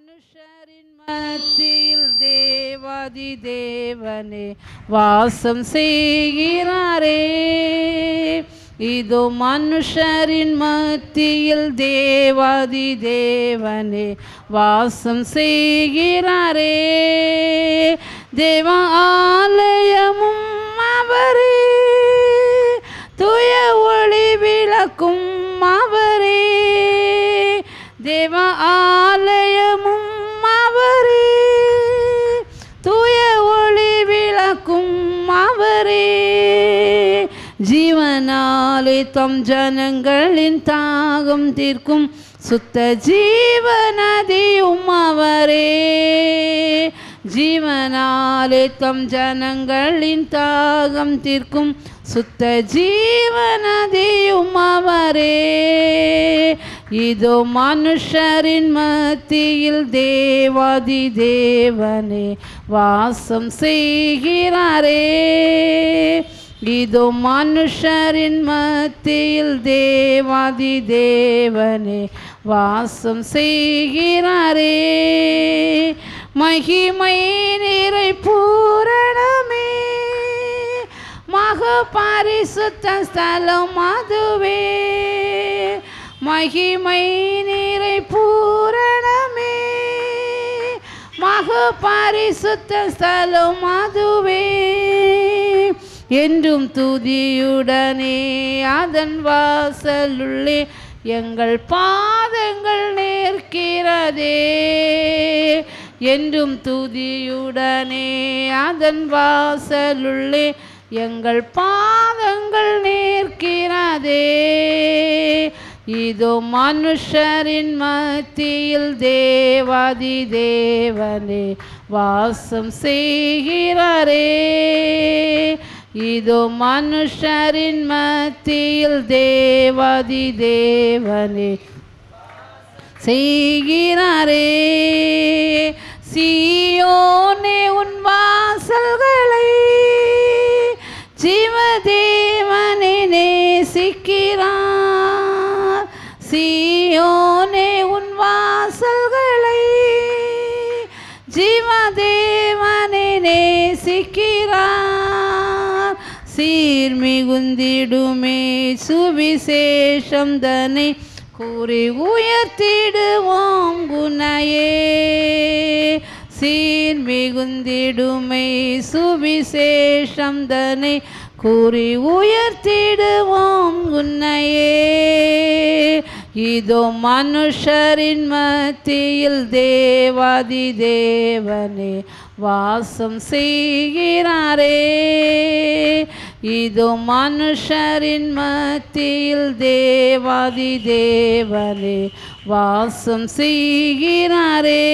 மனுஷரின் மத்தியில் தேவாதி தேவனே வாசம் செய்கிறாரே இதோ மனுஷரின் மத்தியில் தேவாதி தேவனே வாசம் செய்கிறாரே தேவ ஆலயமும் அவரே தூய ஒளி விளக்கும் அவரே தேவ ஆலயமும் அவரே தூய ஒளி விளக்கும் அவரே ஜீவனாலே தம் ஜனங்களின் தாகம் தீர்க்கும் சுத்த ஜீவநதியும் அவரே ஜீவனாலே தம் ஜனங்களின் தாகம் தீர்க்கும் சுத்த ஜீவநதியும் அவரே இதோ மனுஷரின் மத்தியில் தேவாதி தேவனே வாசம் செய்கிறாரே இதோ மனுஷரின் மத்தியில் தேவாதி தேவனே வாசம் செய்கிறாரே மகிமை நிறை பூரணமே மக பரிசுத்த ஸ்தலம் அதுவே மகிமை நிறை பூரணமே மக பரிசுத்த ஸ்தலம் அதுவே என்றும் துதியுடனே அதன் வாசலுள்ளே எங்கள் பாதங்கள் நேர்க்கிறதே என்றும் துதியுடனே அதன் வாசலுள்ளே எங்கள் பாதங்கள் நேர்க்கிறதே இதோ மனுஷரின் மத்தியில் தேவாதி தேவனே வாசம் செய்கிறாரே இதோ மனுஷரின் மத்தியில் தேவாதி தேவனே செய்கிறாரே சீயோனே உன் வாசல்களை ஜீவதேவனை நேசிக்கிறார் சீயோனே உன் வாசல்களை ஜீவதேவனை நேசிக்கிறார் சீர் மிகுந்திடுமே சுவிசேஷம் தனை கூறி உயர்த்திடுவோம் குணையே சீர் மிகுந்திடுமை சுவிசேஷம் தனை கூறி உயர்த்திடுவோம் உன்னையே இதோ மனுஷரின் மத்தியில் தேவாதி தேவனே வாசம் செய்கிறாரே இதோ மனுஷரின் மத்தியில் தேவாதி தேவனே வாசம் செய்கிறாரே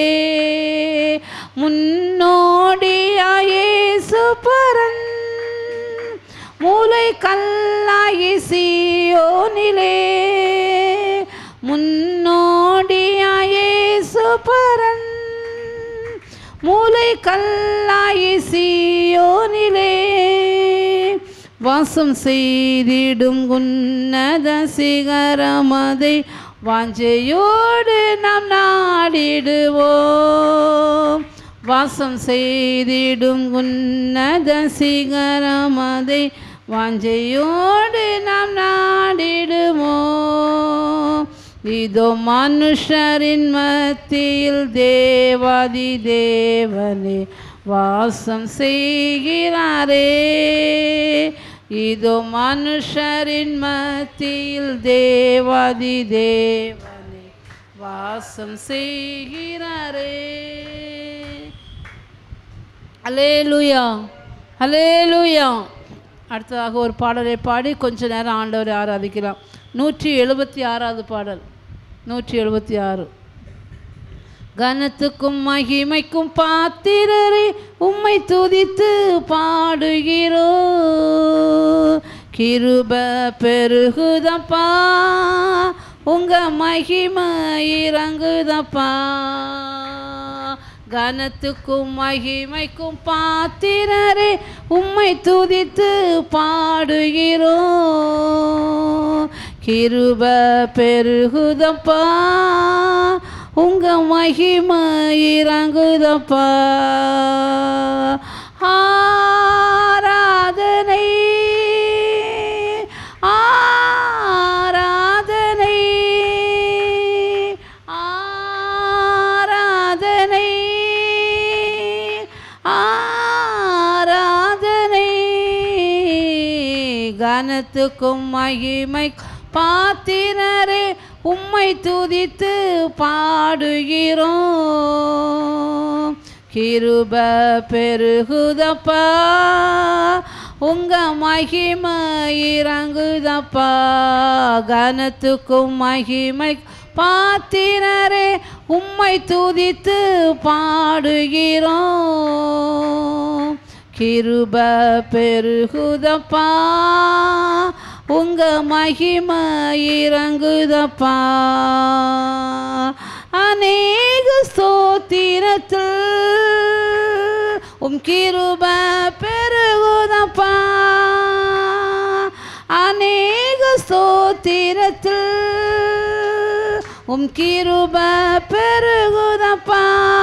முன்னோடியாயேசு பரன் மூளை கல்லாயி சீயோனிலே முன்னோடியாயேசு பரன் மூளை கல்லாயி சீயோனிலே வாசம் செய்திடும் உன்னத சிகரமதை வாஞ்சையோடு நாம் நாடிடுவோம் வாசம் செய்திடும் உன்னத சிகரமதை வாஞ்சையோடு நாம் நாடிடுவோம் இதோ மனுஷரின் மத்தியில் தேவாதி தேவனே வாசம் செய்கிறாரே இதோ மனுஷரின் மத்தியில் தேவாதி தேவனே வாசம் செய்கிறாரே அலேலுயா அலேலுயா அடுத்ததாக ஒரு பாடலை பாடி கொஞ்ச நேரம் ஆண்டவரை ஆராதிக்கலாம் நூற்றி எழுபத்தி ஆறாவது பாடல் நூற்றி எழுபத்தி ஆறு கனத்துக்கும் மகிமைக்கும் பாத்திரரே உம்மை துதித்து பாடுகிறோ கிருப பெருகுதப்பா உங்க மகிமை இறங்குதப்பா கனத்துக்கும் மகிமைக்கும் பாத்திரரே உம்மை துதித்து பாடுகிறோ கிருப பெருகுதப்பா உங்க மகிமை இறங்குதப்பா ஆராதனை ஆராதனை ஆராதனை ஆராதனை கனத்துக்கும் மகிமை பாத்திரரே உம்மை துதித்து பாடுகிறோம் கிருப பெருகுதப்பா உங்க மகிமை இறங்குதப்பா கனத்துக்கும் மகிமை பாத்திரரே உம்மை துதித்து பாடுகிறோம் கிருப பெருகுதப்பா உங்க மகிமை இறங்குதப்பா அநேக ஸ்தோத்திரத்தில் உம் கிருப பெருகுதப்பா அநேக ஸ்தோத்திரத்தில் உம் கிருப பெருகுதப்பா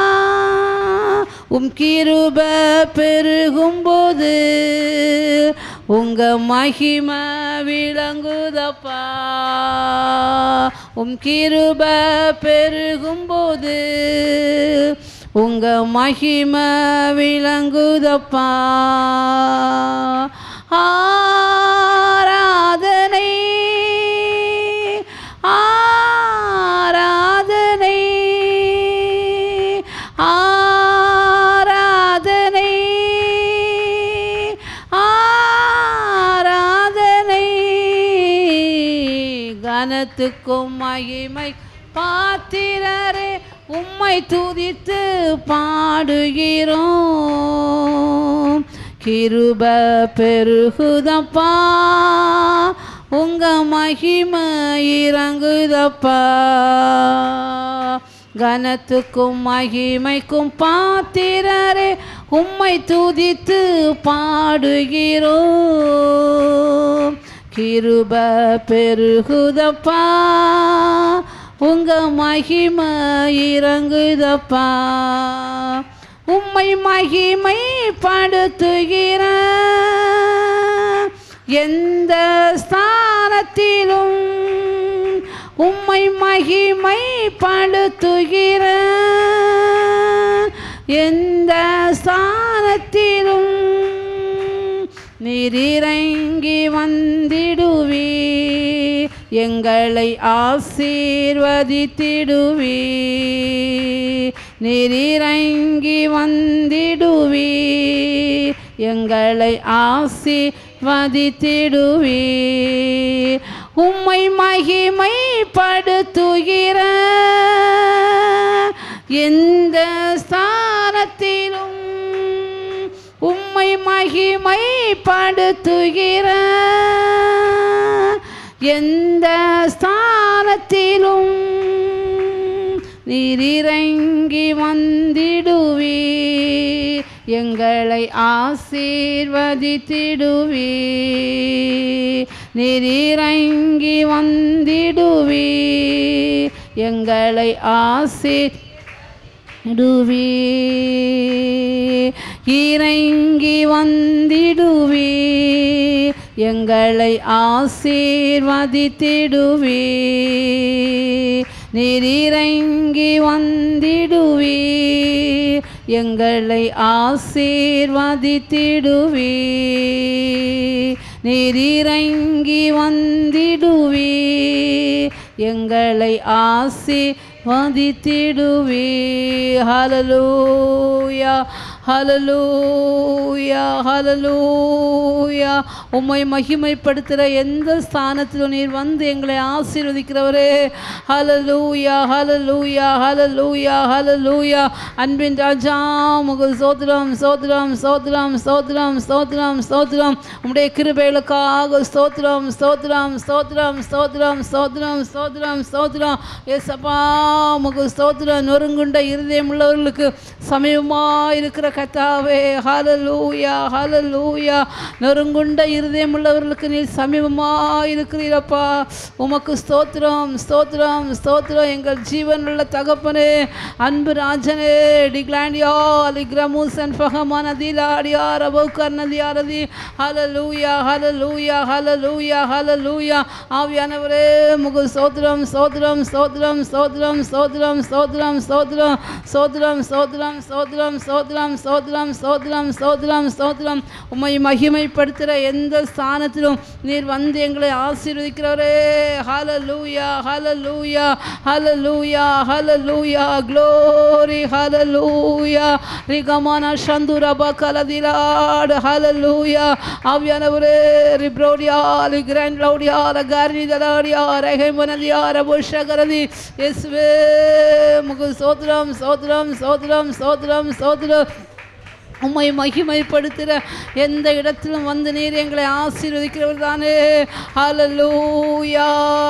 உம் கிருப பெருகும்போது உங்க மகிமை விளங்குதப்பா உம் கிருப பெருகும்போது உங்க மகிமை விளங்குதப்பா ஆராதனை ஆராதனை ஆராதனை ஆராதனை கனத்துக்கும் மகிமை பாத்திரரே உம்மை துதித்து பாடுகிறோம் கிருப பெருகுதப்பா உங்க மகிமை இறங்குதப்பா கனத்துக்கும் மகிமைக்கும் பாத்திரரே உம்மை துதித்து பாடுகிறோம் கிருப பெருகுதப்பா உங்க மகிமை இறங்குதப்பா உம்மை மகிமை படுத்துகிற எந்த ஸ்தானத்திலும் உம்மை மகிமை படுத்துகிற எந்த ஸ்தானத்திலும் நீரிறங்கி வந்திடுவி எங்களை ஆசீர்வதித்திடுவி நீரிறங்கி வந்திடுவி எங்களை ஆசீர்வதித்திடுவி உம்மை மகிமை படுத்துகிற எந்த ஸ்தானத்திலும் உம்மை மகிமை படுத்துகிற எந்த ஸ்தானத்திலும் நீரிறங்கி வந்திடுவி எங்களை ஆசீர்வதித்திடுவி நீரிறங்கி வந்திடுவி எங்களை ஆசீர் இடுவி இறங்கி வந்திடுவி எங்களை ஆசீர்வதித்திடுவி நீரிறங்கி வந்திடுவி எங்களை ஆசீர்வதித்திடுவி நீரிறங்கி வந்திடுவி எங்களை ஆசீர்வதித்திடுவி ஹலலூயா ஹலலூயா ஹலலூயா உம்மை மகிமைப்படுத்துகிற எந்த ஸ்தானத்திலும் நீர் வந்து எங்களை ஆசீர்வதிக்கிறவரே ஹலலூயா ஹலலூயா ஹலலூயா ஹலலூயா அன்பின் ராஜா முகல் சோத்ரம் சோத்ரம் சோத்ரம் சோத்ரம் சோத்ரம் சோத்ரம் உம்முடைய கிருபைகளுக்காக ஸ்தோத்ரம் ஸ்தோத்ரம் ஸ்தோத்ரம் ஸ்தோத்ரம் ஸ்தோத்ரம் ஸ்தோத்ரம் ஸ்தோத்ரம் ஏசப்பா முக ஸ்தோத்ரம் நொறுங்குண்ட இருதயம் உள்ளவர்களுக்கு சமயமாக இருக்கிற கத்தாவே ஹalleluya ஹalleluya நொறுங்குண்ட இருதயம் உள்ளவர்களுக்கு நீர் சமீபமாக இருக்கிறீரப்பா உமக்கு ஸ்தோத்திரம் ஸ்தோத்திரம் ஸ்தோத்திரம் எங்கள் ஜீவனுள்ள தகப்பனே அன்பு ராஜனே டிக்லாண்டியா லிக்ரமூசன் ஃபஹமான தீலாடியா ரபௌக்கர் நதியாரதி ஹalleluya ஹalleluya ஹalleluya ஹalleluya ஆவியானவரே முகு ஸ்தோத்திரம் ஸ்தோத்திரம் ஸ்தோத்திரம் ஸ்தோத்திரம் ஸ்தோத்திரம் ஸ்தோத்திரம் ஸ்தோத்திரம் ஸ்தோத்திரம் ஸ்தோத்திரம் ஸ்தோத்திரம் ஸ்தோத்திரம் ஸ்தோத்திரம் ஸ்தோத்திரம் ஸ்தோத்திரம் ஸ்தோத்திரம் உம்மை மகிமைப்படுத்துகிற எந்த ஸ்தானத்திலும் நீர் வந்து எங்களை ஆசீர்வதிக்கிறவரே ஹalleluya ஹalleluya ஹalleluya ஹalleluya glory ஹalleluya ரிகமான சந்துரப கலதிலாட் ஹalleluya ஆவியானவரே ரிப்ரோடியா லிக்ராண்ட் லௌடியா லகாரி தலாடியா ரஹேமனதியா ரபுஷகரதி இயேசுவே முகு சோத்ரம் சோத்ரம் சோத்ரம் சோத்ரம் சோத்ரம் உம்மை மகிமைப்படுத்துகிற எந்த இடத்திலும் வந்து நீர் எங்களை ஆசீர்வதிக்கிறவர் தானே ஹalleluya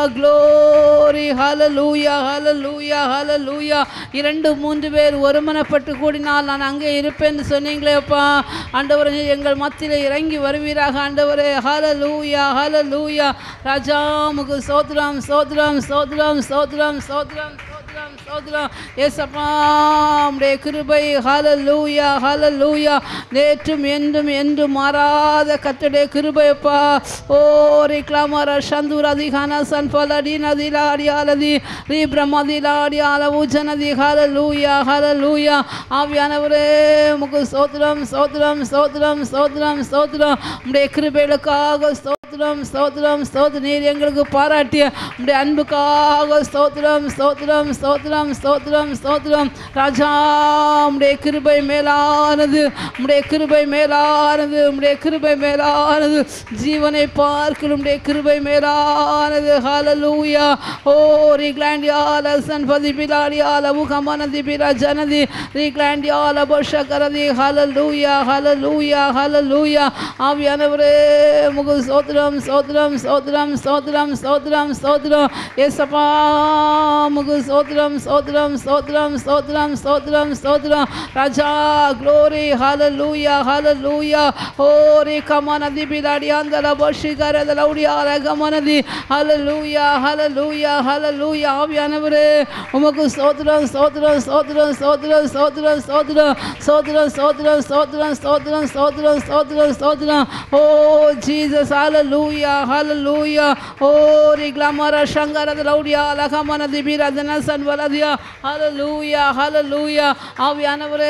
glory ஹalleluya ஹalleluya ஹalleluya இரண்டு மூன்று பேர் ஒருமனப்பட்டு கூடினால் நான் அங்கே இருப்பேன்னு சொன்னீங்களே அப்பா ஆண்டவரே எங்கள் மத்தியில் இறங்கி வருவீராக ஆண்டவரே ஹalleluya ஹalleluya ராஜா முகு சோத்ரம் சோத்ரம் சோத்ரம் சோத்ரம் சோத்ரம் ஸ்தோத்திரம் ஸ்தோத்திரம் ஏசப்பா உம்முடைய கிருபை ஹalleluya ஹalleluya நேற்றும் என்றும் என்றும் மாறாத கர்த்தருடைய கிருபையப்பா ஓ ரிக்லாமர சந்துர அதிகான சன்பலடி நதிலாடி ஆலதி ரீ பிரமதிலாடி ஆலவு ஜனதி ஹalleluya ஹalleluya ஆவியானவரே முகு ஸ்தோத்திரம் ஸ்தோத்திரம் ஸ்தோத்திரம் ஸ்தோத்திரம் ஸ்தோத்திரம் உம்முடைய கிருபைகளுக்காக ஸ்தோத்திரம் ஸ்தோத்திரம் ஸ்தோத்திரம் நீர் எங்களுக்கு பாராட்டிய உம்முடைய அன்புக்காக ஸ்தோத்திரம் ஸ்தோத்திரம் ஸ்தோத்திரம் ஸ்தோத்திரம் ஸ்தோத்திரம் ராஜா உம்முடைய கிருபை மேலானது உம்முடைய கிருபை மேலானது உம்முடைய கிருபை மேலானது ஜீவனை பார்க்கலும் உம்முடைய கிருபை மேலானது ஹalleluya ஓ ரிக்லாண்டியா லசன் பதிபிலாடியா லவு கமன திபிரா ஜனதி ரிக்லாண்டியா லபஷகரதி ஹalleluya ஹalleluya ஹalleluya ஆவியானவரே முகு ஸ்தோத்திரம் ஸ்தோத்திரம் ஸ்தோத்திரம் ஸ்தோத்திரம் ஸ்தோத்திரம் ஸ்தோத்திரம் ஏசப்பா முகு ஸ்தோத்திரம் ஸ்தோத்திரம் ஸ்தோத்திரம் ஸ்தோத்திரம் ஸ்தோத்திரம் ஸ்தோத்திரம் ராஜா க்ளோரி ஹalleluya ஹalleluya ஓரி கமனதி பிலாடி அந்த பஷிகர லௌடியா ரகமனதி ஹalleluya ஹalleluya ஹalleluya ஆவியானவரே உமக்கு ஸ்தோத்திரம் ஸ்தோத்திரம் ஸ்தோத்திரம் ஸ்தோத்திரம் ஸ்தோத்திரம் ஸ்தோத்திரம் ஸ்தோத்திரம் ஸ்தோத்திரம் ஸ்தோத்திரம் ஸ்தோத்திரம் ஸ்தோத்திரம் ஸ்தோத்திரம் ஸ்தோத்திரம் ஓ ஜீசஸ் ஹalleluya ஹalleluya ஓ ரிக்லாமர சங்கர லௌடியா லகமன திபிரதன சன்வலதியா ஹalleluya ஹalleluya ஆவியானவரே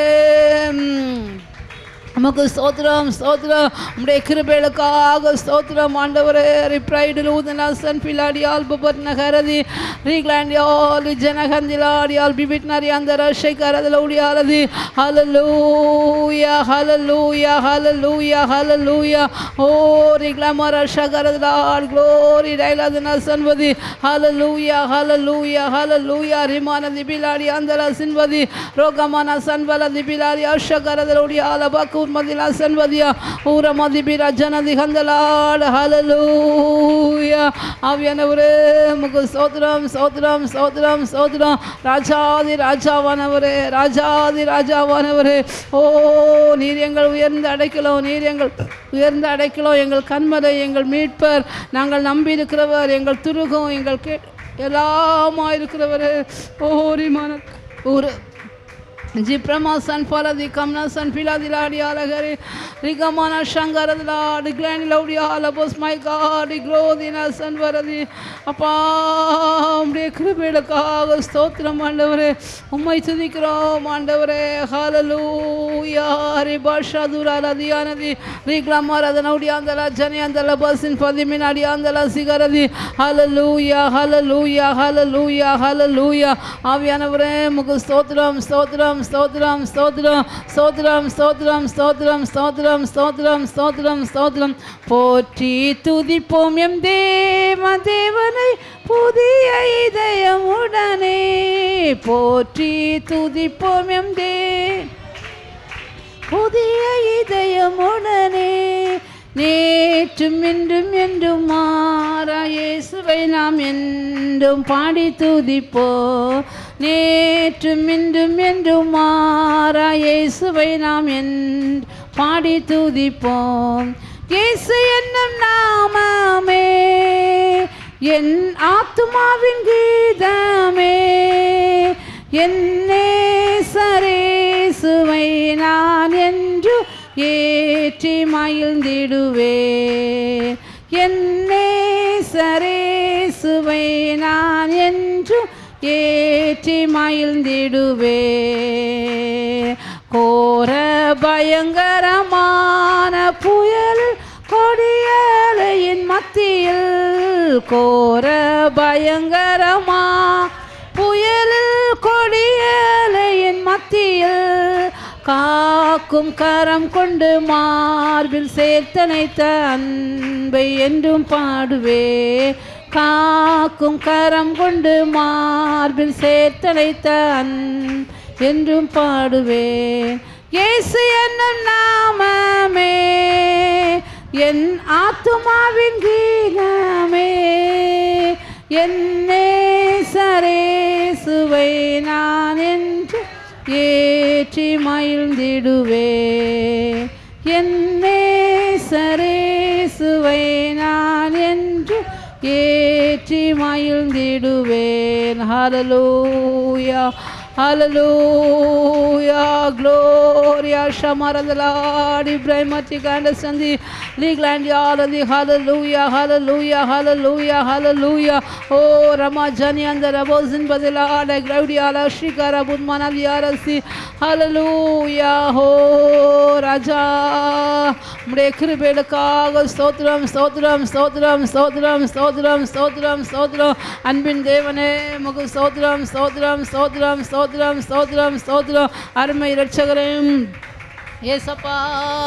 ம். உமக்கு ஸ்தோத்திரம் ஸ்தோத்திரம் உம்முடைய கிருபைகளுக்காக ஸ்தோத்திரம் ஆண்டவரே ரிப்ரைடில் ஊதனாசன் பிலாடியால் புபர் நகரதி ரீக்லாண்டியால் ஜனகந்திலாடியால் பிபிட் நரியாந்த ரஷை கரதில் உடியாலதி ஹலலூயா ஹலலூயா ஹலலூயா ஹலலூயா ஓ ரிக்லாம ரஷ கரதிலால் க்ளோரி டைலாதன சன்வதி ஹலலூயா ஹலலூயா ஹலலூயா ரிமான திபிலாடி அந்த சின்வதி ரோகமான சன்வல திபிலாடி அஷ கரதில் உடியால பக்கு மதிலா சன்வதியா ஊர மதிபிரா ஜனதி ஹந்தலால் ஹலலூயா ஆவியானவரே முகு சோத்ரம் சோத்ரம் சோத்ரம் சோத்ரம் ராஜாதி ராஜாவானவரே ராஜாதி ராஜாவானவரே ஓ நீர் எங்கள் உயர்ந்த அடைக்கலம் நீர் எங்கள் உயர்ந்த அடைக்கலம் எங்கள் கண்மலை எங்கள் மீட்பர் நாங்கள் நம்பியிருக்கிறவர் எங்கள் துருகம் எங்கள் கே எல்லாமா இருக்கிறவரே ஓரிமான ஊர் Jiprama san fala di kamna san fila di la di ala gare rigamana shangara di la di glen laudi ala bos my god di glow di na san vara di அப்பா உம்முடைய கிருபைகளுக்காக ஸ்தோத்திரம் ஆண்டவரே உம்மை துதிக்கிறோம் ஆண்டவரே ஹalleluya ரிபாஷா துரால தியானதி ரிக்லாமர் அதனோடி அந்தல ஜனி அந்தல பஸ்ஸின் பதிமினாடி அந்தல சிகரதி ஹalleluya ஹalleluya ஹalleluya ஹalleluya ஆவியானவரே முகு ஸ்தோத்திரம் ஸ்தோத்திரம் ஸ்தோத்திரம் ஸ்தோத்திரம் ஸ்தோத்திரம் ஸ்தோத்திரம் ஸ்தோத்திரம் ஸ்தோத்திரம் ஸ்தோத்திரம் ஸ்தோத்திரம் ஸ்தோத்திரம் போற்றி துதிப்போம் எம் தேவ தேவனை புதிய இதயமுடனே போற்றி துதிப்போம் எம் தே புதிய இதயமுடனே நேற்றும் இன்றும் என்றும் மாறா இயேசுவை நாம் என்றும் பாடி துதிப்போம் நேற்றும் இன்றும் என்றும் மாறா இயேசுவை நாம் என் பாடி துதிப்போம் இயேசு என்னும் நாமமே என் ஆத்துமாவின் கீதமே என்னே சரேசுவை நான் என்று ஏற்றி மகிழ்ந்திடுவே என்னே சரேசுவை நான் என்று ஏற்றி மகிழ்ந்திடுவே கோர பயங்கரமான புயல் கொடியலையின் மத்தியில் கோர பயங்கரமா புயலில் கொடியலையின் மத்தியில் காக்கும் கரம் கொண்டு மார்பில் சேர்த்தனைத்த அன்பை என்றும் பாடுவே காக்கும் கரம் கொண்டு மார்பில் சேர்த்தனைத்த அன் என்றும் பாடுவேன் இயேசு என்னும் நாமமே என் ஆத்துமாவின் கீதமே என்னே சரேசுவை நான் என்று ஏற்றி மகிழ்ந்திடுவே என்னே சரேசுவை நான் என்று ஏற்றி மகிழ்ந்திடுவேன் ஹalleluya Hallelujah, Gloria, Shamaradalad, Ibrahim Chikanda Sandi, Ligland Yaladi, Hallelujah, Hallelujah, Hallelujah, Hallelujah. Oh, Ramajani and the Rabozin Badilada, Glaudia, Shikara, Budmana, Yarasi, Hallelujah, Oh, Raja, கிருபேலுக்காக ஸ்தோத்திரம் ஸ்தோத்திரம் ஸ்தோத்திரம் ஸ்தோத்திரம் ஸ்தோத்திரம் ஸ்தோத்திரம் ஸ்தோத்திரம் அன்பின் தேவனே முகு ஸ்தோத்திரம் ஸ்தோத்திரம் ஸ்தோத்திரம் ஸ்தோத்திரம் ஸ்தோத்திரம் ஸ்தோத்திரம் அருமை இரட்சகரையும் ஏசப்பா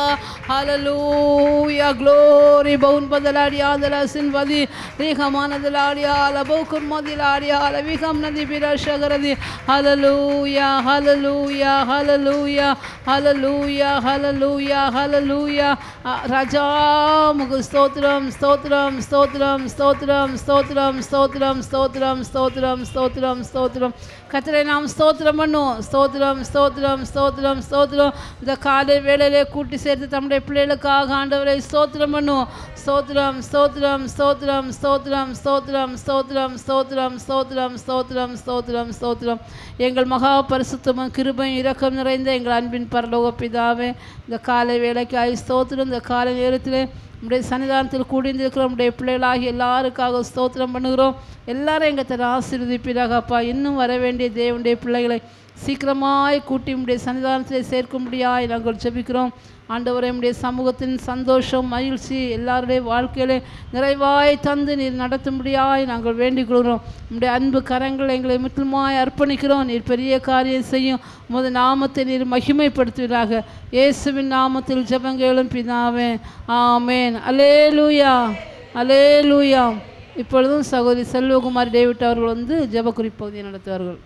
ஹalleluya glory பவுன் பதலாடி ஆதல சின்வதி ரீகமானதலாடி ஆல பௌக்குர் மதிலாடி ஆல விகம் நதி பிரஷகரதி ஹalleluya ஹalleluya ஹalleluya ஹalleluya ஹalleluya ஹalleluya ராஜா முகு ஸ்தோத்திரம் ஸ்தோத்திரம் ஸ்தோத்திரம் ஸ்தோத்திரம் ஸ்தோத்திரம் ஸ்தோத்திரம் ஸ்தோத்திரம் ஸ்தோத்திரம் ஸ்தோத்திரம் ஸ்தோத்திரம் கத்தரை நாம் ஸ்தோத்திரம் பண்ணுவோம் ஸ்தோத்திரம் ஸ்தோத்திரம் ஸ்தோத்திரம் ஸ்தோத்திரம் இந்த காலை வேளையிலே கூட்டி சேர்த்து தம்முடைய பிள்ளைகளுக்காக ஆண்டவரை ஸ்தோத்திரம் பண்ணுவோம் ஸ்தோத்திரம் ஸ்தோத்திரம் ஸ்தோத்திரம் ஸ்தோத்திரம் ஸ்தோத்திரம் ஸ்தோத்திரம் ஸ்தோத்திரம் ஸ்தோத்திரம் ஸ்தோத்திரம் ஸ்தோத்திரம் ஸ்தோத்திரம் எங்கள் மகா பரிசுத்தமும் கிருபையும் இரக்கம் நிறைந்த எங்கள் அன்பின் பரலோக பிதாவே இந்த காலை வேலைக்காய் ஸ்தோத்திரம் இந்த காலை நேரத்திலே உடைய சன்னிதானத்தில் கூடியிருந்திருக்கிற உடைய பிள்ளைகளாகி எல்லாருக்காக ஸ்தோத்திரம் பண்ணுகிறோம் எல்லாரும் எங்கள் தர ஆசீர்வதிப்பீராக அப்பா இன்னும் வர வேண்டிய தேவனுடைய பிள்ளைகளை சீக்கிரமாய் கூட்டி உடைய சன்னிதானத்திலே சேர்க்கும்படியாய் நாங்கள் ஜெபிக்கிறோம் ஆண்டவரே உடைய சமூகத்தின் சந்தோஷம் மகிழ்ச்சி எல்லாருடைய வாழ்க்கையிலே நிறைவாய் தந்து நீர் நடத்தும்படியாய் நாங்கள் வேண்டிக் கொள்கிறோம் உடைய அன்பு கரங்கள் எங்களை முற்றிலுமாய் அர்ப்பணிக்கிறோம் நீர் பெரிய காரியம் செய்யும் உமது நாமத்தை நீர் மகிமைப்படுத்துவீராக இயேசுவின் நாமத்தில் ஜெபங்களும் பிதாவே ஆமேன் அலேலூயா அலேலூயா இப்பொழுதும் சகோதரி செல்வகுமார் டேவிட் அவர்கள் வந்து ஜெப குறிப்பகுதியை நடத்துவார்கள்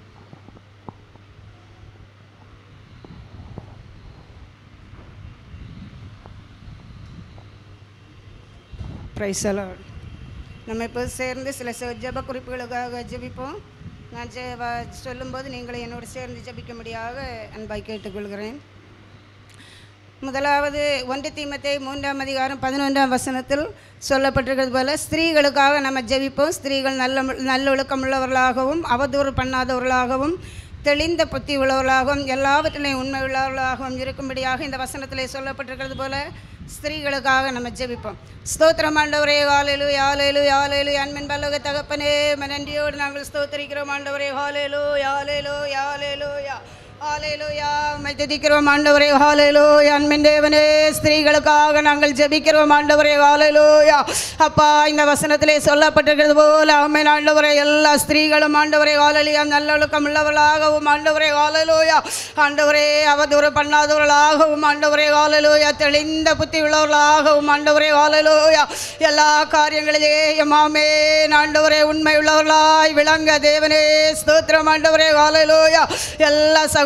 பிரைசலாட் நம்ம இப்போ சேர்ந்து சில செ- ஜெப குறிப்புகளுக்காக ஜெபிப்போம் நான் ஜெ வ- சொல்லும்போது நீங்கள் என்னோடு சேர்ந்து ஜெபிக்கும்படியாக அன்பாய் கேட்டுக்கொள்கிறேன் முதலாவது ஒன்று தீமத்தை மூன்றாம் அதிகாரம் பதினொன்றாம் வசனத்தில் சொல்லப்பட்டிருக்கிறது போல ஸ்திரீகளுக்காக நம்ம ஜெபிப்போம் ஸ்திரீகள் நல்ல நல்லொழுக்கம் உள்ளவர்களாகவும் அவதூறு பண்ணாதவர்களாகவும் தெளிந்த புத்தி உள்ளவர்களாகவும் எல்லாவற்றிலையும் உண்மை உள்ளவர்களாகவும் இருக்கும்படியாக இந்த வசனத்திலே சொல்லப்பட்டிருக்கிறது போல ஸ்திரீகளுக்காக நம்ம ஜெபிப்போம் ஸ்தோத்திரம் ஆண்டவரே ஹாலேலு யாலேலு யாலேலு அன்பின் பல்லக தகப்பனே நன்றியோடு நாங்கள் ஸ்தோத்திரிக்கிறோம் ஆண்டவரே ஹாலேலு யாலேலு யாலேலு யா ஹalleluya உம்மை துதிக்கிறோம் ஆண்டவரே ஹalleluya அன்பின் தேவனே ஸ்திரீகளுக்காக நாங்கள் ஜெபிக்கிறோம் ஆண்டவரே ஹalleluya அப்பா இந்த வசனத்திலே சொல்லப்பட்டிருக்கிறது போல ஆமே ஆண்டவரே எல்லா ஸ்திரீகளும் ஆண்டவரே ஹalleluya நல்லொழுக்கம் உள்ளவர்களாகவும் ஆண்டவரே ஹalleluya ஆண்டவரே அவதூறு பண்ணாதவர்களாகவும் ஆண்டவரே ஹalleluya தெளிந்த புத்தி உள்ளவர்களாகவும் ஆண்டவரே ஹalleluya எல்லா காரியங்களிலேயும் ஆமே ஆண்டவரே உண்மை உள்ளவர்களாய் விளங்க தேவனே ஸ்தோத்திரம் ஆண்டவரே ஹalleluya எல்லா சகோ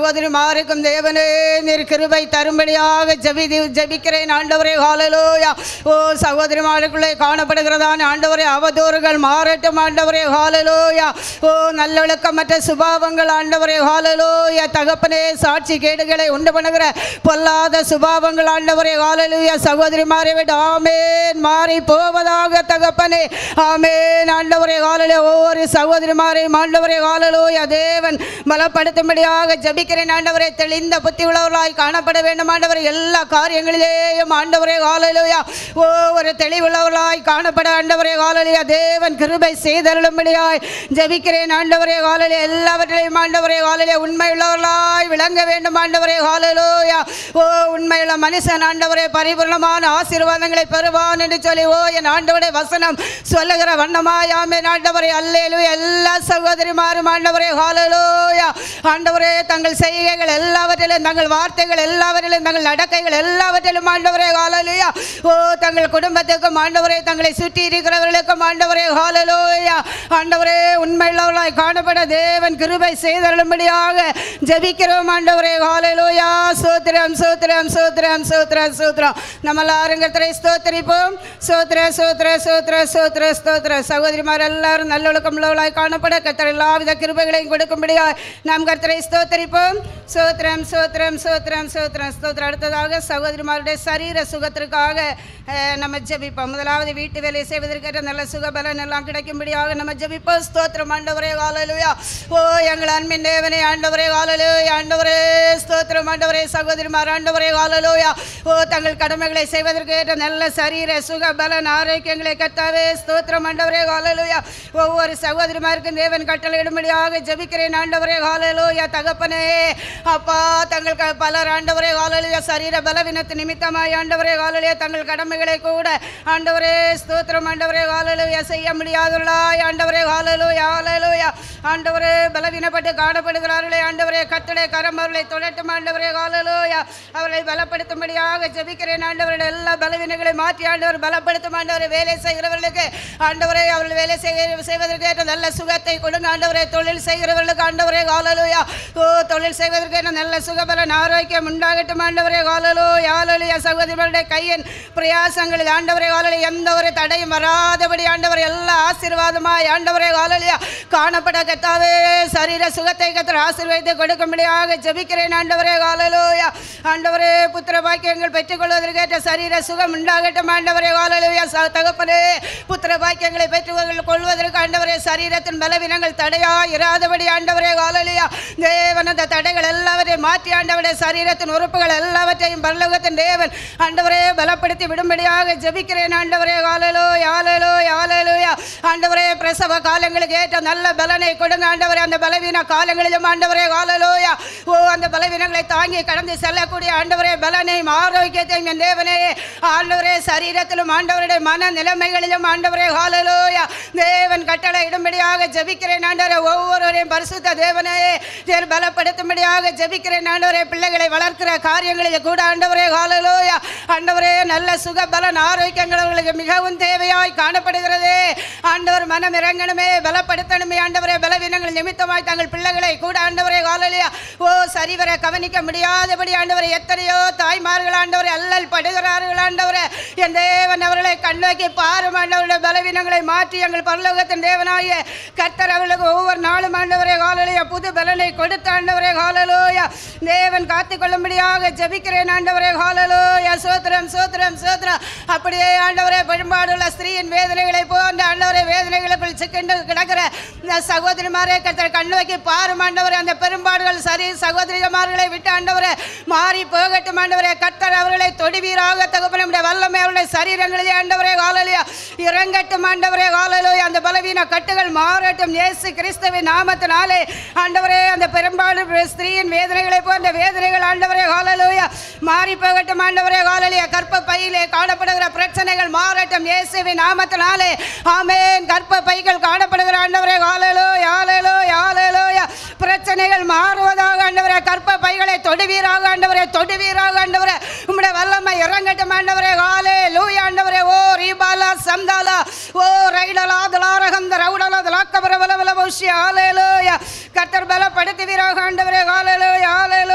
சகோதரிமாருக்கும் தேவனே நீர் கிருபை தரும்படியாக ஜெபி ஜெபிக்கிறேன் ஆண்டவரே ஹாலலூயா ஓ சகோதரிமாருக்குள்ளே காணப்படுகிறதான ஆண்டவரே அவதூறுகள் மாறட்டும் ஆண்டவரே ஹாலலூயா ஓ நல்லொழுக்கமற்ற சுபாவங்கள் ஆண்டவரே ஹாலலூயா தகப்பனே சாட்சி கேடுகளை உண்டு பண்ணுகிற பொல்லாத சுபாவங்கள் ஆண்டவரே ஹாலலூயா சகோதரிமாரை விட ஆமேன் மாறி போவதாக தகப்பனே ஆமேன் ஆண்டவரே ஹாலலூயா ஒவ்வொரு சகோதரிமாரையும் ஆண்டவரே ஹாலலூயா தேவன் பலப்படுத்தும்படியாக ஜபிக்கிறேன் ஆண்டவரே தெளிந்த புத்தி உள்ளவர்களாய் காணப்பட வேண்டும் ஆண்டவரே எல்லா காரியங்களிலேயும் ஆண்டவரே ஹாலலூயா ஓ ஒரு தெளிவுள்ளவர்களாய் காணப்பட ஆண்டவரே ஹாலலூயா தேவன் கிருபை செய்தருளும்படியாய் ஜபிக்கிறேன் ஆண்டவரே ஹாலலூயா எல்லாவற்றையும் ஆண்டவரே ஹாலலூயா உண்மையுள்ளவர்களாய் விளங்க வேண்டும் ஆண்டவரே ஹாலலூயா ஓ உண்மையுள்ள மனுஷன் ஆண்டவரே பரிபூர்ணமான ஆசீர்வாதங்களை பெறுவான் என்று சொல்லி ஓ என் ஆண்டவரே வசனம் சொல்லுகிற வண்ணமாயாமே ஆண்டவரே அல்லேலு எல்லா சகோதரிமாரும் ஆண்டவரே ஹாலலூயா ஆண்டவரே தங்கள் செய்கைகள் எல்லாவற்றிலும் தங்கள் வார்த்தைகள் எல்லாவற்றிலும் தங்கள் நடக்கைகள் எல்லாவற்றிலும் ஆண்டவரே ஹாலலூயா ஓ தங்கள் குடும்பத்துக்கும் ஆண்டவரே தங்களை சுற்றி இருக்கிறவர்களுக்கும் ஆண்டவரே ஹாலலூயா ஆண்டவரே உண்மையுள்ளவர்களாய் காணப்பட தேவன் கிருபை செய்தருளும்படியாக ஜெபிக்கிறோம் ஆண்டவரே ஹாலலூயா சோத்திரம் சோத்திரம் சோத்திரம் சோத்திரம் சோத்திரம் நம்ம எல்லாரும் கர்த்தரை ஸ்தோத்திரிப்போம் சோத்திர சோத்திர சோத்திர சோத்திர ஸ்தோத்திர சகோதரிமார் எல்லாரும் நல்லொழுக்கம் உள்ளவர்களாய் காணப்பட கர்த்தர் எல்லாவித கிருபைகளையும் கொடுக்கும்படியாய் நாம் கர்த்தரை ஸ்தோத்திரிப்போம் சோத்திரம் சோத்திரம் சோத்திரம் சோத்திரம் ஸ்தோத்திரம் அடுத்ததாக சகோதரிமாருடைய சரீர சுகத்திற்காக அஹ், நம்ம ஜெபிப்போம் முதலாவது வீட்டு வேலை செய்வதற்கேற்ற நல்ல சுகபலன் எல்லாம் கிடைக்கும்படியாக நம்ம ஜெபிப்போம் ஸ்தோத்திரம் ஆண்டவரே காலலுயா ஓ எங்கள் அன்பின் தேவனே ஆண்டவரே காலலுயா ஆண்டவரே ஸ்தோத்திரம் ஆண்டவரே சகோதரிமார் ஆண்டவரே காலலுயா ஓ தங்கள் கடமைகளை செய்வதற்கு ஏற்ற நல்ல சரீர சுக பலன் ஆரோக்கியங்களை கத்தாவே ஸ்தோத்திரம் ஆண்டவரே காலலுயா ஒவ்வொரு சகோதரிமாருக்கும் தேவன் கட்டளையிடும்படியாக ஜெபிக்கிறேன் ஆண்டவரே காலலுயா தகப்பனே அப்பா தங்கள் க- பலர் ஆண்டவரே காலலுயா சரீர பலவீனத்து நிமித்தமாய் ஆண்டவரே காலலுயா தங்கள் கடமைகளை கூட ஆண்டவரே ஸ்தோத்திரம் ஆண்டவரே காலலுயா செய்ய முடியாதவர்களாய் ஆண்டவரே காலலுயா காலலுயா ஆண்டவரே பலவீனப்பட்டு காணப்படுகிறார்களே ஆண்டவரே கத்தடை கரம் அவர்களை தொடட்டும் ஆண்டவரே காலலுயா அவர்களை பலப்படுத்தும்படியாக ஜெபிக்கிறேன் ஆண்டவருடைய எல்லா பலவீனங்களை மாற்றி ஆண்டவர் பலப்படுத்தும் ஆண்டவரை வேலை செய்கிறவர்களுக்கு ஆண்டவரே அவர்கள் வேலை செய்ய செய்வதற்கு ஏற்ற நல்ல சுகத்தை கொடுங்க ஆண்டவரே தொழில் செய்கிறவர்களுக்கு ஆண்டவரே காலலுயா ஓ தொழில் செய்வதற்கு ஏற்ற நல்ல சுகபலன் ஆரோக்கியம் உண்டாகட்டும் ஆண்டவரே காலலோ யாலலுயா சகோதரர்களுடைய கையின் பிரயாசங்களில் ஆண்டவரே காலலி எந்த ஒரு தடையும் வராதபடி ஆண்டவர் எல்லா ஆசீர்வாதமாய் ஆண்டவரே காலலியா காணப்பட கத்தாவே சரீர சுகத்தை கத்தர் ஆசீர்வதித்து கொடுக்கும்படியாக ஜெபிக்கிறேன் ஆண்டவரே காலலோயா ஆண்டவரே புத்திர பாக்கியங்கள் பெற்றுக்கொள்வதற்கேற்ற சரீர சுகம் உண்டாகட்டும் ஆண்டவரே காலலோயா ச- தகப்பனே புத்திர பாக்கியங்களை பெற்றுக் கொள்வதற்கு ஆண்டவரே சரீரத்தின் பலவீனங்கள் தடையா இராதபடி ஆண்டவரே காலலியா தேவன் அந்த தடைகள் எல்லாவற்றையும் மாற்றி ஆண்டவரே சரீரத்தின் உறுப்புகள் எல்லாவற்றையும் பரலோகத்தின் தேவன் ஆண்டவரே பலப்படுத்தி விடும்படியாக ஜெபிக்கிறேன் ஆண்டவரே காலலோ யாலலோ யாலலோயா ஆண்டவரே பிரசவ காலங்களுக்கு ஏற்ற நல்ல பலனை கொடுங்க ஆண்டவரே அந்த பலவீன காலங்களிலும் ஆண்டவரே காலலோயா ஓ அந்த பலவீனங்களை தாங்கி கடந்து செல்லக்கூடிய ஆண்டவரே பலனையும் ஆரோக்கியத்தையும் என் தேவனே ஆண்டவரே சரீரத்திலும் ஆண்டவருடைய மன நிலைமைகளிலும் ஆண்டவரே காலலோயா தேவன் கட்டளை இடும்படியாக ஜெபிக்கிறேன் ஆண்டவரே ஒவ்வொருவரையும் பரிசுத்த தேவனே தேர் பலப்படுத்தும்படியாக ஜெபிக்கிறேன் ஆண்டவரே பிள்ளைகளை வளர்க்கிற காரியங்களில் கூட ஆண்டவரே காலலோயா ஆண்டவரே நல்ல சுக பலன் ஆரோக்கியங்கள் அவர்களுக்கு மிகவும் தேவையாய் காணப்படுகிறது ஆண்டவர் மனம் இறங்கணுமே பலப்படுத்தணுமே ஆண்டவரே பலவீனங்கள் நிமித்தமாய் தங்கள் பிள்ளைகளை கூட ஆண்டவரே காலலியா ஓ சரிவர கவனிக்க முடியாதபடி ஆண்டவரே எத்தனையோ தாய்மார்கள் ஆண்டவரே அல்லல் படுகிறார்கள் ஆண்டவரே என் தேவன் அவர்களை கண்ணோக்கி பாரும் ஆண்டவருடைய பலவீனங்களை மாற்றி எங்கள் பரலோகத்தின் தேவனாய கர்த்தர் அவர்களுக்கு ஒவ்வொரு நாளும் ஆண்டவரே காலலியா புது பலனை கொடுத்த ஆண்டவரே காலலோயா தேவன் காத்துக்கொள்ளும்படியாக ஜெபிக்கிறேன் ஆண்டவரே காலலோயா சோத்திரம் சோத்திரம் சோத்திரம் அப்படியே ஆண்டவரே பெரும்பாடுள்ள ஸ்திரீயின் வேதனைகளை போன்ற ஆண்டவரே வேதனைகளுக்குள் சிக்கண்டு கிடக்கிற இந்த சகோதரிமாரே கர்த்தர் கண்ணோக்கி பாரும் ஆண்டவரே அந்த பெரும்பாடுகள் சரி சகோதரிமார்களை விட்டு ஆண்டவரே மாறி போகட்டும் ஆண்டவரே கர்த்தர் அவர்களை தொடுவீராக தகப்பனுடைய வல்லமை அவருடைய சரீரங்களிலே ஆண்டவரே காலலியா இறங்கட்டும் ஆண்டவரே காலலோயா அந்த பலவீன கட்டுகள் மாறட்டும் இயேசு கிறிஸ்துவின் நாமத்தினாலே ஆண்டவரே அந்த பெரும்பாலும் ஸ்திரீயின் வேதனைகளை போன்ற வேதனைகள் ஆண்டவரே காலலோயா மாறி போகட்டும் ஆண்டவரே காலலியா கற்ப பையிலே காணப்படுகிற பிரச்சனைகள் மாறட்டும் இயேசுவின் நாமத்தினாலே ஆமென் கற்ப பைகள் காணப்படுகிற ஆண்டவரே காலலோ யாலலோ யாலலோயா பிரச்சனைகள் மாறுவதாக ஆண்டவரே கற்ப பைகளை தொடுவீராக ஆண்டவரே தொடுவீராக ஆண்டவரே உம்முடைய வல்லமை இறங்கட்டும் ஆண்டவரே காலே லூயா ஆண்டவரே ஓ ரீபாலா சம்தாலா ஓ ரைடலா தலாரகம் ரவுடலா தலாக்கபர வல வல பௌஷ்ய ஆலேலோயா கர்த்தர் பலப்படுத்துவீராக ஆண்டவரே காலேலோயா ஆலேலோயா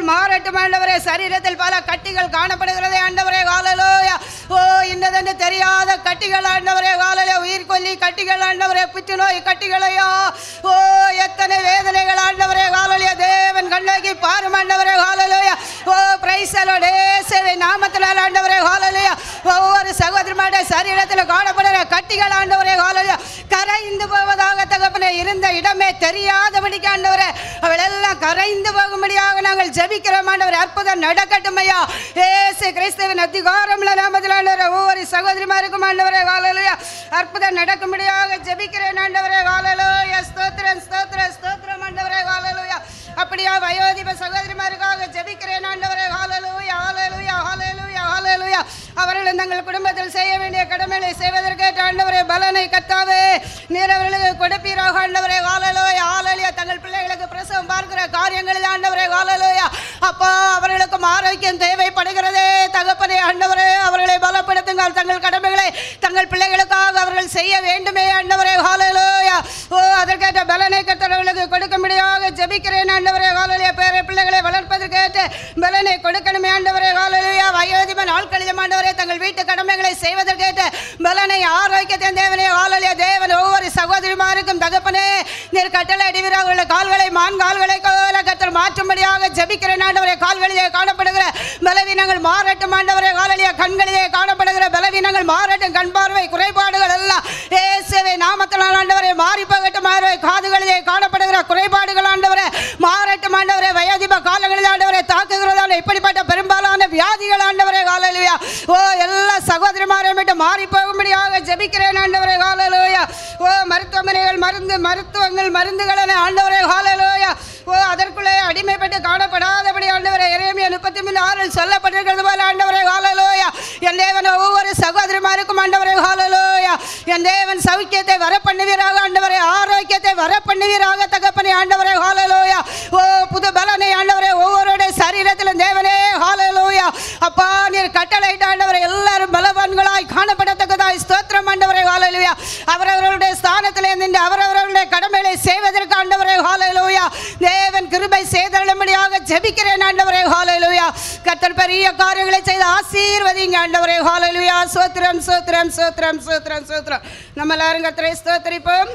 பிள்ளைகள் மாறட்டும் ஆண்டவரே சரீரத்தில் பல கட்டிகள் காணப்படுகிறதே ஆண்டவரே காலலோயா ஓ இன்னதென்று தெரியாத கட்டிகள் ஆண்டவரே காலலே உயிர் கொல்லி கட்டிகள் ஆண்டவரே புற்றுநோய் கட்டிகளையா ஓ எத்தனை வேதனைகள் ஆண்டவரே காலலியா தேவன் கண்ணகி பாரும் ஆண்டவரே காலலோயா ஓ பிரைசலோடே சேவை நாமத்தினால் ஆண்டவரே காலலியா ஒவ்வொரு சகோதரமாட சரீரத்தில் காணப்படுகிற கட்டிகள் ஆண்டவரே காலலியா கரைந்து போவதாக தகப்பனே இருந்த இடமே தெரியாதபடிக்கு ஆண்டவரே அவள் எல்லாம் கரைந்து போகும்படியாக நாங்கள் ஜெபிக்கிறோம் ஆண்டவரே அற்புதம் நடக்கட்டும் ஐயா ஏசு கிறிஸ்துவின் அதிகாரமுள்ள நாமத்தில் ஆண்டவரே ஒவ்வொரு சகோதரிமாருக்கும் ஆண்டவரே காலையிலயா அற்புதம் நடக்கும்படியாக ஜெபிக்கிறேன் ஆண்டவரே காலையிலோயா ஸ்தோத்திரம் ஸ்தோத்திரம் ஸ்தோத்திரம் ஆண்டவரே காலையிலோயா அப்படியா வயோதிப சகோதரிமாருக்காக ஜெபிக்கிறேன் ஆண்டவரே காலையிலோயா ஹalleluya ஹalleluya ஹalleluya அவர்கள் தங்கள் குடும்பத்தில் செய்ய வேண்டிய கடமைகளை செய்வதற்கேற்ற ஆண்டவரே பலனை கத்தாவே நீர் அவர்களுக்கு கொடுப்பீராக ஆண்டவரே காலையிலோயா ஹalleluya தங்கள் பிள்ளைகளுக்கு பிரசவம் பார்க்கிற காரியங்களில் ஆண்டவரே காலையிலோயா அப்பா அவர்களுக்கும் ஆரோக்கியம் தேவைப்படுகிறதே தகப்பனே ஆண்டவரே அவர்களை பலப்படுத்துங்கள் தங்கள் கடமைகளை தங்கள் பிள்ளைகளுக்காக அவர்கள் செய்ய வேண்டுமே ஆண்டவரே ஹalleluya ஓ அதற்கேற்ற பலனை கர்த்தர்களுக்கு கொடுக்கும்படியாக ஜெபிக்கிறேன் ஆண்டவரே ஹalleluya பேர பிள்ளைகளை வளர்ப்பதற்கேற்ற பலனை கொடுக்கணுமே ஆண்டவரே ஹalleluya வயோதிப நாட்களிலும் ஆண்டவரே தங்கள் வீட்டு கடமைகளை செய்வதற்கேற்ற பலனை ஆரோக்கியத்தை தேவனே ஹalleluya தேவன் ஒவ்வொரு சகோதரிமாருக்கும் தகப்பனே நீர் கட்டளை அடிவீர் அவர்களுடைய கால்களை மான் கால்களை போல கர்த்தர் மாற்றும்படியாக ஜெபிக்கிறேன் ஆண்டவரே கால்களிலே காணப்படுகிற பலவீனங்கள் மாறட்டும் ஆண்டவரே காலலியா கண்களிலே காணப்படுகிற பலவீனங்கள் மாறட்டும் கண் பார்வை குறைபாடுகள் எல்லாம் இயேசுவே நாமத்தினால் ஆண்டவரே மாறி போகட்டும் ஆண்டவரே காதுகளிலே காணப்படுகிற குறைபாடுகள் ஆண்டவரே மாறட்டும் ஆண்டவரே வயோதிப காலங்களில் ஆண்டவரே தாக்குகிறதால இப்படிப்பட்ட பெரும்பாலான வியாதிகள் ஆண்டவரே காலலியா ஓ எல்லா சகோதரிமாரையும் விட்டு மாறி போகும்படியாக ஜெபிக்கிறேன் ஆண்டவரே காலலோயா ஓ மருத்துவமனைகள் மருந்து மருத்துவங்கள் மருந்துகள் என ஆண்டவரே காலலோயா ஓ அதற்குள்ளே அடிமைப்பட்டு காணப்படாதபடி ஆண்டவரே இறைமைய முப்பத்தி மூணு ஆறில் சொல்லப்பட்டிருக்கிறது போல ஆண்டவரே காலலோயா என் தேவன் ஒவ்வொரு சகோதரிமாருக்கும் ஆண்டவரே காலலோயா என் தேவன் சௌக்கியத்தை வர பண்ணுவீராக ஆண்டவரே ஆரோக்கியத்தை வர பண்ணுவீராக தகப்பனே ஆண்டவரே காலலோயா ஓ புது பலனை ஆண்டவரே ஒவ்வொருடைய சரீரத்திலும் தேவனே காலலோயா அப்பா நீர் கட்டளையிட்ட ஆண்டவரே எல்லாரும் பலவான்களாய் காணப்படத்தக்கதாய் ஸ்தோத்திரம் ஆண்டவரே காலலோயா அவரவர்களுடைய ஸ்தானத்திலே நின்று அவரவர்களுடைய கடமைகளை செய்வதற்கு ஆண்டவரே காலலோயா தேவன் கிருபை செய்தருளும்படியாக ஜெபிக்கிறேன் ஆண்டவரே ஹalleluya கர்த்தர் பெரிய காரியங்களை செய்து ஆசீர்வதிங்க ஆண்டவரே ஹalleluya சோத்திரம் சோத்திரம் சோத்திரம் சோத்திரம் சோத்திரம் நம்ம எல்லாரும் கர்த்தரை ஸ்தோத்திரிப்போம்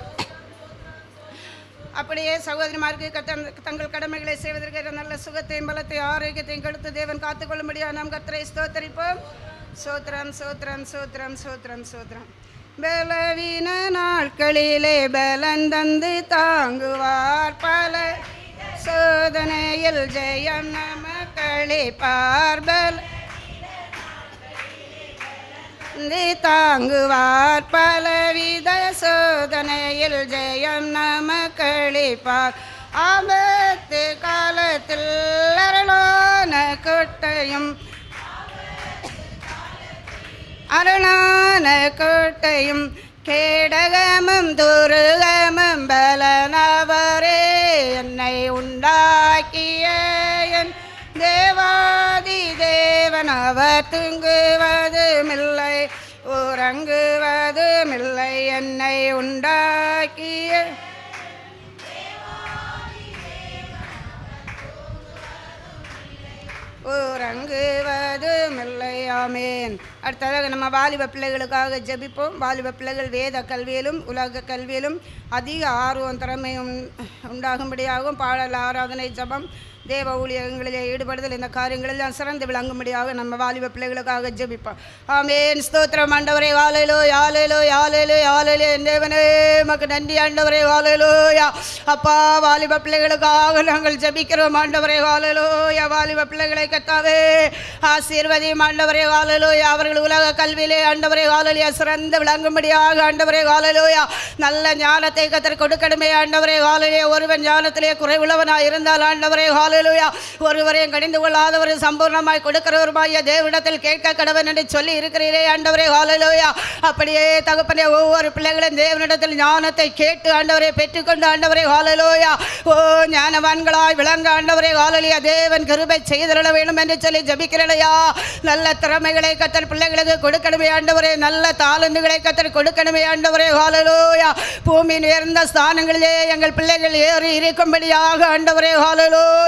அப்படியே சகோதரிமாருக்கு கத்தன் தங்கள் கடமைகளை செய்வதற்கு நல்ல சுகத்தையும் பலத்தையும் ஆரோக்கியத்தையும் கொடுத்து தேவன் காத்துக்கொள்ளும்படியாக நாம் கர்த்தரை ஸ்தோத்தரிப்போம் சோத்திரம் சோத்திரம் சோத்திரம் சோத்திரம் சோத்திரம் பலவீன நாட்களிலே பலன் தந்து தாங்குவார் பல சோதனையில் ஜெயம் நமக்களே பார்பல் நீ தாங்குவார் பலவித சோதனையில் ஜெயம் நமக்களிப்பார் ஆபத்து காலத்தில் அருளான கொட்டையும் அருளான கோட்டையும் கேடகமும் துருகமும் பலனவரே என்னை உண்டாக்கிய என் தேவாதி தேவன் அவர் தூங்குவதுமில்லை உறங்குவதுமில்லை என்னை உண்டாக்கிய உறங்குவதுமில்லை ஆமேன் அடுத்ததாக நம்ம வாலிப பிள்ளைகளுக்காக ஜெபிப்போம் வாலிப பிள்ளைகள் வேத கல்வியிலும் உலக கல்வியிலும் அதிக ஆர்வம் திறமையும் உண்டாகும்படியாகவும் பாடல் ஆராதனை ஜெபம் தேவ ஊழியங்களிலே ஈடுபடுதல் இந்த காரியங்களெல்லாம் சிறந்து விளங்கும்படியாக நம்ம வாலிப பிள்ளைகளுக்காக ஜெபிப்போம் ஆமேன் ஸ்தோத்திரம் ஆண்டவரே வாழையிலோ யாழையிலோ யாழையிலோ யாழையிலோ என் தேவனே மக்கு நன்றி ஆண்டவரே வாழையிலோ யா அப்பா வாலிப பிள்ளைகளுக்காக நாங்கள் ஜெபிக்கிறோம் ஆண்டவரே வாழையிலோ யா வாலிப பிள்ளைகளை கத்தாவே ஆசீர்வதியும் ஆண்டவரே வாழையிலோ யா அவர்கள் உலக கல்வியிலே ஆண்டவரே வாழையிலோ சிறந்து விளங்கும்படியாக ஆண்டவரே வாழையிலோயா நல்ல ஞானத்தை கத்தர் கொடுக்கணுமே ஆண்டவரே வாழையிலே ஒருவன் ஞானத்திலே குறைவுள்ளவனாய் இருந்தால் ஆண்டவரே ஹாலேலூயா ஒருவரையும் கடிந்து கொள்ளாதவர் சம்பூர்ணமாய் கொடுக்கிறவருமாய தேவனிடத்தில் கேட்க கடவன் என்று சொல்லி இருக்கிறீரே ஆண்டவரே ஹாலேலூயா அப்படியே தகப்பனே ஒவ்வொரு பிள்ளைகளும் தேவனிடத்தில் ஞானத்தை கேட்டு ஆண்டவரை பெற்றுக்கொண்டு ஆண்டவரே ஹாலேலூயா ஓ ஞானவான்களாய் விளங்க ஆண்டவரே ஹாலேலூயா தேவன் கிருபை செய்திட வேண்டும் என்று சொல்லி ஜபிக்கிறலையா நல்ல திறமைகளை கத்தர் பிள்ளைகளுக்கு கொடுக்கணுமே ஆண்டவரே நல்ல தாளந்துகளை கத்தர் கொடுக்கணுமே ஆண்டவரே ஹாலேலூயா பூமியின் உயர்ந்த ஸ்தானங்களிலே எங்கள் பிள்ளைகள் ஏறி இருக்கும்படியாக ஆண்டவரே ஹாலேலூயா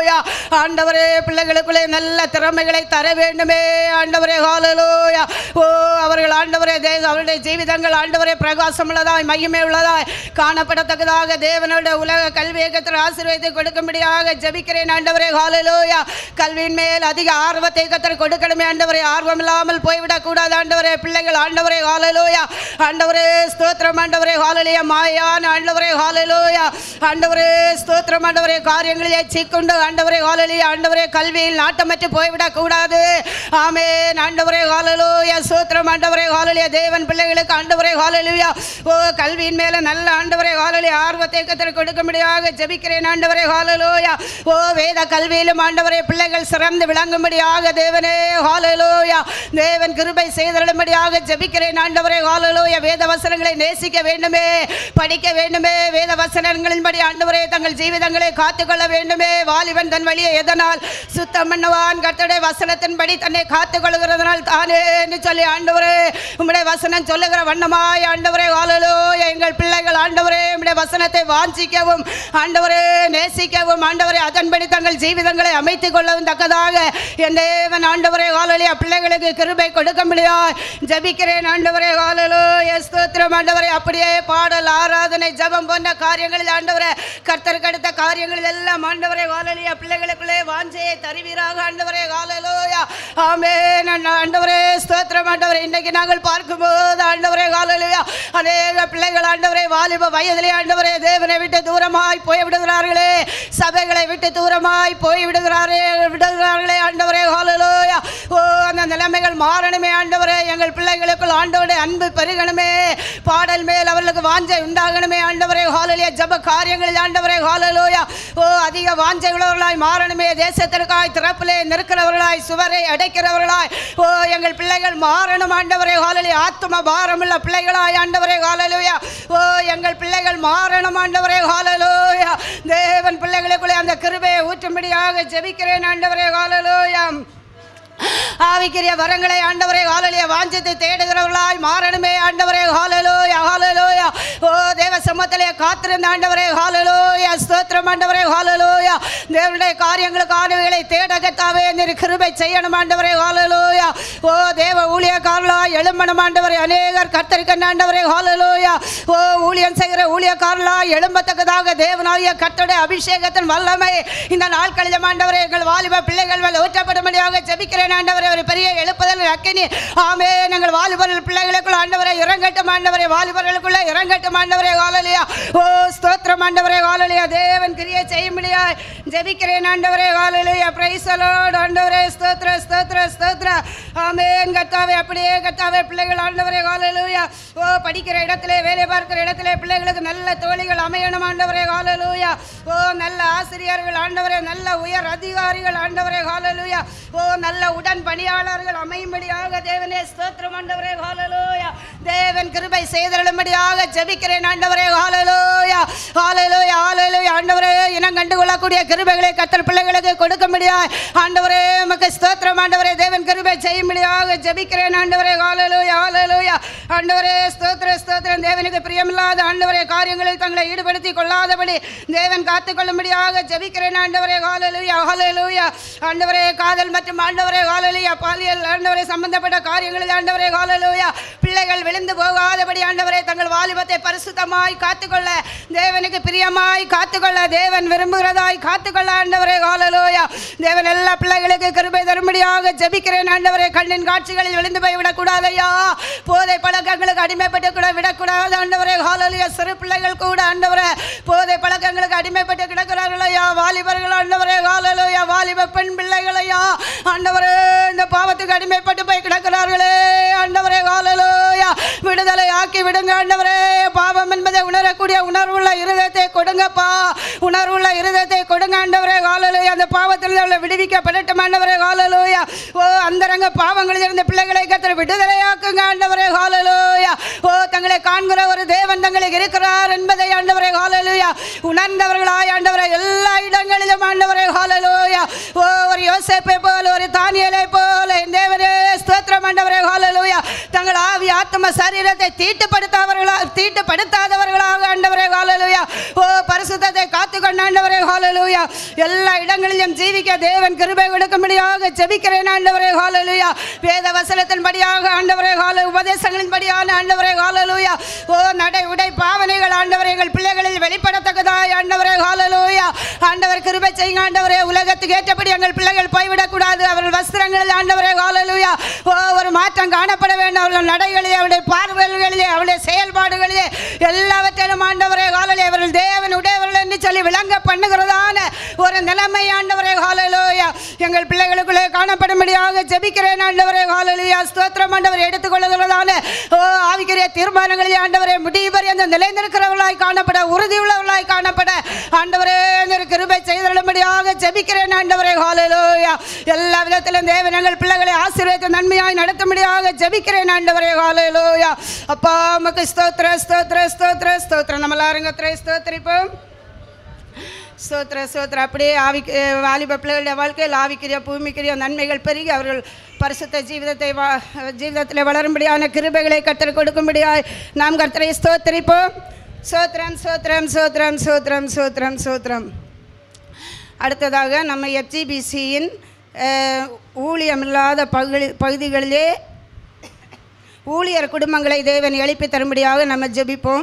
ஹalleluya ஆண்டவரே பிள்ளைகளுக்குள்ளே நல்ல திறமைகளை தர வேண்டுமே ஆண்டவரே ஹalleluya ஓ அவர்கள் ஆண்டவரே தேவ அவருடைய ஜீவிதங்கள் ஆண்டவரே பிரகாசம் உள்ளதாய் மையமே உள்ளதாய் காணப்படத்தக்கதாக தேவனுடைய உலக கல்வியகத்தில் ஆசீர்வாதத்தை கொடுக்கும்படியாக ஜெபிக்கிறேன் ஆண்டவரே ஹalleluya கல்வியின் மேல் அதிக ஆர்வத்தை கத்தர் கொடுக்கணுமே ஆண்டவரே ஆர்வம் இல்லாமல் போய்விடக் கூடாது ஆண்டவரே பிள்ளைகள் ஆண்டவரே ஹalleluya ஆண்டவரே ஸ்தோத்திரம் ஆண்டவரே ஹalleluya மாயான ஆண்டவரே ஹalleluya ஆண்டவரே ஸ்தோத்திரம் ஆண்டவரே காரியங்களிலே சிக்குண்டு ஆண்டவரே ஹalleluya ஆண்டவரே கல்வியில் நாட்டமற்று போய்விடக் கூடாது ஆமென் ஆண்டவரே ஹalleluya ஸ்தோத்திரம் ஆண்டவரே ஹalleluya தேவன் பிள்ளைகளுக்கு ஆண்டவரே ஹalleluya ஓ கல்வியின் மேல நல்ல ஆண்டவரே ஹalleluya ஆர்வத்தை கத்தர் கொடுக்கும்படியாக ஜெபிக்கிறேன் ஆண்டவரே ஹalleluya ஓ வேத கல்வியிலும் ஆண்டவரே பிள்ளைகள் சிறந்து விளங்கும்படியாக தேவனே ஹalleluya தேவன் கிருபை செய்தருளும்படியாக ஜெபிக்கிறேன் ஆண்டவரே ஹalleluya வேத வசனங்களை நேசிக்க வேண்டுமே படிக்க வேண்டுமே வேத வசனங்களின்படி ஆண்டவரே தங்கள் ஜீவிதங்களை காத்துக்கொள்ள வேண்டுமே வாலிபன் தன் வழியை எதனால் சுத்தம் பண்ணுவான் கர்த்தருடைய வசனத்தின்படி தன்னை காத்துக்கொள்கிறதுனால் தானே என்று சொல்லி ஆண்டவரே உம்முடைய வசனம் சொல்லுகிற வண்ணமாய் ஆண்டவரே ஹalleluya எங்கள் பிள்ளைகள் ஆண்டவரே உம்முடைய வசனத்தை வாஞ்சிக்கவும் ஆண்டவரே நேசிக்கவும் ஆண்டவரே அதன்படி தங்கள் ஜீவிதங்களை அமைத்துக் கொள்ளவும் தக்கதாக என் தேவன் ஆண்டவரே ஹalleluya பிள்ளைகளுக்கு கிருபை கொடுக்க முடியாது ஜெபிக்கிறேன் ஆண்டவரே ஹalleluya ஸ்தோத்திரம் ஆண்டவரே அப்படியே பாடல் ஆராதனை ஜெபம் போன்ற காரியங்களில் ஆண்டவரே கர்த்தருக்கு அடுத்த காரியங்களில் எல்லாம் ஆண்டவரே ஹalleluya பிள்ளைகளுக்குள்ளே வாஞ்சையை தருவீராக ஆண்டவரே ஹalleluya ஆமென் ஆண்டவரே ஸ்தோத்திரம் ஆண்டவரே இன்னைக்கு நாங்கள் பார்க்கும்போது ஆண்டவரே ஹalleluya அநேக பிள்ளைகள் ஆண்டவரே வாலிப வயதிலே ஆண்டவரே தேவனை விட்டு தூரமாய் போய் விடுகிறார்களே சபைகளை விட்டு தூரமாய் போய் விடுகிறாரே விடுகிறார்களே ஆண்டவரே ஹalleluya ஓ அந்த நிலைமைகள் மாறணுமே ஆண்டவரே எங்கள் பிள்ளைகளுக்குள் ஆண்டவருடைய அன்பு பெருகணுமே பாடல் மேல் அவர்களுக்கு வாஞ்சை உண்டாகணுமே ஆண்டவரே ஹalleluya ஜெப காரியங்களில் ஆண்டவரே ஹalleluya ஓ அதிக வாஞ்சை உள்ளவர்களாய் மாறணுமே தேசத்திற்காய் திறப்பிலே நிற்கிறவர்களாய் சுவரை அடைக்கிறவர்களாய் ஓ எங்கள் பிள்ளைகள் மாறணும் ஆண்டவரே ஹalleluya ஆத்தும பாரமுள்ள பிள்ளைகளாய் ஆண்டவரே ஹalleluya ஓ எங்கள் பிள்ளைகள் மாறணும் ஆண்டவரே ஹalleluya தேவன் பிள்ளைகளுக்குள்ளே அந்த கிருபையை ஊற்றும்படியாக ஜெபிக்கிறேன் ஆண்டவரே ஹalleluya ஆவிக்கிரிய வரங்களை ஆண்டவரே ஹாலலிய வாஞ்சத்தை தேடுகிறவர்களாய் மாறணுமே ஆண்டவரே ஹாலலோயா ஹாலலோயா ஓ தேவ சமத்திலே காத்திருந்த ஆண்டவரே ஹாலலோயா ஸ்தோத்திரம் ஆண்டவரே ஹாலலோயா தேவனுடைய காரியங்களுக்கு ஆண்டவர்களை தேடகத்தாவே நீர் கிருபை செய்யணும் ஆண்டவரே ஹாலலோயா ஓ தேவ ஊழியக்காரர்களாய் எழும்பணும் ஆண்டவரே அநேகர் கத்தரிக்கன் ஆண்டவரே ஹாலலோயா ஓ ஊழியம் செய்கிற ஊழியக்காரர்களாய் எழும்பத்தக்கதாக தேவனாகிய கர்த்தருடைய அபிஷேகத்தின் வல்லமை இந்த நாட்களிலும் ஆண்டவரே எங்கள் வாலிப பிள்ளைகள் மேல் ஊற்றப்படும்படியாக ஜெபிக்கிறேன் ஆண்டவரே ஒரு பெரிய எழுப்புதல் அக்கினி ஆமே நாங்கள் வாலிபர்கள் பிள்ளைகளுக்குள்ள ஆண்டவரை இறங்கட்டும் ஆண்டவரே வாலிபர்களுக்குள்ள இறங்கட்டும் ஆண்டவரே வாழலையா ஓ ஸ்தோத்திரம் ஆண்டவரே வாழலையா தேவன் கிரியை செய்யும்படியா ஜெபிக்கிறேன் ஆண்டவரே வாழலையா பிரைஸ் அலோட் ஆண்டவரே ஸ்தோத்திர ஸ்தோத்திர ஸ்தோத்திர ஆமேன் கத்தாவே அப்படியே கத்தாவே பிள்ளைகள் ஆண்டவரே வாழலையா ஓ படிக்கிற இடத்திலே வேலை பார்க்கிற இடத்திலே பிள்ளைகளுக்கு நல்ல தோழிகள் அமையணும் ஆண்டவரே ஹalleluya ஓ நல்ல ஆசிரியர்கள் ஆண்டவரே நல்ல உயர் அதிகாரிகள் ஆண்டவரே ஹalleluya ஓ நல்ல உடன் பணியாளர்கள் அமையும்படியாக தேவனே ஸ்தோத்திரம் ஆண்டவரே ஹalleluya தேவன் கிருபை செய்தருளும்படியாக ஜெபிக்கிறேன் ஆண்டவரே ஹalleluya ஹalleluya ஹalleluya ஆண்டவரே இனம் கண்டு கொள்ளக்கூடிய கிருபைகளை கத்தர் பிள்ளைகளுக்கு கொடுக்கும்படியாக ஆண்டவரே உமக்கு ஸ்தோத்திரம் ஆண்டவரே தேவன் கிருபை செய்யும்படியாக ஜெபிக்கிறேன் ஆண்டவரே ஹalleluya ஹalleluya ஆண்டவரே ஸ்தோத்திர ஸ்தோத்திரம் தேவனுக்கு பிரியமில்லாத ஆண்டவரே காரியங்களில் தங்களை ஈடுபடுத்திக் கொள்ளாதபடி தேவன் காத்துக்கொள்ளும்படியாக ஜெபிக்கிறேன் ஆண்டவரே ஹalleluya ஹalleluya ஆண்டவரே காதல் மற்றும் ஆண்டவரே ஹalleluya பாலியல் ஆண்டவரே சம்பந்தப்பட்ட காரியங்களில் ஆண்டவரே ஹalleluya பிள்ளைகள் விழுந்து போகாதபடி ஆண்டவரே தங்கள் வாலிபத்தை பரிசுத்தமாய் காத்துக்கொள்ள தேவனுக்கு பிரியமாய் காத்துக்கொள்ள தேவன் விரும்புகிறதாய் காத்துக்கொள்ள ஆண்டவரே ஹalleluya தேவன் எல்லா பிள்ளைகளுக்கு கிருபை தரும்படியாக ஜெபிக்கிறேன் ஆண்டவரே கண்ணின் காட்சிகளில் விழுந்து போய் விடக்கூடாது ஐயா போதை பழக்கங்களுக்கு அடிமைப்பட்டு கூட விடக்கூடாது ஆண்டவரே ஹalleluya சிறு பிள்ளைகள் கூட ஆண்டவரே போதை பழக்கங்களுக்கு அடிமைப்பட்டு கிடக்கிறார்கள் ஐயா வாலிபர்கள் ஆண்டவரே ஹalleluya வாலிப பெண் பிள்ளைகள் ஐயா ஆண்டவரே இந்த பாவத்துக்கு அடிமைப்பட்டு போய் கிடக்கிறார்களே ஆண்டவரே ஹalleluya விடுதலை ஆக்கி விடுங்க ஆண்டவரே பாவம் என்பதை உணரக்கூடிய உணர்வுள்ள இருதயத்தை கொடுங்கப்பா உணர்வுள்ள இருதயத்தை கொடுங்க ஆண்டவரே ஹalleluya அந்த பாவத்தில் உள்ள விடுவிக்கப்படட்டும் ஆண்டவரே ஹalleluya ஓ அந்தரங்க பாவங்களில் இருந்த பிள்ளைகளை கத்தர் விடுதலையாக்குங்க ஆண்டவரே ஹalleluya ஓ தங்களை காண்கிற ஒரு தேவன் தங்களுக்கு இருக்கிறார் என்பதை ஆண்டவரே ஹalleluya உணர்ந்தவர்களாய் ஆண்டவரே எல்லா இடங்களிலும் ஆண்டவரே ஹalleluya ஓ ஒரு யோசேப்பை போல ஒரு தானியலை போல என் தேவனே ஸ்தோத்திரம் ஆண்டவரே ஹalleluya தங்கள் ஆவி ஆத்ம சரீரத்தை தீட்டுப்படுத்தாதவர்களா தீட்டுப்படுத்தாதவர்களாக ஆண்டவரே ஹalleluya ஓ பரிசுத்தத்தை காத்துக்கொண்ட ஆண்டவரே ஹalleluya எல்லா இடங்களிலும் ஜீவிக்க தேவன் கிருபை கொடுக்கும்படியாக ஜெபிக்கிறேன் ஆண்டவரே ஹalleluya வேத வசனத்தின்படியாக ஆண்டவரே ஹால உபதேசங்களின்படியான ஆண்டவரே ஹalleluya ஓ நடை உடை பாவனைகள் ஆண்டவரே எங்கள் பிள்ளைகளில் வெளிப்படத்தக்கதாய் ஆண்டவரே ஹalleluya ஆண்டவர் கிருபை செய்யுங்க ஆண்டவரே உலகத்துக்கு ஏற்றபடி எங்கள் பிள்ளைகள் போய்விடக்கூடாது அவர்கள் வஸ்திரங்களில் ஆண்டவரே ஹalleluya ஓ ஒரு மாற்றம் காணப்பட வேண்டும் அவர்கள் நடைகளிலே அவருடைய பார்வைகளிலே அவருடைய செயல்பாடுகளிலே எல்லாவற்றிலும் ஆண்டவரே ஹalleluya அவர்கள் தேவன் உடையவர்கள் என்று சொல்லி விளங்க பண்ணுகிறதான ஒரு நிலைமை ஆண்டவரே ஹalleluya எங்கள் பிள்ளைகளுக்குள்ளே காணப்படும்படியாக ஜெபிக்கிறேன் ஆண்டவரே ஹalleluya ஸ்தோத்திரம் ஆண்டவர் எடுத்துக்கொள்ளுகிறதான ஓ ஆவிக்குரிய தீர்மானங்களில் ஆண்டவரே முடிவரை அந்த நிலைநிற்கிறவர்களாய் காணப்பட உறுதி உள்ளவர்களாய் காணப்பட ஆண்டவரே இந்த கிருபை செய்தருளும்படியாக ஜெபிக்கிறேன் ஆண்டவரே ஹalleluya எல்லா விதத்திலும் தேவன் எங்கள் பிள்ளைகளை ஆசீர்வதித்து நன்மையாய் நடத்தும்படியாக ஜெபிக்கிறேன் ஆண்டவரே ஹalleluya அப்பா உமக்கு ஸ்தோத்திர ஸ்தோத்திர ஸ்தோத்திர ஸ்தோத்திரம் நம்ம எல்லாரும் கத்திரை ஸ்தோத்திரிப்போம் ஸ்தோத்திர ஸ்தோத்திர அப்படியே ஆவி வாலிப பிள்ளைகளுடைய வாழ்க்கையில் ஆவிக்கிரிய பூமிக்கிரிய நன்மைகள் பெருகி அவர்கள் பரிசுத்த ஜீவிதத்தை வா ஜீவிதத்தில் வளரும்படியான கிருபைகளை கத்தர் கொடுக்கும்படியாய் நாம் கர்த்தரை ஸ்தோத்திரிப்போம் சோத்திரம் சோத்திரம் சோத்திரம் சோத்திரம் சோத்திரம் சோத்திரம் அடுத்ததாக நம்ம எஃப்ஜிபிசியின் ஊழியமில்லாத பகுதி பகுதிகளிலே ஊழியர் குடும்பங்களை தேவன் எழுப்பி தரும்படியாக நம்ம ஜெபிப்போம்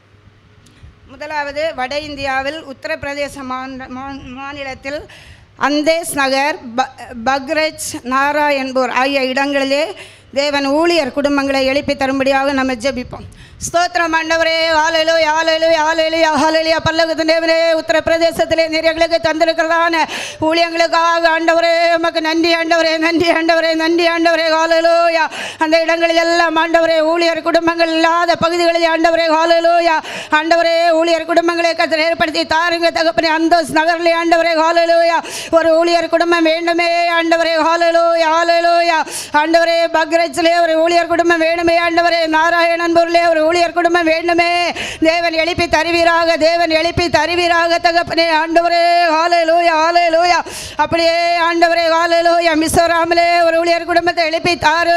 முதலாவது வட இந்தியாவில் உத்தரப்பிரதேச மாநில மா- மாநிலத்தில் அந்தேஸ் நகர் ப பக்ரஜ் நாரா என்போர் ஆகிய இடங்களிலே தேவன் ஊழியர் குடும்பங்களை எழுப்பி தரும்படியாக நம்ம ஜெபிப்போம் ஸ்தோத்திரம் ஆண்டவரே ஆலையிலோ ஆலையிலோ ஆலையிலோ ஆலையிலோ பல்லகத்தின் தேவனே உத்தரப்பிரதேசத்திலே நிறையர்களுக்கு தந்திருக்கிறதான ஊழியங்களுக்காக ஆண்டவரே உமக்கு நன்றி ஆண்டவரே நன்றி ஆண்டவரே நன்றி ஆண்டவரே ஹalleluya அந்த இடங்களில் எல்லாம் ஆண்டவரே ஊழியர் குடும்பங்கள் இல்லாத பகுதிகளில் ஆண்டவரே ஹalleluya ஆண்டவரே ஊழியர் குடும்பங்களை கத்தர் ஏற்படுத்தி தாருங்க தகப்பனே அந்தோஸ் நகரிலே ஆண்டவரே ஹalleluya ஒரு ஊழியர் குடும்பம் வேண்டுமே ஆண்டவரே ஹalleluya ஹalleluya ஆண்டவரே பக்ரஜ்லே ஒரு ஊழியர் குடும்பம் வேண்டுமே ஆண்டவரே நாராயணன்பூர்லே ஒரு ஊழியர் குடும்பம் வேண்டுமே தேவன் எழுப்பி தருவீராக தேவன் எழுப்பி தருவீராக தகப்பனே ஆண்டவரே ஹalleluya ஹalleluya அப்படியே ஆண்டவரே ஹalleluya மிசோராமிலே ஒரு ஊழியர் குடும்பத்தை எழுப்பி தாரு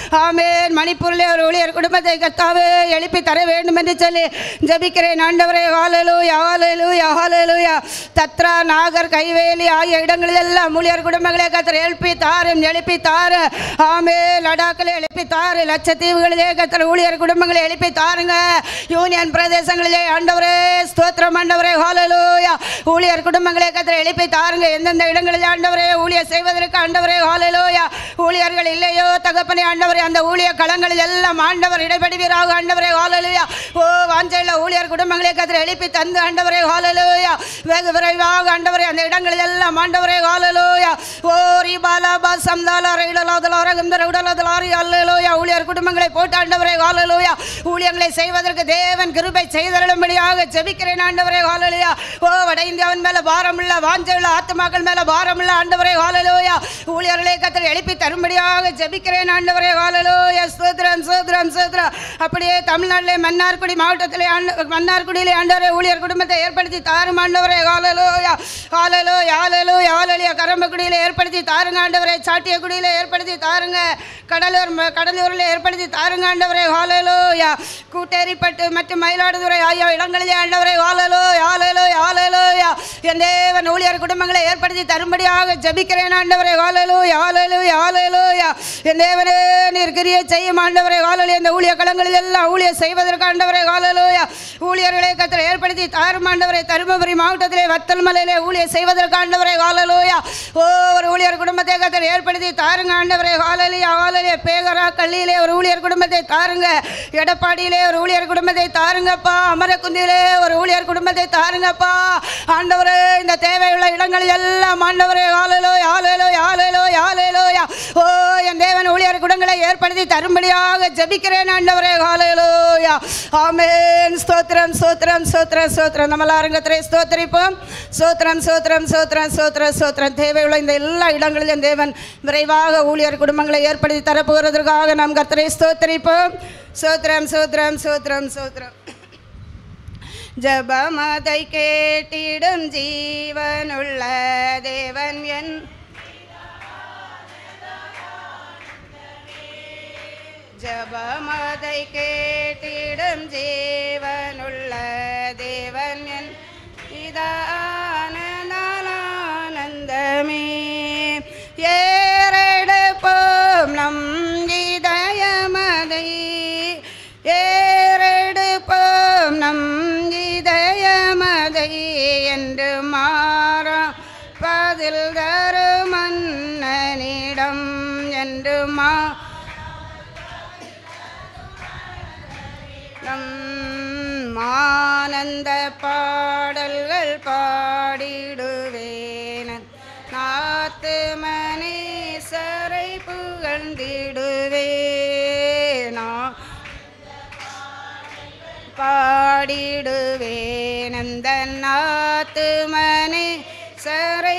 ஆமென் மணிப்பூரிலே ஒரு ஊழியர் குடும்பத்தை கத்தாவே எழுப்பி தர வேண்டும் என்று சொல்லி ஜெபிக்கிறேன் ஆண்டவரே ஹalleluya ஹalleluya ஹalleluya தத்ரா நாகர் கைவேலி ஆகிய இடங்களில் எல்லாம் ஊழியர் குடும்பங்களை கத்தர் எழுப்பி தாரும் எழுப்பி தாரு ஆமே லடாக்கில் எழுப்பி தாரு லட்சத்தீவுகளிலே கத்தர் ஊழியர் குடும்பங்களை எழுப்பி தாருங்க யூனியன் பிரதேசங்களிலே ஆண்டவரே ஸ்தோத்திரம் ஆண்டவரே ஹalleluya ஊழியர் குடும்பங்களை கத்தர் எழுப்பி தாருங்க எந்தெந்த இடங்களில் ஆண்டவரே ஊழியர் செய்வதற்கு ஆண்டவரே ஹalleluya ஊழியர்கள் இல்லையோ தகப்பனே ஆண்டவரே அந்த ஊழிய களங்களில் எல்லாம் ஆண்டவர் இடைபடுவீராக ஆண்டவரே ஹalleluya ஓ வாஞ்சையில் ஊழியர் குடும்பங்களை கத்தர் எழுப்பி தந்து ஆண்டவரே ஹalleluya வெகு விரைவாக ஆண்டவரே அந்த இடங்களில் எல்லாம் ஆண்டவரே ஹalleluya ஓ ரிபாலா பசம்தாலா ரைடலாதலா ரகந்தர உடலாதலாரி ஹalleluya ஊழியர் குடும்பங்களை போட்டு ஆண்டவரே ஹalleluya ஊழியங்களை செய்வதற்கு தேவன் கிருபை செய்தருளும்படியாக ஜெபிக்கிறேன் ஆண்டவரே ஹalleluya ஓ வட இந்தியாவின் மேல பாரமுள்ள வாஞ்சையுள்ள ஆத்மாக்கள் மேல பாரமுள்ள ஆண்டவரே ஹalleluya ஊழியர்களை கத்தர் எழுப்பி தரும்படியாக ஜெபிக்கிறேன் ஆண்டவரே ஹalleluya ஸ்தோத்திரம் ஸ்தோத்திரம் ஸ்தோத்திரம் அப்படியே தமிழ்நாட்டிலே மன்னார்குடி மாவட்டத்திலே ஆண்ட மன்னார்குடியிலே ஆண்டவரே ஊழியர் குடும்பத்தை ஏற்படுத்தி தாரும் ஆண்டவரே ஹalleluya ஹalleluya ஹalleluya ஹalleluya கரம்பக்குடியிலே ஏற்படுத்தி தாருங்க ஆண்டவரே சாட்டியக்குடியிலே ஏற்படுத்தி தாருங்க கடலூர் ம- கடலூரில் ஏற்படுத்தி தாருங்க ஆண்டவரே ஹalleluya கூட்டேரிப்பட்டு மற்றும் மயிலாடுதுறை ஆகிய இடங்களிலே ஆண்டவரே ஹalleluya ஹalleluya ஹalleluya என் தேவன் ஊழியர் குடும்பங்களை ஏற்படுத்தி தரும்படியாக ஜெபிக்கிறேன் ஆண்டவரே ஹalleluya ஹalleluya ஹalleluya என் தேவனே நீர் கிரியை செய்யும் ஆண்டவரே ஹalleluya இந்த ஊழிய களங்களில் எல்லாம் ஊழியர் செய்வதற்கு ஆண்டவரே ஹalleluya ஊழியர்களை கத்தர் ஏற்படுத்தி தாரும் ஆண்டவரே தருமபுரி மாவட்டத்திலே வத்தல் மலையிலே ஊழியர் செய்வதற்கு ஆண்டவரே ஹalleluya ஓ ஒரு ஊழியர் குடும்பத்தை கத்தர் ஏற்படுத்தி தாருங்க ஆண்டவரே ஹalleluya ஹalleluya பேகரா கள்ளியிலே ஒரு ஊழியர் குடும்பத்தை தாருங்க எடப்பாடியிலே ஒரு ஊழியர் குடும்பத்தை தாருங்கப்பா அமரக்குந்தியிலே ஒரு ஊழியர் குடும்பத்தை தாருங்கப்பா ஆண்டவரே இந்த தேவையுள்ள இடங்களில் எல்லாம் ஆண்டவரே ஹalleluya ஹalleluya ஹalleluya ஹalleluya ஓ என் தேவன் ஊழியர் குடங்களை ஏற்படுத்தி தரும்படியாக ஜெபிக்கிறேன் ஆண்டவரே ஹalleluya ஆமென் ஸ்தோத்திரம் ஸ்தோத்திரம் ஸ்தோத்திரம் ஸ்தோத்திரம் நம்ம அரங்கத்திலே ஸ்தோத்திரிப்போம் ஸ்தோத்திரம் ஸ்தோத்திரம் ஸ்தோத்திரம் ஸ்தோத்திரம் ஸ்தோத்திரம் தேவையுள்ள இந்த எல்லா இடங்களிலும் தேவன் விரைவாக ஊழியர் குடும்பங்களை ஏற்படுத்தி தரப்போகிறதற்காக நாம் கர்த்தரை ஸ்தோத்திரிப்போம் ஸ்தோத்திரம் ஸ்தோத்திரம் ஸ்தோத்திரம் ஸ்தோத்திரம் ஜபமதை கேட்டிடும் ஜீவனுள்ள தேவன் என் ஜபமதை கேட்டிடும் ஜீவனுள்ள தேவன் என் இதான நாளா ஆனந்த பாடல்கள் பாடிடுவேன் நாத்து மனேசரை புகழ்ந்திடுவேன் நான் பாடிடுவேன் அந்த நாத்து மனே சரை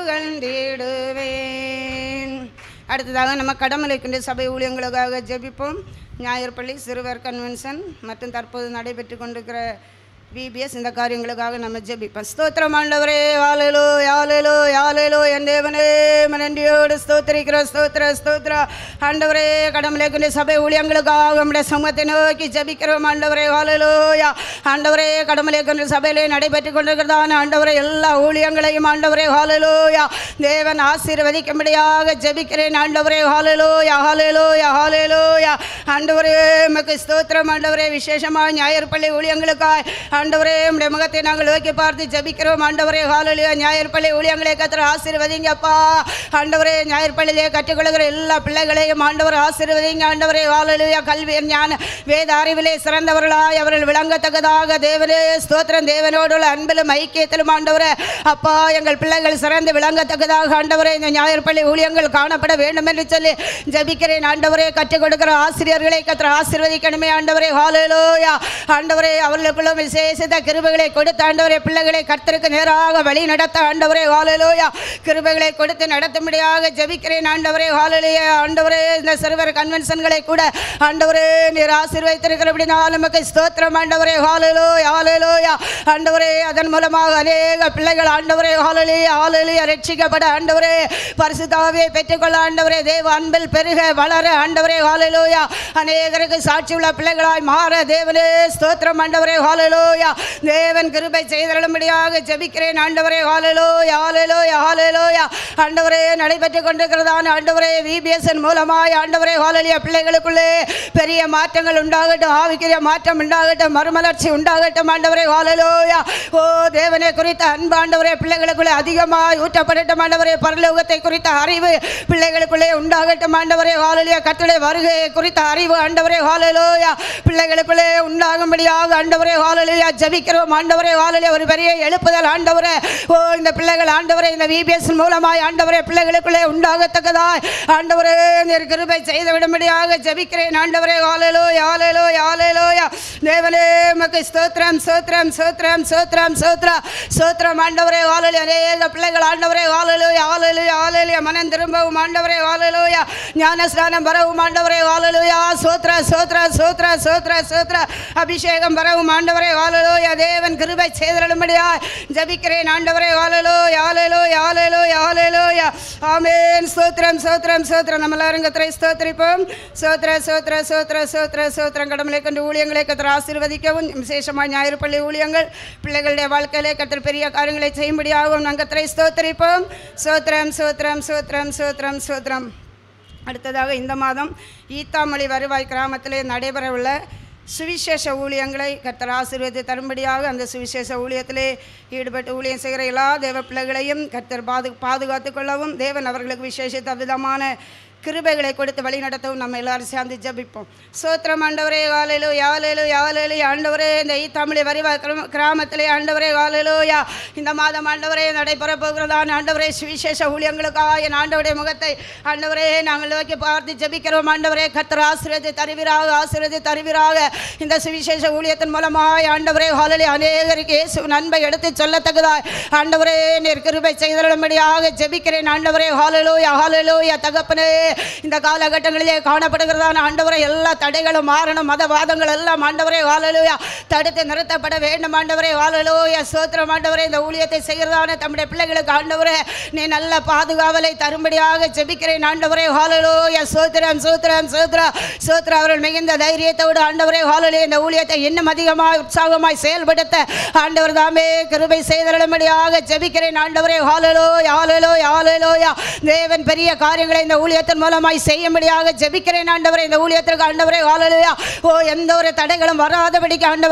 புகழ்ந்திடுவேன் அடுத்ததாக நம்ம கடமலைக்குண்ட சபை ஊழியங்களுக்காக ஜெபிப்போம் ஞாயிற்பள்ளி சிறுவர் கன்வென்ஷன் மற்றும் தற்போது நடைபெற்று கொண்டிருக்கிற விபிஎஸ் இந்த காரியங்களுக்காக நம்ம ஜெபிப்போம் ஸ்தோத்திரம் ஆண்டவரே யாழலோ யாழலோ யாழலோ என் தேவனே நன்றியோடு ஸ்தோத்திரிக்கிற ஸ்தோத்திர ஸ்தோத்திர ஆண்டவரே கடமலை கொண்டு சபை ஊழியங்களுக்காக நம்முடைய சமூகத்தை நோக்கி ஜெபிக்கிறோம் ஆண்டவரே ஹalleluya ஆண்டவரே கடமலை கொண்டு சபையிலே நடைபெற்று கொண்டிருக்கிறதான ஆண்டவரே எல்லா ஊழியங்களையும் ஆண்டவரே ஹalleluya தேவன் ஆசீர்வதிக்கும்படியாக ஜெபிக்கிறேன் ஆண்டவரே ஹalleluya ஹalleluya ஹalleluya ஆண்டவரே உமக்கு ஸ்தோத்திரம் ஆண்டவரே விசேஷமாக ஞாயிற்பள்ளி ஊழியங்களுக்காய் ஆண்டவரே உம்முடைய முகத்தை நாங்கள் நோக்கி பார்த்து ஜெபிக்கிறோம் ஆண்டவரே ஹalleluya ஞாயிற்பள்ளி ஊழியங்களை கத்திர ஆசீர்வதிங்கப்பா ஆண்டவரே ஞாயிற்பள்ளியிலே கற்றுக்கொள்கிற எல்லா பிள்ளைகளையும் ஆண்டவர் ஆசீர்வதிங்க ஆண்டவரே ஹalleluya கல்வி ஞான வேத அறிவிலே சிறந்தவர்களாய் அவர்கள் விளங்கத்தக்கதாக தேவனே ஸ்தோத்திரம் தேவனோடு உள்ள அன்பிலும் ஐக்கியத்திலும் ஆண்டவரே அப்பா எங்கள் பிள்ளைகள் சிறந்து விளங்கத்தக்கதாக ஆண்டவரே இந்த ஞாயிற்பள்ளி ஊழியங்கள் காணப்பட வேண்டும் என்று சொல்லி ஜெபிக்கிறேன் ஆண்டவரே கற்றுக் கொடுக்கிற ஆசிரியர்களை கத்திர ஆசீர்வதிக்கணுமே ஆண்டவரே ஹalleluya ஆண்டவரே அவர்களுக்குள்ள விசேஷித்த கிருபைகளை கொடுத்த ஆண்டவரே பிள்ளைகளை கர்த்தருக்கு நேராக வழி நடத்த ஆண்டவரே ஹalleluya கிருபைகளை கொடுத்து நடத்தும்படியாக ஜெபிக்கிறேன் ஆண்டவரே ஹalleluya ஆண்டவரே இந்த சிறுவர் கன்வென்ஷன்களை கூட ஆண்டவரே நீர் ஆசீர்வதித்திருக்கிறபடினால் நமக்கு ஸ்தோத்திரம் ஆண்டவரே ஹalleluya ஹalleluya ஆண்டவரே அதன் மூலமாக அநேக பிள்ளைகள் ஆண்டவரே ஹalleluya ஹalleluya ரட்சிக்கப்பட ஆண்டவரே பரிசுத்தாவே பெற்றுக்கொள்ள ஆண்டவரே தேவ அன்பில் பெருக வளர ஆண்டவரே ஹalleluya அநேகருக்கு சாட்சி உள்ள பிள்ளைகளாய் மாற தேவனே ஸ்தோத்திரம் ஆண்டவரே ஹalleluya தேவன் கிருபை செய்தருளும்படியாக ஜெபிக்கிறேன் ஆண்டவரே ஹalleluya ஹalleluya ஹalleluya ஆண்டவரே நடைபெற்று கொண்டிருக்கிறதான ஆண்டவரே விபிஎஸ்என் மூலமாய் ஆண்டவரே ஹalleluya பிள்ளைகளுக்குள்ளே பெரிய மாற்றங்கள் உண்டாகட்டும் ஆவிக்கிற மாற்றம் உண்டாகட்டும் மறுமலர்ச்சி உண்டாகட்டும் ஆண்டவரே ஹalleluya ஓ தேவனை குறித்த அன்பு ஆண்டவரே பிள்ளைகளுக்குள்ளே அதிகமாய் ஊற்றப்படட்டும் ஆண்டவரே பரலோகத்தை குறித்த அறிவு பிள்ளைகளுக்குள்ளே உண்டாகட்டும் ஆண்டவரே ஹalleluya கட்டளை வருகை குறித்த அறிவு ஆண்டவரே ஹalleluya பிள்ளைகளுக்குள்ளே உண்டாகும்படியாக ஆண்டவரே ஹalleluya ஜெபிக்கிறோம் ஆண்டவரே ஹalleluya ஒரு பெரிய எழுப்புதல் ஆண்டவரே ஓ இந்த பிள்ளைகள் ஆண்டவரே இந்த விபிஎஸ் மூலமாய் ஆண்டவரே பிள்ளைகளுக்குள்ளே உண்டாகத்தக்கதாய் ஆண்டவரே நீர் கிருபை செய்து விடும்படியாக ஜெபிக்கிறேன் ஆண்டவரே ஹalleluya ஹalleluya ஹalleluya தேவனே உமக்கு ஸ்தோத்திரம் ஸ்தோத்திரம் ஸ்தோத்திரம் ஸ்தோத்திரம் ஸ்தோத்திரம் ஸ்தோத்திரம் ஆண்டவரே ஹalleluya அநேக பிள்ளைகள் ஆண்டவரே ஹalleluya ஹalleluya ஹalleluya மனம் திரும்பவும் ஆண்டவரே ஹalleluya ஞானஸ்நானம் வரவும் ஆண்டவரே ஹalleluya ஸ்தோத்திர ஸ்தோத்திர ஸ்தோத்திர ஸ்தோத்திர ஸ்தோத்திர அபிஷேகம் வரவும் ஆண்டவரே ஹalleluya தேவன் கிருபை செய்தருளும்படியாய் ஜெபிக்கிறேன் ஆண்டவரே ஹalleluya ஹalleluya ஹalleluya ஹalleluya ஆமென் ஸ்தோத்திரம் ஸ்தோத்திரம் ஸ்தோத்திரம் நம்ம எல்லாரும் கத்தரை ஸ்தோத்திரிப்போம் ஸ்தோத்திர ஸ்தோத்திர ஸ்தோத்திர ஸ்தோத்திர ஸ்தோத்திரம் கடவுளை கொண்டு ஊழியங்களை கத்தர் ஆசீர்வதிக்கவும் விசேஷமாக ஞாயிறு பள்ளி ஊழியங்கள் பிள்ளைகளுடைய வாழ்க்கையிலே கத்தர் பெரிய காரியங்களை செய்யும்படியாகவும் நாங்கள் கத்தரை ஸ்தோத்திரிப்போம் ஸ்தோத்திரம் ஸ்தோத்திரம் ஸ்தோத்திரம் ஸ்தோத்திரம் ஸ்தோத்திரம் அடுத்ததாக இந்த மாதம் ஈத்தாமொழி வருவாய் கிராமத்திலே நடைபெறவுள்ள சுவிசேஷ ஊழியங்களை கர்த்தர் ஆசீர்வதி தரும்படியாக அந்த சுவிசேஷ ஊழியத்திலே ஈடுபட்டு ஊழியம் செய்கிற எல்லா தேவ பிள்ளைகளையும் கர்த்தர் பாது பாதுகாத்து கொள்ளவும் தேவன் அவர்களுக்கு விசேஷித்த விதமான கிருபைகளை கொடுத்து வழி நடத்தவும் நம்ம எல்லாரும் சேர்ந்து ஜெபிப்போம் சோத்திரம் ஆண்டவரே காலையிலோ யாலையிலோ யாலையிலோ ஆண்டவரே இந்த ஈத்தாமொழி வரிவா கிராம- கிராமத்திலே ஆண்டவரே காலையிலோயா இந்த மாதம் ஆண்டவரே நடைபெற போகிறதான ஆண்டவரே சுவிசேஷ ஊழியங்களுக்காக என் ஆண்டவருடைய முகத்தை ஆண்டவரே நாங்கள் நோக்கி பார்த்து ஜெபிக்கிறோம் ஆண்டவரே கர்த்தர் ஆசீர்வதி தருவீராக ஆசீர்வதி தருவீராக இந்த சுவிசேஷ ஊழியத்தின் மூலமாய் ஆண்டவரே ஹாலிலே அநேகருக்கு இயேசு நன்மை எடுத்து சொல்லத்தக்கதாய் ஆண்டவரே நீர் கிருபை செய்தருளும்படியாக ஜெபிக்கிறேன் ஆண்டவரே ஹாலலோயா ஹாலலோயா தகப்பனே இந்த காலகட்டங்களிலே காணப்படுகிறதான ஆண்டவரே எல்லா தடைகளும் மாறணும் மதவாதங்கள் எல்லாம் ஆண்டவரே ஹாலலோயா தடுத்து நிறுத்தப்பட வேண்டும் ஆண்டவரே ஹாலலோயா சோத்திரம் ஆண்டவரே இந்த ஊழியத்தை செய்கிறதான தம்முடைய பிள்ளைகளுக்கு ஆண்டவரே நீ நல்ல பாதுகாவலை தரும்படியாக ஜெபிக்கிறேன் ஆண்டவரே ஹாலலோயா சோத்திரம் சோத்திரம் சோத்ரா சோத்ரா அவர்கள் மிகுந்த தைரியத்தோடு ஆண்டவரே ஹாலலே இந்த ஊழியத்தை இன்னும் அதிகமாக உற்சாகமாய் செயல்படுத்த ஆண்டவர் தாமே கிருபை செய்தருளும்படியாக ஜெபிக்கிறேன் ஆண்டவரே ஹாலலோ யாலலோ யாலலோயா தேவன் பெரிய காரியங்களை இந்த ஊழியத்தின் மூலமாய் செய்யும்படியாக ஜெபிக்கிறேன் ஆண்டவரே இந்த ஊழியத்திற்கு ஆண்டவரே ஹாலலோயா ஓ எந்த ஒரு தடைகளும் வராதபடிக்கு ஆண்டவரே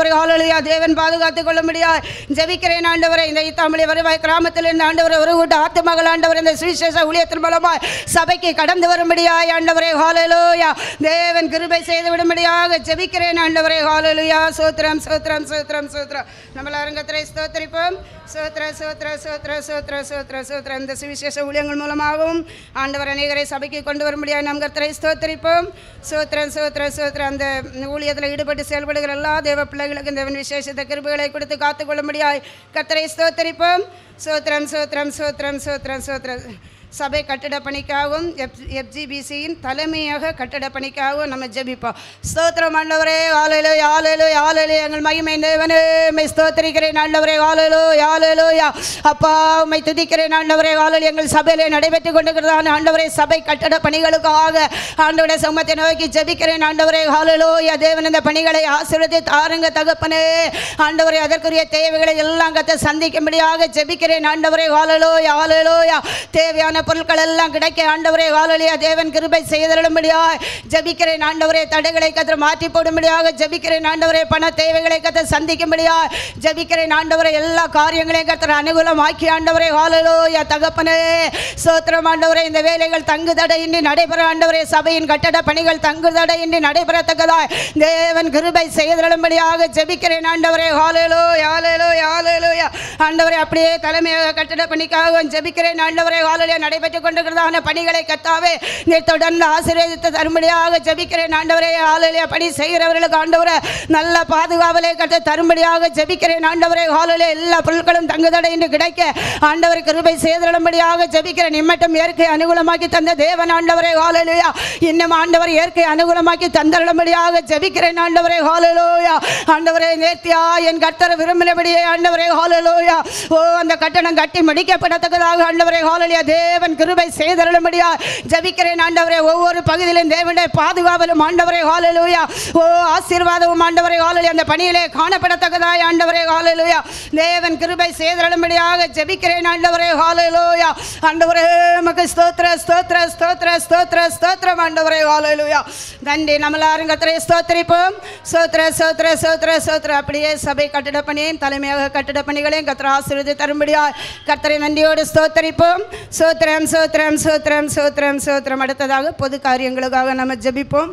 ஆண்டவரே ஹalleluya தேவன் பாதுகாத்துக் கொள்ள முடியாது ஜெபிக்கிறேன் ஆண்டவரே இந்த இத்தாமலி வருவாய் கிராமத்தில் இருந்த ஆண்டவரே ஒரு கூட்ட ஆத்துமகள் ஆண்டவரே இந்த சுவிசேஷ ஊழியத்தின் மூலமாய் சபைக்கு கடந்து வரும்படியாய் ஆண்டவரே ஹalleluya தேவன் கிருபை செய்து விடும்படியாக ஜெபிக்கிறேன் ஆண்டவரே ஹalleluya சோத்ரம் சோத்ரம் சோத்ரம் சோத்ரம் நம்ம அரங்கத்திலே ஸ்தோத்திரிப்போம் சோத்ர சோத்ர சோத்ர சோத்ர சோத்ர சோத்ர இந்த சுவிசேஷ ஊழியங்கள் மூலமாகவும் ஆண்டவர் அநேகரை சபைக்கு கொண்டு வரும்படியாக நம் கர்த்தரை ஸ்தோத்திரிப்போம் சோத்ரன் சோத்ர சோத்ர அந்த ஊழியத்தில் ஈடுபட்டு செயல்படுகிற எல்லா தேவ பிள்ளைகளுக்கும் தேவன் விசேஷத்த கிருபைகளை கொடுத்து காத்துக்கொள்ளும்படியாய் கர்த்தரை ஸ்தோத்திரிப்போம் சோத்ரம் சோத்ரம் சோத்ரம் சோத்ரம் சோத்ர சபை கட்டிட பணிக்காகவும் எப் எஃப்ஜிபிசியின் தலைமையாக கட்டிட பணிக்காகவும் நம்ம ஜெபிப்போம் ஸ்தோத்திரம் ஆண்டவரே ஆலையிலோ யாழையிலோ யாழையிலோ எங்கள் மகிமை தேவனே உம்மை ஸ்தோத்திரிக்கிறேன் ஆண்டவரே ஆலையிலோ யாழையிலோ யா அப்பா உம்மை துதிக்கிறேன் ஆண்டவரே ஆலையில் எங்கள் சபையிலே நடைபெற்று கொண்டிருக்கிறதான ஆண்டவரே சபை கட்டட பணிகளுக்காக ஆண்டவரே சமத்தை நோக்கி ஜெபிக்கிறேன் ஆண்டவரே ஆலையிலோ யா தேவன் இந்த பணிகளை ஆசீர்வதி தாருங்க தகப்பனே ஆண்டவரே அதற்குரிய தேவைகளை எல்லாம் கத்த சந்திக்கும்படியாக ஜெபிக்கிறேன் ஆண்டவரே ஆலையிலோ யாழையிலோ யா தேவையான பொருட்கள் எல்லாம் கிடைக்க ஆண்டவரே வாழலியா தேவன் கிருபை செய்தருளும்படியா ஜபிக்கிறேன் ஆண்டவரே தடைகளை கத்திர மாற்றி போடும்படியாக ஜபிக்கிறேன் ஆண்டவரே பண தேவைகளை கத்த சந்திக்கும்படியா ஜபிக்கிறேன் ஆண்டவரே எல்லா காரியங்களையும் கத்திர அனுகூலமாக்கி ஆண்டவரே வாழலோயா தகப்பனே சோத்திரம் ஆண்டவரே இந்த வேலைகள் தங்கு தடையின்றி நடைபெற ஆண்டவரே சபையின் கட்டட பணிகள் தங்கு தடையின்றி நடைபெறத்தக்கதாய் தேவன் கிருபை செய்தருளும்படியாக ஜபிக்கிறேன் ஆண்டவரே ஹாலேலோ யாலேலோ யாலேலோ ஆண்டவரே அப்படியே தலைமையாக கட்டட பணிக்காக ஜபிக்கிறேன் ஆண்டவரே ஹாலேலோ நடைபெற்றுக் கொண்டிருக்கிறதான பணிகளை கத்தாவே நீ தொடர்ந்து ஆசீர்வதித்து தரும்படியாக ஜபிக்கிறேன் ஆண்டவரே ஹாலேலியா பணி செய்கிறவர்களுக்கு ஆண்டவரே நல்ல பாதுகாவலை கட்ட தரும்படியாக ஜபிக்கிறேன் ஆண்டவரே ஹாலேலியா எல்லா பொருட்களும் தங்குதடையின்றி கிடைக்க ஆண்டவர் கிருபை செய்திரும்படியாக ஜபிக்கிறேன் இம்மட்டும் இயற்கை அனுகூலமாக்கி தந்த தேவன் ஆண்டவரே ஹாலேலுயா இன்னும் ஆண்டவர் இயற்கை அனுகூலமாக்கி தந்தரும்படியாக ஜபிக்கிறேன் ஆண்டவரே ஹாலேலூயா ஆண்டவரே நேர்த்தியா என் கர்த்தர் விரும்பினபடியே ஆண்டவரே ஹாலேலூயா ஓ அந்த கட்டணம் கட்டி முடிக்கப்படத்தக்கதாக ஆண்டவரே ஹாலேலியா தேவன் கிருபை செய்தருளும்படியா ஜபிக்கிறேன் ஆண்டவரே ஒவ்வொரு பகுதியிலும் தேவனுடைய பாதுகாவலும் ஆண்டவரே ஹாலேலூயா ஓ ஆசீர்வாதமும் ஆண்டவரே ஹாலேலூயா அந்த பணியிலே காணப்படத்தக்கதாய் ஆண்டவரே ஹாலேலூயா தேவன் கிருபை செய்தருளும்படியாக ஜபிக்கிறேன் ஆண்டவரே ஹாலேலூயா ஆண்டவரே மக்கு ஸ்தோத்திர ஸ்தோத்திர ஸ்தோத்திர ஸ்தோத்திர ஸ்தோத்திரம் ஆண்டவரே ஹாலேலூயா நன்றி நம்மளாரும் கத்திரை ஸ்தோத்திரிப்போம் சோத்திர சோத்திர சோத்திர சோத்திர அப்படியே சபை கட்டிட பணியையும் தலைமையாக கட்டிட பணிகளையும் கத்திர ஆசீர்வதி தரும்படியா கர்த்தரை நன்றியோடு ஸ்தோத்தரிப்போம் சோத்திரம் சோத்திரம் சோத்திரம் சோத்திரம் சோத்திரம் அடுத்ததாக பொது காரியங்களுக்காக நம்ம ஜெபிப்போம்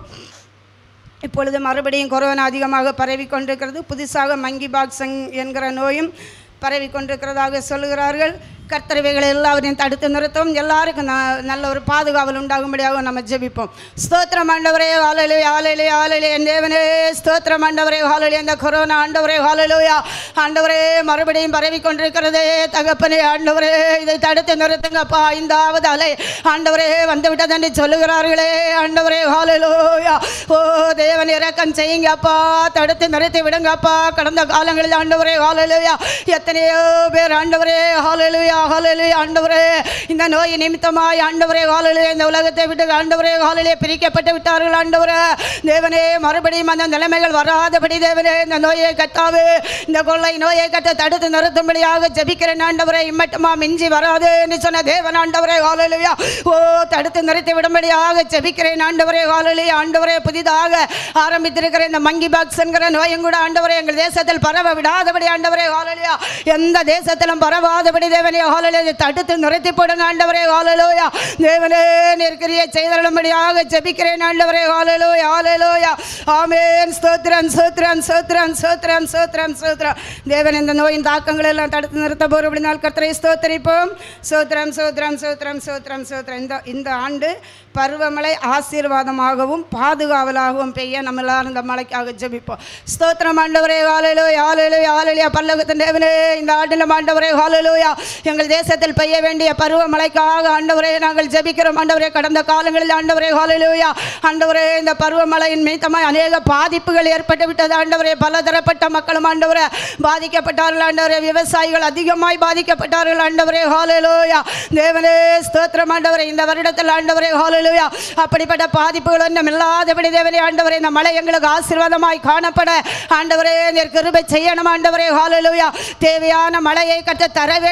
இப்பொழுது மறுபடியும் கொரோனா அதிகமாக பரவி கொண்டிருக்கிறது புதுசாக மங்கி பாக்ஸங் என்கிற நோயும் பரவி கொண்டிருக்கிறதாக சொல்லுகிறார்கள் கர்த்தரவைகளை எல்லாவரையும் தடுத்து நிறுத்தும் எல்லாருக்கும் ந- நல்ல ஒரு பாதுகாவல் உண்டாகும்படியாக நம்ம ஜெபிப்போம் ஸ்தோத்திரம் ஆண்டவரே ஆலையிலே ஆலையிலே ஆலையிலே என் தேவனே ஸ்தோத்திரம் ஆண்டவரே ஆலையிலே இந்த கொரோனா ஆண்டவரே ஆலையிலோயா ஆண்டவரே மறுபடியும் பரவி கொண்டிருக்கிறதே தகப்பனே ஆண்டவரே இதை தடுத்து நிறுத்துங்கப்பா ஐந்தாவது அலை ஆண்டவரே வந்து விட்டதென்று சொல்லுகிறார்களே ஆண்டவரே ஆலையிலோயா ஓ தேவன் இறக்கம் செய்யுங்கப்பா தடுத்து நிறுத்தி விடுங்கப்பா கடந்த காலங்களில் ஆண்டவரே ஆலையிலோயா எத்தனையோ பேர் ஆண்டவரே ஹalleluya ஹalleluya ஆண்டவரே இந்த நோய் நிமித்தமாய் ஆண்டவரே ஹalleluya இந்த உலகத்தை விட்டு ஆண்டவரே ஹalleluya பிரிக்கப்பட்டு விட்டார்கள் ஆண்டவரே தேவனே மறுபடியும் அந்த நிலைமைகள் வராதபடி தேவனே இந்த நோயை கத்தாவே இந்த கொள்ளை நோயை கட்ட தடுத்து நிறுத்தும்படியாக ஜெபிக்கிறேன் ஆண்டவரே இம்மட்டுமா மிஞ்சி வராது என்று சொன்ன தேவன் ஆண்டவரே ஹalleluya ஓ தடுத்து நிறுத்தி விடும்படியாக ஜெபிக்கிறேன் ஆண்டவரே ஹalleluya ஆண்டவரே புதிதாக ஆரம்பித்திருக்கிற இந்த மங்கி பாக்ஸ் என்கிற நோயும் கூட ஆண்டவரே எங்கள் தேசத்தில் பரவ விடாதபடி ஆண்டவரே ஹalleluya எந்த தேசத்திலும் பரவாதபடி தேவனே ஹalleluya தடுத்து நிறுத்தி போடுங்க ஆண்டவரே ஹalleluya தேவனே நெருக்கரிய செய்தருளும்படியாக ஜெபிக்கிறேன் ஆண்டவரே ஹalleluya ஹalleluya ஆமென் ஸ்தோத்திரம் ஸ்தோத்திரம் ஸ்தோத்திரம் ஸ்தோத்திரம் ஸ்தோத்திரம் ஸ்தோத்திரம் தேவன் இந்த நோயின் தாக்கங்கள் எல்லாம் தடுத்து நிறுத்த போறபடினால் கர்த்தரை ஸ்தோத்தரிப்போம் ஸ்தோத்திரம் ஸ்தோத்திரம் ஸ்தோத்திரம் ஸ்தோத்திரம் ஸ்தோத்திரம் இந்த இந்த ஆண்டு பருவமழை ஆசீர்வாதமாகவும் பாதுகாவலாகவும் பெய்ய நம்ம எல்லாரும் இந்த மழைக்காக ஜெபிப்போம் ஸ்தோத்திரம் ஆண்டவரே ஹalleluya ஹalleluya ஹalleluya பல்லவத்தின் தேவனே இந்த ஆண்டில் ஆண்டவரே ஹalleluya எங்கள் தேசத்தில் பெய்ய வேண்டிய பருவமழைக்காக ஆண்டவரே நாங்கள் ஜெபிக்கிறோம் ஆண்டவரே கடந்த காலங்களில் ஆண்டவரே ஹalleluya ஆண்டவரே இந்த பருவமழையின் மீதமாய் அநேக பாதிப்புகள் ஏற்பட்டு விட்டது ஆண்டவரே பலதரப்பட்ட மக்களும் ஆண்டவரே பாதிக்கப்பட்டார்கள் ஆண்டவரே விவசாயிகள் அதிகமாய் பாதிக்கப்பட்டார்கள் ஆண்டவரே ஹalleluya தேவனே ஸ்தோத்திரம் ஆண்டவரே இந்த வருடத்தில் ஆண்டவரே ஹalleluya அப்படிப்பட்ட பாதிப்புகள் ஒன்றும் இல்லாதபடி தேவனே ஆண்டவரே இந்த மழை எங்களுக்கு ஆசீர்வாதமாய் காணப்பட ஆண்டவரே நீர் கிருபை செய்யணும் ஆண்டவரே ஹalleluya தேவையான மழையை கற்று தர வேண்டும் ஆண்டவரே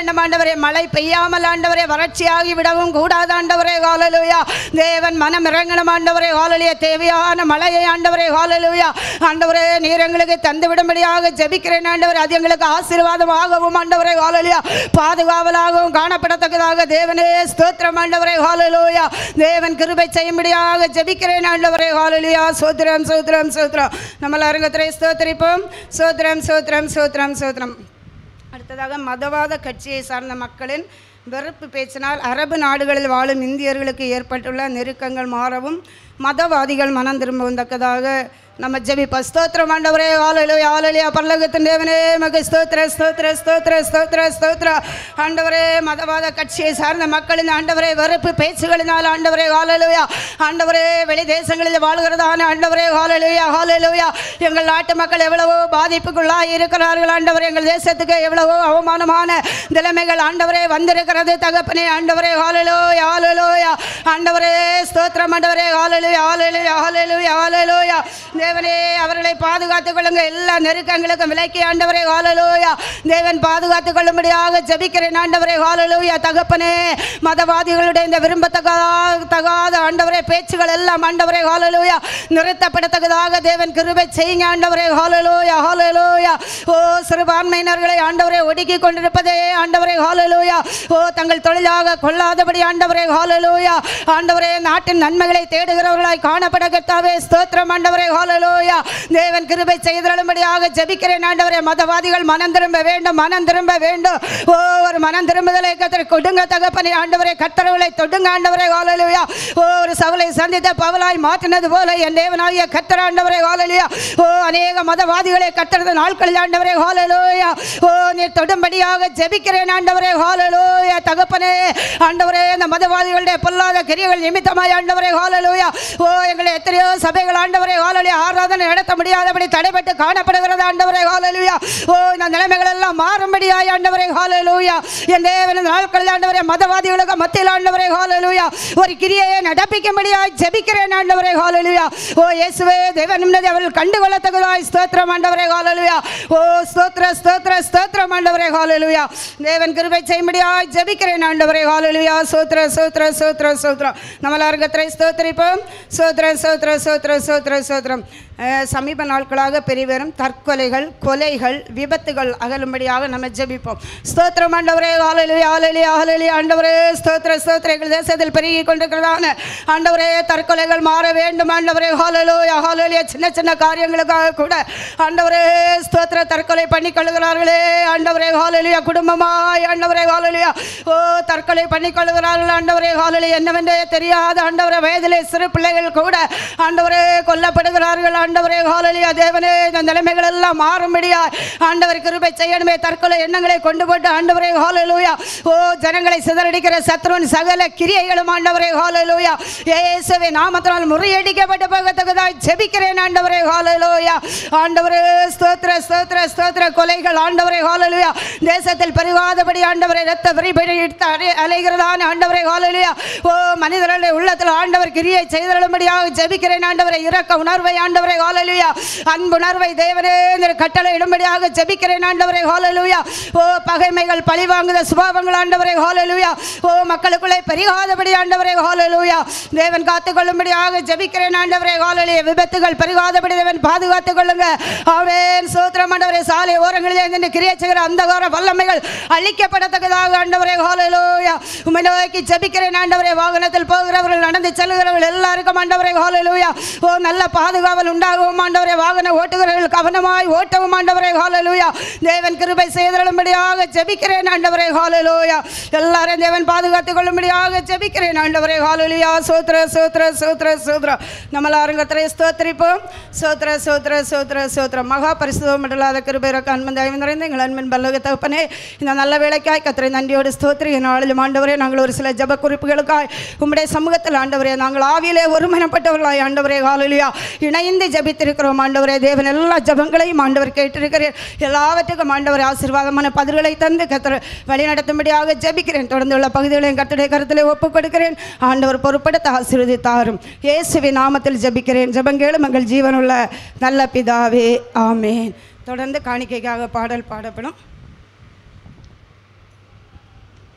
ஆண்டவரே மழை பெய்யாமல் ஆண்டவரே வறட்சியாகி விடவும் கூடாது ஆண்டவரே ஹalleluya தேவன் மனம் இறங்கணும் ஆண்டவரே ஹalleluya தேவையான மழையை ஆண்டவரே ஹalleluya ஆண்டவரே நீர் எங்களுக்கு தந்து விடும்படியாக ஜெபிக்கிறேன் ஆண்டவரே அது எங்களுக்கு ஆசீர்வாதமாகவும் ஆண்டவரே ஹalleluya பாதுகாவலாகவும் காணப்படத்தக்கதாக தேவனே ஸ்தோத்திரம் ஆண்டவரே ஹalleluya தேவன் கிருபை செய்யும்படியாக ஜெபிக்கிறேன் ஆண்டவரே ஹalleluya சோத்திரம் சோத்திரம் சோத்திரம் நம்ம அரங்கத்திலே ஸ்தோத்திரிப்போம் சோத்திரம் சோத்திரம் சோத்திரம் சோத்திரம் அடுத்ததாக மதவாத கட்சியை சார்ந்த மக்களின் வெறுப்பு பேச்சினால் அரபு நாடுகளில் வாழும் இந்தியர்களுக்கு ஏற்பட்டுள்ள நெருக்கங்கள் மாறவும் மதவாதிகள் மனம் திரும்பவும் தக்கதாக நம்ம ஜெபிப்ப ஸ்தோத்திரம் ஆண்டவரே ஆலையிலோயா ஆலையிலையா பல்லகத்தின் தேவனே மக ஸ்தோத்திர ஸ்தோத்திர ஸ்தோத்திர ஸ்தோத்திர ஸ்தோத்திர ஆண்டவரே மதவாத கட்சியை சார்ந்த மக்களின் ஆண்டவரே வெறுப்பு பேச்சுகளினால் ஆண்டவரே ஆலையிலோயா ஆண்டவரே வெளி தேசங்களில் வாழ்கிறதான ஆண்டவரே ஹாலலுயா ஹாலலுயா எங்கள் நாட்டு மக்கள் எவ்வளவோ பாதிப்புக்குள்ளாக இருக்கிறார்கள் ஆண்டவரே எங்கள் தேசத்துக்கு எவ்வளவோ அவமானமான நிலைமைகள் ஆண்டவரே வந்திருக்கிறது தகப்பனே ஆண்டவரே ஹாலலுயா ஹாலலுயா ஆண்டவரே ஸ்தோத்திரம் ஆண்டவரே ஹாலலுயா ஹாலலுயா ஹாலலுயா ஹாலலுயா தேவனே அவர்களை பாதுகாத்துக் கொள்ளுங்க எல்லா நெருக்கங்களுக்கும் விலக்கி ஆண்டவரே ஹாலலுயா தேவன் பாதுகாத்துக் கொள்ளும்படியாக ஜெபிக்கிறேன் ஆண்டவரே ஹாலலுயா தகப்பனே மதவாதிகளுடைய இந்த விரும்பத்தகாத தகாத ஆண்டவரே பேச்சுகள் எல்லாம் ஆண்டவரே ஹாலலுயா நிறுத்தப்படத்தக்கதாக தேவன் கிருபை செய்யுங்க ஆண்டவரே ஹாலலுயா ஹாலலுயா ஓ சிறுபான்மையினர்களை ஆண்டவரே ஒடுக்கி கொண்டிருப்பதே ஆண்டவரே ஹாலலுயா ஓ தங்கள் தொழிலாக கொள்ளாதபடி ஆண்டவரே ஹாலலுயா ஆண்டவரே நாட்டின் நன்மைகளை தேடுகிறவர்களாய் காணப்பட கர்த்தாவே ஸ்தோத்திரம் ஆண்டவரே ஹாலலுயா தேவன் கிருபை செய்தருளும்படியாக ஜெபிக்கிறேன் ஆண்டவரே மதவாதிகள் மனம் திரும்ப வேண்டும் மனம் திரும்ப வேண்டும் ஓ ஒரு மனம் திரும்புதலை கத்தரை கொடுங்க தகப்பனே ஆண்டவரே கத்தரவுகளை தொடுங்க ஆண்டவரே ஹாலலுயா ஓ ஒரு சவலை சந்தித்த பவலாய் மாற்றினது போல என் தேவனாகிய கத்தர் ஆண்டவரே ஹாலலுயா ஓ அநேக மதவாதிகளை கத்தரது நாட்களில் ஆண்டவரே ஹாலலுயா ஓ நீர் தொடும்படியாக ஜெபிக்கிறேன் ஆண்டவரே ஹாலலுயா தகப்பனே ஆண்டவரே இந்த மதவாதிகளுடைய பொல்லாத கிரியைகள் நிமித்தமாய் ஆண்டவரே ஹாலலுயா ஓ எங்களை எத்தனையோ சபைகள் ஆண்டவரே ஹாலலுயா ஆராதனை நடத்த முடியாதபடி தடைபட்டு காணப்படுகிறது ஆண்டவரே ஹாலலுயா ஓ இந்த நிலைமைகள் எல்லாம் மாறும்படியாய் ஆண்டவரே ஹாலலுயா என் தேவன் இந்த நாட்களில் ஆண்டவரே மதவாதிகளுக்கு மத்தியில் ஆண்டவரே ஹாலலுயா ஒரு கிரியையை நடப்பிக்கும்படியாய் ஜெபிக்கிறேன் ஆண்டவரே ஹாலலுயா ஓ இயேசுவே தேவன் நிம்மதி அவர்கள் கண்டுகொள்ளத்தக்கதாய் ஸ்தோத்திரம் ஆண்டவரே ஹாலலுயா ஓ ஸ்தோத்திர ஸ்தோத்திர ஸ்தோத்திரம் ஆண்டவரே ஹாலலுயா தேவன் கிருபை செய்யும்படியாய் ஜெபிக்கிறேன் ஆண்டவரே ஹாலலுயா சோத்திர சோத்திர சோத்திர சோத்திரம் நம்ம அரங்கத்திரை ஸ்தோத்திரிப்போம் சோத்திர சோத்திர சோத்திர சோத்திர சோத்திரம் அஹ், சமீப நாட்களாக பெரியவரும் தற்கொலைகள் கொலைகள் விபத்துகள் அகலும்படியாக நம்ம ஜெபிப்போம் ஸ்தோத்திரம் ஆண்டவரே ஹாலலுயா ஹாலலுயா ஹாலலுயா ஆண்டவரே ஸ்தோத்திர ஸ்தோத்திர எங்கள் தேசத்தில் பெருகி கொண்டிருக்கிறதான ஆண்டவரே தற்கொலைகள் மாற வேண்டும் ஆண்டவரே ஹாலலுயா ஹாலலுயா சின்ன சின்ன காரியங்களுக்காக கூட ஆண்டவரே ஸ்தோத்திர தற்கொலை பண்ணி கொள்கிறார்களே ஆண்டவரே ஹாலலுயா குடும்பமாய் ஆண்டவரே ஹாலலுயா ஓ தற்கொலை பண்ணி கொள்கிறார்கள் ஆண்டவரே ஹாலலுயா என்னவென்றே தெரியாத ஆண்டவரே வயதிலே சிறு பிள்ளைகள் கூட ஆண்டவரே கொல்லப்படுகிறார்கள் ஆண்டவரே ஹாலலியா தேவனே இந்த நிலைமைகள் எல்லாம் மாறும்படியா ஆண்டவர் கிருபை செய்யணுமே தற்கொலை எண்ணங்களை கொண்டு போட்டு ஆண்டவரே ஹாலலூயா ஓ ஜனங்களை சிதறடிக்கிற சத்ருவின் சகல கிரியைகளும் ஆண்டவரே ஹாலலூயா இயேசுவே நாமத்தினால் முறியடிக்கப்பட்ட போகத்தக்கதாய் ஜெபிக்கிறேன் ஆண்டவரே ஹாலலூயா ஆண்டவரே ஸ்தோத்திர ஸ்தோத்திர ஸ்தோத்திர கொலைகள் ஆண்டவரே ஹாலலூயா தேசத்தில் பெருகாதபடி ஆண்டவரே ரத்த விரிபடித்து அலை- அலைகிறதான ஆண்டவரே ஹாலலூயா ஓ மனிதர்களுடைய உள்ளத்தில் ஆண்டவர் கிரியை செய்தருளும்படியாக ஜெபிக்கிறேன் ஆண்டவரே இரக்க உணர்வை ஆண்டவரே ஹாலலூயா அன்புணர்வை தேவனே இந்த கட்டளை இடும்படியாக ஜெபிக்கிறேன் ஆண்டவரே ஹாலலூயா ஓ பகைமைகள் பழிவாங்குத சுபாவங்கள் ஆண்டவரே ஹாலலூயா ஓ மக்களுக்குள்ளே பெருகாதபடி ஆண்டவரே ஹாலலூயா தேவன் காத்துக்கொள்ளும்படியாக ஜெபிக்கிறேன் ஆண்டவரே ஹாலலூயா விபத்துகள் பெருகாதபடி தேவன் பாதுகாத்துக் கொள்ளுங்க ஆவேன் சோத்திரம் ஆண்டவரே சாலை ஓரங்களிலே நின்று கிரியை செய்கிற அந்தகார வல்லமைகள் அழிக்கப்படத்தக்கதாக ஆண்டவரே ஹாலலூயா உம்மை நோக்கி ஜெபிக்கிறேன் ஆண்டவரே வாகனத்தில் போகிறவர்கள் நடந்து செல்கிறவர்கள் எல்லாருக்கும் ஆண்டவரே ஹாலலூயா ஓ நல்ல பாதுகாவல் உண்டாகவும் ஆண்டவரே வாகன ஓட்டுகிறவர்கள் கவனமாய் ஓட்டவும் ஆண்டவரே ஹாலலூயா தேவன் கிருபை செய்தருளும்படியாக ஜெபிக்கிறேன் ஆண்டவரே ஹாலலூயா எல்லாரும் தேவன் பாதுகாத்துக் கொள்ளும்படியாக ஜெபிக்கிறேன் ஆண்டவரே ஹாலலூயா சோத்ர சோத்ர சோத்ர சோத்ர நம்மள அரங்கத்திரை ஸ்தோத்திரிப்போம் சோத்ர சோத்ர சோத்ர சோத்ர மகா பரிசுத்தம் மண்டலாத கிருபை ரக்க அன்பன் தயவு நிறைந்த எங்கள் அன்பின் பல்லக தகப்பனே இந்த நல்ல வேலைக்காய் கத்திரை நன்றியோடு ஸ்தோத்திரி நாளிலும் ஆண்டவரே நாங்கள் ஒரு சில ஜப குறிப்புகளுக்காய் உம்முடைய சமூகத்தில் ஆண்டவரே நாங்கள் ஆவியிலே ஒருமனப்பட்டவர்களாய் ஆண்டவரே ஹாலலியா இணைந்து ஜபித்திருக்கிறோம் ஆண்டவரே தேவன் எல்லா ஜபங்களையும் ஆண்டவர் கேட்டிருக்கிறேன் எல்லாவற்றுக்கும் ஆண்டவர் ஆசீர்வாதமான பதில்களை தந்து கத்திர வழி நடத்தும்படியாக ஜபிக்கிறேன் தொடர்ந்து உள்ள பகுதிகளையும் கத்துடைய கருத்திலே ஒப்புக் கொடுக்கிறேன் ஆண்டவர் பொறுப்படுத்த ஆசீர்வதித்தாரும் இயேசுவின் நாமத்தில் ஜபிக்கிறேன் ஜபங்கேளும் எங்கள் ஜீவனுள்ள நல்ல பிதாவே ஆமேன் தொடர்ந்து காணிக்கைக்காக பாடல் பாடப்படும்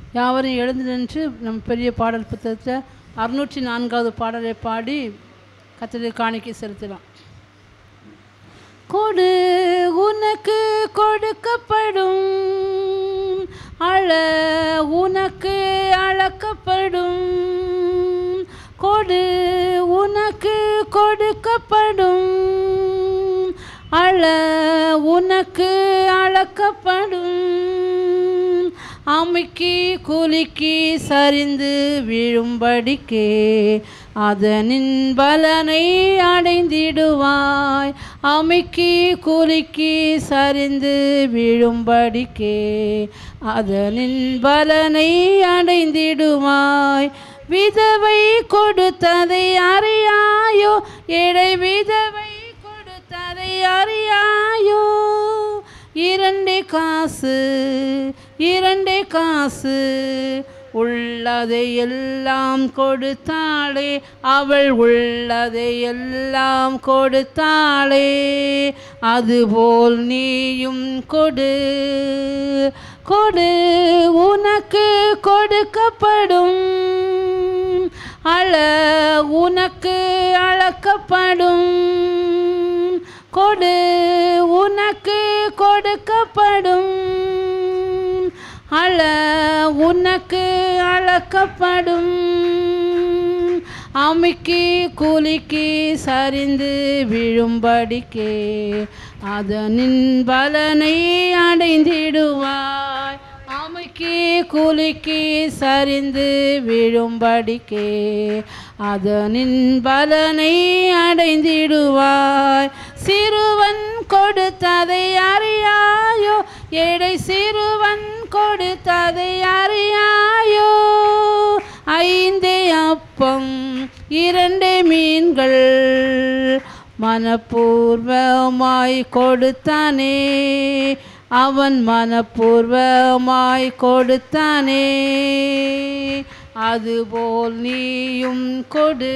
யாவரையும் எழுந்து நின்று நம் பெரிய பாடல் புத்தகத்தில் அறுநூற்றி நான்காவது பாடலை பாடி கத்தரை காணிக்கை செலுத்தலாம் கொடு உனக்கு கொடுக்கப்படும் அழ உனக்கு அளக்கப்படும் கொடு உனக்கு கொடுக்கப்படும் அழ உனக்கு அளக்கப்படும் அமுக்கி குலுக்கி சரிந்து விழும்படிக்கே அதனின் பலனை அடைந்திடுவாய் அமுக்கி குலுக்கி சரிந்து விழும்படிக்கே அதனின் பலனை அடைந்திடுவாய் விதவை கொடுத்ததை அறியாயோ ஏழை விதவை கொடுத்ததை அறியாயோ இரண்டே காசு இரண்டே காசு உள்ளதை எல்லாம் கொடுத்தாளே அவள் உள்ளதை எல்லாம் கொடுத்தாளே அதுபோல் நீயும் கொடு கொடு உனக்கு கொடுக்கப்படும் அழ உனக்கு அளக்கப்படும் கொடு உனக்கு கொடுக்கப்படும் அழ உனக்கு அளக்கப்படும் அமுக்கி குலுக்கி சரிந்து விழும்படிக்கே அதனின் பலனை அடைந்திடுவாய் அமுக்கி குலுக்கி சரிந்து விழும்படிக்கே அதனின் பலனை அடைந்திடுவாய் சிறுவன் கொடுத்ததை அறியாயோ ஏழை சிறுவன் கொடுத்ததை அறியாயோ ஐந்தே அப்பம் இரண்டே மீன்கள் மனப்பூர்வமாய் கொடுத்தானே அவன் மனப்பூர்வமாய் கொடுத்தானே அதுபோல் நீயும் கொடு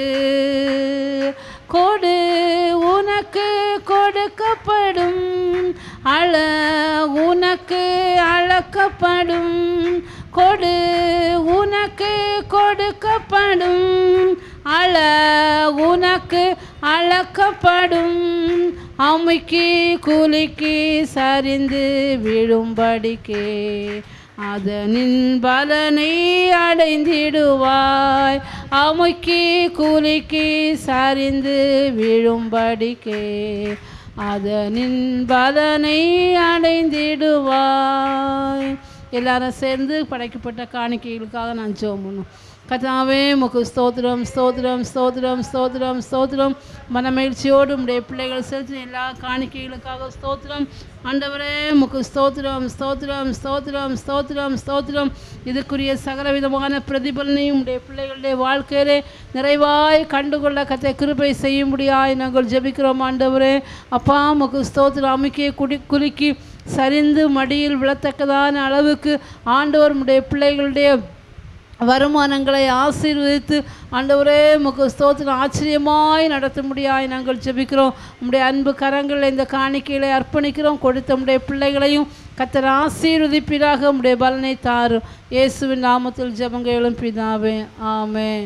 கொடு உனக்கு கொடுக்கப்படும் அழ உனக்கு அளக்கப்படும் கொடு உனக்கு கொடுக்கப்படும் அழ உனக்கு அளக்கப்படும் அமுக்கி குலுக்கி சரிந்து விழும்படிக்கே அதனின் பலனை அடைந்திடுவாய் அமுக்கி குலுக்கி சரிந்து விழும்படிக்கே அதனின் பலனை அடைந்திடுவாய் எல்லாரும் சேர்ந்து படைக்கப்பட்ட காணிக்கைகளுக்காக நான் ஜெபம் பண்ணும் கதாவே முக்கு ஸ்தோத்திரம் ஸ்தோத்திரம் ஸ்தோத்திரம் ஸ்தோத்திரம் ஸ்தோத்திரம் மனமகிழ்ச்சியோடு உடைய பிள்ளைகள் செலுத்தின எல்லா காணிக்கைகளுக்காக ஸ்தோத்திரம் ஆண்டவரே முக்கு ஸ்தோத்திரம் ஸ்தோத்திரம் ஸ்தோத்திரம் ஸ்தோத்திரம் ஸ்தோத்திரம் இதுக்குரிய சகலவிதமான பிரதிபலனையும் உடைய பிள்ளைகளுடைய வாழ்க்கையிலே நிறைவாய் கண்டுகொள்ள கத்தை கிருபை செய்யும்படியாய் நாங்கள் ஜெபிக்கிறோம் ஆண்டவரே அப்பா முக்கு ஸ்தோத்திரம் அமைக்கிய குடி குலுக்கி சரிந்து மடியில் விழத்தக்கதான அளவுக்கு ஆண்டவர் உடைய பிள்ளைகளுடைய வருமானங்களை ஆசீர்வதித்து ஆண்டவரே முக ஸ்தோத்திரம் ஆச்சரியமாய் நடத்தும்படியாய் நாங்கள் ஜெபிக்கிறோம் உம்முடைய அன்பு கரங்களை இந்த காணிக்கைகளை அர்ப்பணிக்கிறோம் கொடுத்த உம்முடைய பிள்ளைகளையும் கத்தர் ஆசீர்வதிப்பீராக உம்முடைய பலனை தாரும் இயேசுவின் நாமத்தில் ஜெபங்களும் பிதாவே ஆமென்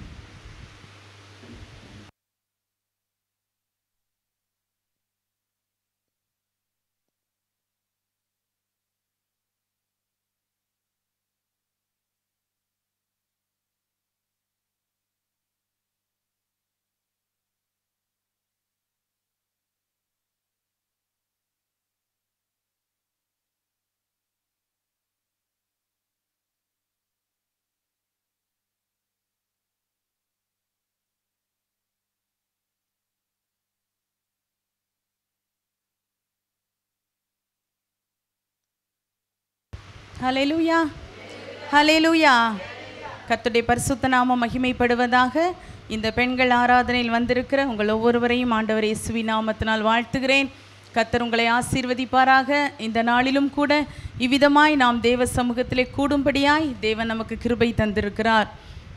ஹalleluya ஹalleluya கர்த்தருடைய பரிசுத்த நாமம் மகிமைப்படுவதாக இந்த பெண்கள் ஆராதனையில் வந்திருக்கிற உங்கள் ஒவ்வொருவரையும் ஆண்டவர் இயேசுவி நாமத்தினால் வாழ்த்துகிறேன் கர்த்தர் உங்களை ஆசீர்வதிப்பாராக இந்த நாளிலும் கூட இவ்விதமாய் நாம் தேவ சமூகத்திலே கூடும்படியாய் தேவன் நமக்கு கிருபை தந்திருக்கிறார்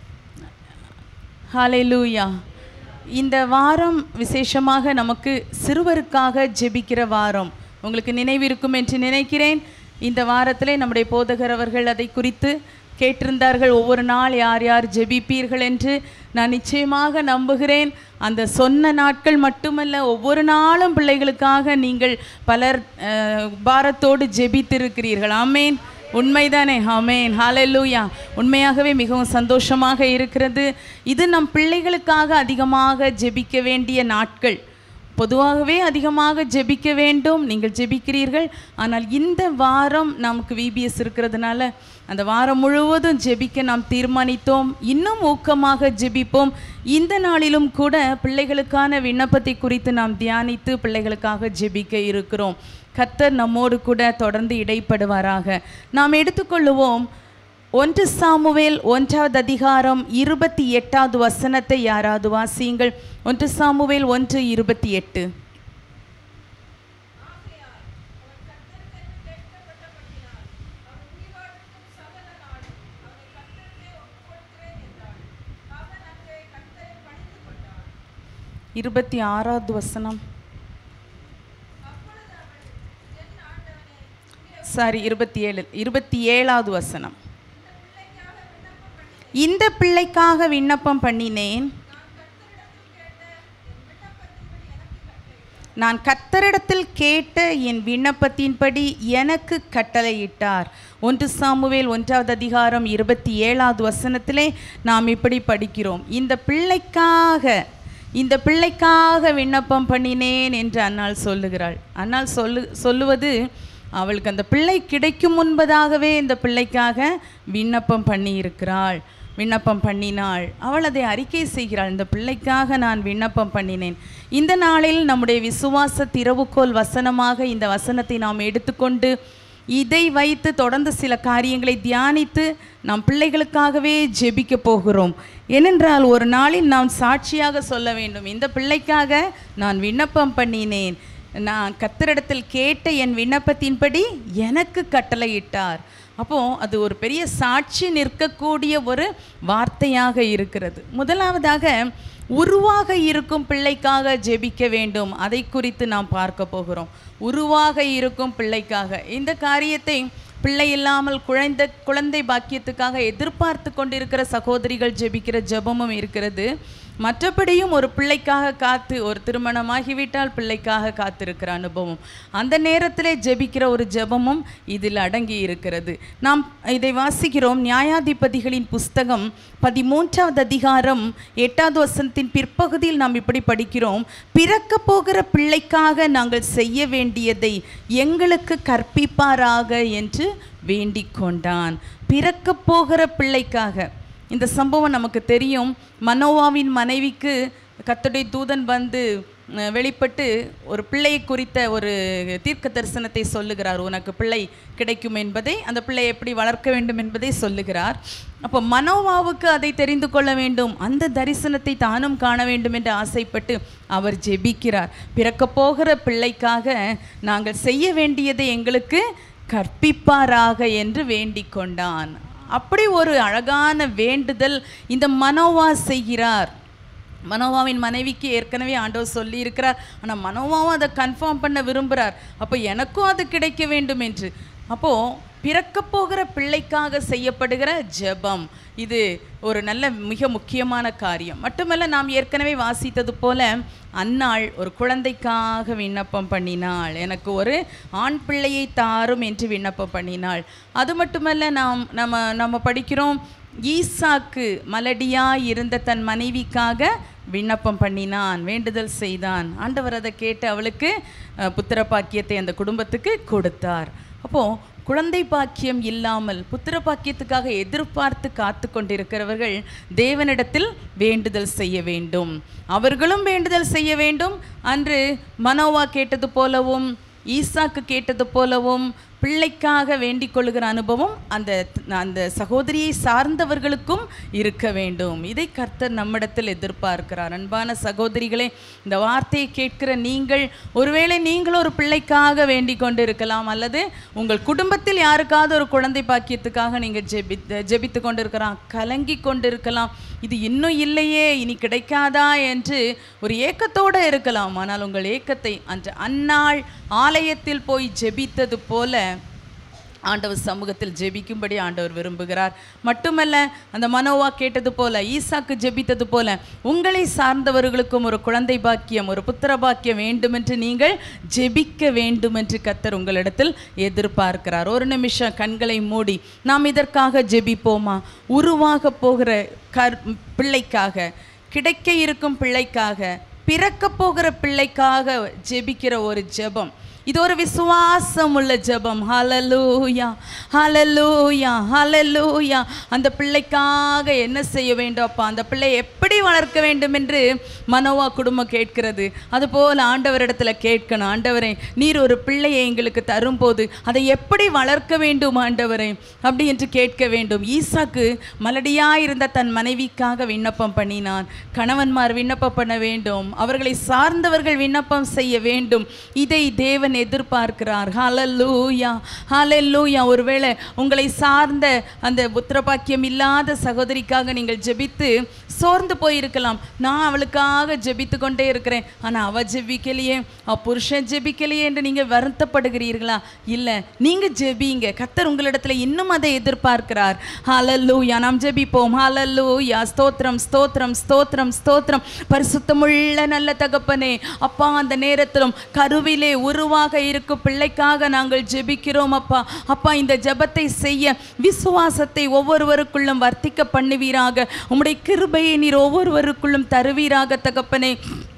ஹalleluya இந்த வாரம் விசேஷமாக நமக்கு சிறுவருக்காக ஜெபிக்கிற வாரம் உங்களுக்கு நினைவிருக்கும் என்று நினைக்கிறேன் இந்த வாரத்திலே நம்முடைய போதகர் அவர்கள் அதை குறித்து கேட்டிருந்தார்கள் ஒவ்வொரு நாள் யார் யார் ஜெபிப்பீர்கள் என்று நான் நிச்சயமாக நம்புகிறேன் அந்த சொன்ன நாட்கள் மட்டுமல்ல ஒவ்வொரு நாளும் பிள்ளைகளுக்காக நீங்கள் பலர் அஹ், பாரத்தோடு ஜெபித்திருக்கிறீர்கள் ஆமேன் உண்மைதானே ஆமேன் ஹalleluya உண்மையாகவே மிகவும் சந்தோஷமாக இருக்கிறது இது நம் பிள்ளைகளுக்காக அதிகமாக ஜெபிக்க வேண்டிய நாட்கள் பொதுவாகவே அதிகமாக ஜெபிக்க வேண்டும் நீங்கள் ஜெபிக்கிறீர்கள் ஆனால் இந்த வாரம் நமக்கு விபிஎஸ் இருக்கிறதுனால அந்த வாரம் முழுவதும் ஜெபிக்க நாம் தீர்மானித்தோம் இன்னும் ஊக்கமாக ஜெபிப்போம் இந்த நாளிலும் கூட பிள்ளைகளுக்கான விண்ணப்பத்தை குறித்து நாம் தியானித்து பிள்ளைகளுக்காக ஜெபிக்க இருக்கிறோம் கர்த்தர் நம்மோடு கூட தொடர்ந்து இடைப்படுவாராக நாம் எடுத்துக்கொள்ளுவோம் ஒன்று சாமுவேல் ஒன்றாவது அதிகாரம் இருபத்தி எட்டாவது வசனத்தை யாராவது வாசியுங்கள் ஒன்று சாமுவேல் ஒன்று இருபத்தி எட்டு இருபத்தி ஆறாவது வசனம் சாரி இருபத்தி ஏழு இருபத்தி ஏழாவது வசனம் இந்த பிள்ளைக்காக விண்ணப்பம் பண்ணினேன் நான் கத்தரிடத்தில் கேட்ட என் விண்ணப்பத்தின்படி எனக்கு கட்டளையிட்டார் ஒன்று சாமுவேல் ஒன்றாவது அதிகாரம் இருபத்தி ஏழாவது வசனத்திலே நாம் இப்படி படிக்கிறோம் இந்த பிள்ளைக்காக இந்த பிள்ளைக்காக விண்ணப்பம் பண்ணினேன் என்று அன்னாள் சொல்லுகிறாள் அன்னாள் சொல்லு சொல்லுவது அவளுக்கு அந்த பிள்ளை கிடைக்கும் முன்பதாகவே இந்த பிள்ளைக்காக விண்ணப்பம் பண்ணியிருக்கிறாள் விண்ணப்பம் பண்ணினாள் அவள் அதை அறிக்கை செய்கிறாள் இந்த பிள்ளைக்காக நான் விண்ணப்பம் பண்ணினேன் இந்த நாளில் நம்முடைய விசுவாச திறவுகோல் வசனமாக இந்த வசனத்தை நாம் எடுத்துக்கொண்டு இதை வைத்து தொடர்ந்து சில காரியங்களை தியானித்து நாம் பிள்ளைகளுக்காகவே ஜெபிக்க போகிறோம் ஏனென்றால் ஒரு நாளில் நாம் சாட்சியாக சொல்ல வேண்டும் இந்த பிள்ளைக்காக நான் விண்ணப்பம் பண்ணினேன் நான் கத்தரிடத்தில் கேட்ட என் விண்ணப்பத்தின்படி எனக்கு கட்டளையிட்டார் அப்போ அது ஒரு பெரிய சாட்சி நிற்கக்கூடிய ஒரு வார்த்தையாக இருக்கிறது முதலாவதாக உருவாக இருக்கும் பிள்ளைக்காக ஜெபிக்க வேண்டும் அதை குறித்து நாம் பார்க்க போகிறோம் உருவாக இருக்கும் பிள்ளைக்காக இந்த காரியத்தை பிள்ளை இல்லாமல் குழந்தை குழந்தை பாக்கியத்துக்காக எதிர்பார்த்து கொண்டிருக்கிற சகோதரிகள் ஜெபிக்கிற ஜெபமும் இருக்கிறது மற்றபடியும் ஒரு பிள்ளைக்காக காத்து ஒரு திருமணமாகிவிட்டால் பிள்ளைக்காக காத்திருக்கிற அனுபவம் அந்த நேரத்திலே ஜெபிக்கிற ஒரு ஜெபமும் இதில் அடங்கி இருக்கிறது நாம் இதை வாசிக்கிறோம் நியாயாதிபதிகளின் புஸ்தகம் பதிமூன்றாவது அதிகாரம் எட்டாவது வசனத்தின் பிற்பகுதியில் நாம் இப்படி படிக்கிறோம் பிறக்க போகிற பிள்ளைக்காக நாங்கள் செய்ய வேண்டியதை எங்களுக்கு கற்பிப்பாராக என்று வேண்டிக் கொண்டான் பிறக்க போகிற பிள்ளைக்காக இந்த சம்பவம் நமக்கு தெரியும் மனோவாவின் மனைவிக்கு கர்த்தருடைய தூதன் வந்து அஹ், வெளிப்பட்டு ஒரு பிள்ளையை குறித்த ஒரு தீர்க்க தரிசனத்தை சொல்லுகிறார் உனக்கு பிள்ளை கிடைக்கும் என்பதை அந்த பிள்ளையை எப்படி வளர்க்க வேண்டும் என்பதை சொல்லுகிறார் அப்போ மனோவாவுக்கு அதை தெரிந்து கொள்ள வேண்டும் அந்த தரிசனத்தை தானும் காண வேண்டும் என்று ஆசைப்பட்டு அவர் ஜெபிக்கிறார் பிறக்க போகிற பிள்ளைக்காக நாங்கள் செய்ய வேண்டியதை எங்களுக்கு கற்பிப்பாராக என்று வேண்டிக் கொண்டான் அப்படி ஒரு அழகான வேண்டுதல் இந்த மனோவா செய்கிறார் மனோவாவின் மனைவிக்கு ஏற்கனவே ஆண்டவர் சொல்லி இருக்கிறார் ஆனால் மனோவாவும் அதை கன்ஃபார்ம் பண்ண விரும்புகிறார் அப்போ எனக்கும் அது கிடைக்க வேண்டும் என்று அப்போது பிறக்க போகிற பிள்ளைக்காக செய்யப்படுகிற ஜெபம் இது ஒரு நல்ல மிக முக்கியமான காரியம் மட்டுமல்ல நாம் ஏற்கனவே வாசித்தது போல அன்னாள் ஒரு குழந்தைக்காக விண்ணப்பம் பண்ணினாள் எனக்கு ஒரு ஆண் பிள்ளையை தாரும் என்று விண்ணப்பம் பண்ணினாள் அது மட்டுமல்ல நாம் நம்ம நம்ம படிக்கிறோம் ஈசாக்கு மலடியாய் இருந்த தன் மனைவிக்காக விண்ணப்பம் பண்ணினான் வேண்டுதல் செய்தான் ஆண்டவர் அதை கேட்டு அவளுக்கு அஹ், புத்திர பாக்கியத்தை அந்த குடும்பத்துக்கு கொடுத்தார் அப்போது குழந்தை பாக்கியம் இல்லாமல் புத்திர பாக்கியத்துக்காக எதிர்பார்த்து காத்து கொண்டிருக்கிறவர்கள் தேவனிடத்தில் வேண்டுதல் செய்ய வேண்டும் அவர்களும் வேண்டுதல் செய்ய வேண்டும் அன்று மனோவா கேட்டது போலவும் ஈசாக்கு கேட்டது போலவும் பிள்ளைக்காக வேண்டிக் கொள்ளுகிற அனுபவம் அந்த அந்த சகோதரியை சார்ந்தவர்களுக்கும் இருக்க வேண்டும் இதை கர்த்தர் நம்மிடத்தில் எதிர்பார்க்கிறார் அன்பான சகோதரிகளே இந்த வார்த்தையை கேட்கிற நீங்கள் ஒருவேளை நீங்கள் ஒரு பிள்ளைக்காக வேண்டிக் கொண்டு இருக்கலாம் அல்லது உங்கள் குடும்பத்தில் யாருக்காவது ஒரு குழந்தை பாக்கியத்துக்காக நீங்கள் ஜெபி ஜெபித்து கொண்டிருக்கலாம் கலங்கி கொண்டிருக்கலாம் இது இன்னும் இல்லையே இனி கிடைக்காதா என்று ஒரு ஏக்கத்தோடு இருக்கலாம் ஆனால் உங்கள் ஏக்கத்தை அன்று அந்நாள் ஆலயத்தில் போய் ஜெபித்தது போல ஆண்டவர் சமூகத்தில் ஜெபிக்கும்படி ஆண்டவர் விரும்புகிறார் மட்டுமல்ல அந்த மனோவா கேட்டது போல ஈசாக்கு ஜெபித்தது போல உங்களை சார்ந்தவர்களுக்கும் ஒரு குழந்தை பாக்கியம் ஒரு புத்திர பாக்கியம் வேண்டுமென்று நீங்கள் ஜெபிக்க வேண்டுமென்று கத்தர் உங்களிடத்தில் எதிர்பார்க்கிறார் ஒரு நிமிஷம் கண்களை மூடி நாம் இதற்காக ஜெபிப்போமா உருவாக போகிற கர் பிள்ளைக்காக கிடைக்க இருக்கும் பிள்ளைக்காக பிறக்க போகிற பிள்ளைக்காக ஜெபிக்கிற ஒரு ஜெபம் இது ஒரு விசுவாசம் உள்ள ஜெபம் ஹalleluya ஹalleluya ஹalleluya அந்த பிள்ளைக்காக என்ன செய்ய வேண்டும் அப்பா அந்த பிள்ளை எப்படி வளர்க்க வேண்டும் என்று மனோவா குடும்பம் கேட்கிறது அதுபோல் ஆண்டவரிடத்துல கேட்கணும் ஆண்டவரே நீர் ஒரு பிள்ளையை எங்களுக்கு தரும்போது அதை எப்படி வளர்க்க வேண்டும் ஆண்டவரே அப்படி என்று கேட்க வேண்டும் ஈசாக்கு மலடியாய் இருந்த தன் மனைவிக்காக விண்ணப்பம் பண்ணினான் கணவன்மார் விண்ணப்பம் பண்ண வேண்டும் அவர்களை சார்ந்தவர்கள் விண்ணப்பம் செய்ய வேண்டும் இதை தேவன் எதிர்பார்க்கிறார் ஹalleluya ஹalleluya ஒருவேளை உங்களை சார்ந்த அந்த புத்திரபாக்கியம் இல்லாத சகோதரிக்காக நீங்கள் ஜெபித்து சோர்ந்து போயிருக்கலாம் நான் அவளுக்காக ஜெபித்து கொண்டே இருக்கிறேன் ஆனால் அவ ஜெபிக்கலையே அவ புருஷன் ஜெபிக்கலையே என்று நீங்கள் வருத்தப்படுகிறீர்களா இல்லை நீங்கள் ஜெபிங்க கத்தர் உங்களிடத்துல இன்னும் அதை எதிர்பார்க்கிறார் ஹalleluya நாம் ஜெபிப்போம் ஹalleluya ஸ்தோத்திரம் ஸ்தோத்திரம் ஸ்தோத்திரம் ஸ்தோத்திரம் பரிசுத்தமுள்ள நல்ல தகப்பனே அப்பா அந்த நேரத்திலும் கருவிலே உருவாக இருக்கும் பிள்ளைக்காக நாங்கள் ஜெபிக்கிறோம் அப்பா அப்பா இந்த ஜெபத்தை செய்ய விசுவாசத்தை ஒவ்வொருவருக்குள்ளும் வர்த்திக்க பண்ணுவீராக உம்முடைய கிருபையை நீர் ஒவ்வொருவருக்குள்ளும் தருவீராக தகப்பனே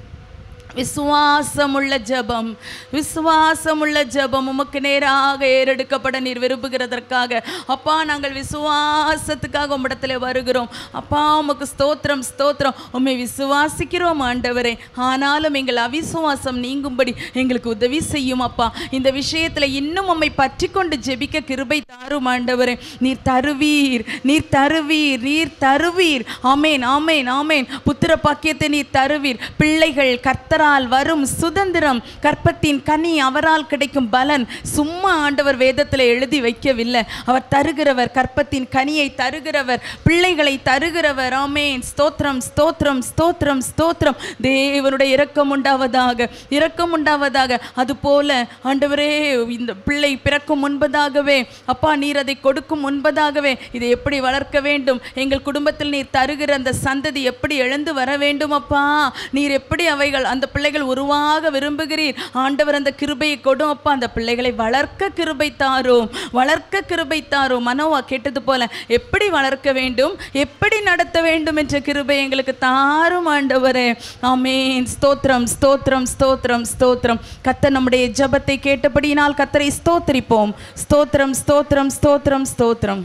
விசுவாசமுள்ள ஜெபம் விசுவாசமுள்ள ஜெபம் உமக்கு நேராக ஏறெடுக்கப்பட நீர் விரும்புகிறதற்காக அப்பா நாங்கள் விசுவாசத்துக்காக உம்மிடத்தில் வருகிறோம் அப்பா உமக்கு ஸ்தோத்திரம் ஸ்தோத்திரம் உம்மை விசுவாசிக்கிறோம் ஆண்டவரே ஆனாலும் எங்கள் அவிசுவாசம் நீங்கும்படி எங்களுக்கு உதவி செய்யும் அப்பா இந்த விஷயத்தில் இன்னும் உம்மை பற்றி கொண்டு ஜெபிக்க கிருபை தாரும் ஆண்டவரே நீர் தருவீர் நீர் தருவீர் நீர் தருவீர் ஆமேன் ஆமேன் ஆமேன் புத்திர பாக்கியத்தை நீர் தருவீர் பிள்ளைகள் கர்த்தரால் வரும் சுதந்திரம் கற்பத்தின் கனி அவரால் கிடைக்கும் பலன் சும்மா ஆண்டவர் வேதத்தில் எழுதி வைக்கவில்லை அவர் தருகிறவர் கற்பத்தின் கனியை தருகிறவர் பிள்ளைகளை தருகிறவர் ஆமேன் ஸ்தோத்திரம் ஸ்தோத்திரம் ஸ்தோத்திரம் ஸ்தோத்திரம் தேவனுடைய இரக்கம் உண்டாவதாக இரக்கம் உண்டாவதாக அதுபோல ஆண்டவரே இந்த பிள்ளை பிறக்கும் முன்பதாகவே அப்பா நீர் அதை கொடுக்கும் முன்பதாகவே இதை எப்படி வளர்க்க வேண்டும் எங்கள் குடும்பத்தில் நீர் தருகிற அந்த சந்ததி எப்படி எழுந்து வர வேண்டும் அப்பா நீர் எப்படி அவைகள் அந்த பிள்ளைகள் உருவாக விரும்புகிறீர் ஆண்டவர் அந்த கிருபையை கொடும் அப்பா அந்த பிள்ளைகளை வளர்க்க கிருபை தாரும் வளர்க்க கிருபை தாரும் மனோவா கேட்டது போல எப்படி வளர்க்க வேண்டும் எப்படி நடத்த வேண்டும் என்ற கிருபை எங்களுக்கு தாரும் ஆண்டவரே ஆமேன் ஸ்தோத்திரம் ஸ்தோத்திரம் ஸ்தோத்திரம் ஸ்தோத்திரம் கத்த நம்முடைய ஜெபத்தை கேட்டபடியினால் கத்தரை ஸ்தோத்திரிப்போம் ஸ்தோத்திரம் ஸ்தோத்திரம் ஸ்தோத்திரம் ஸ்தோத்திரம்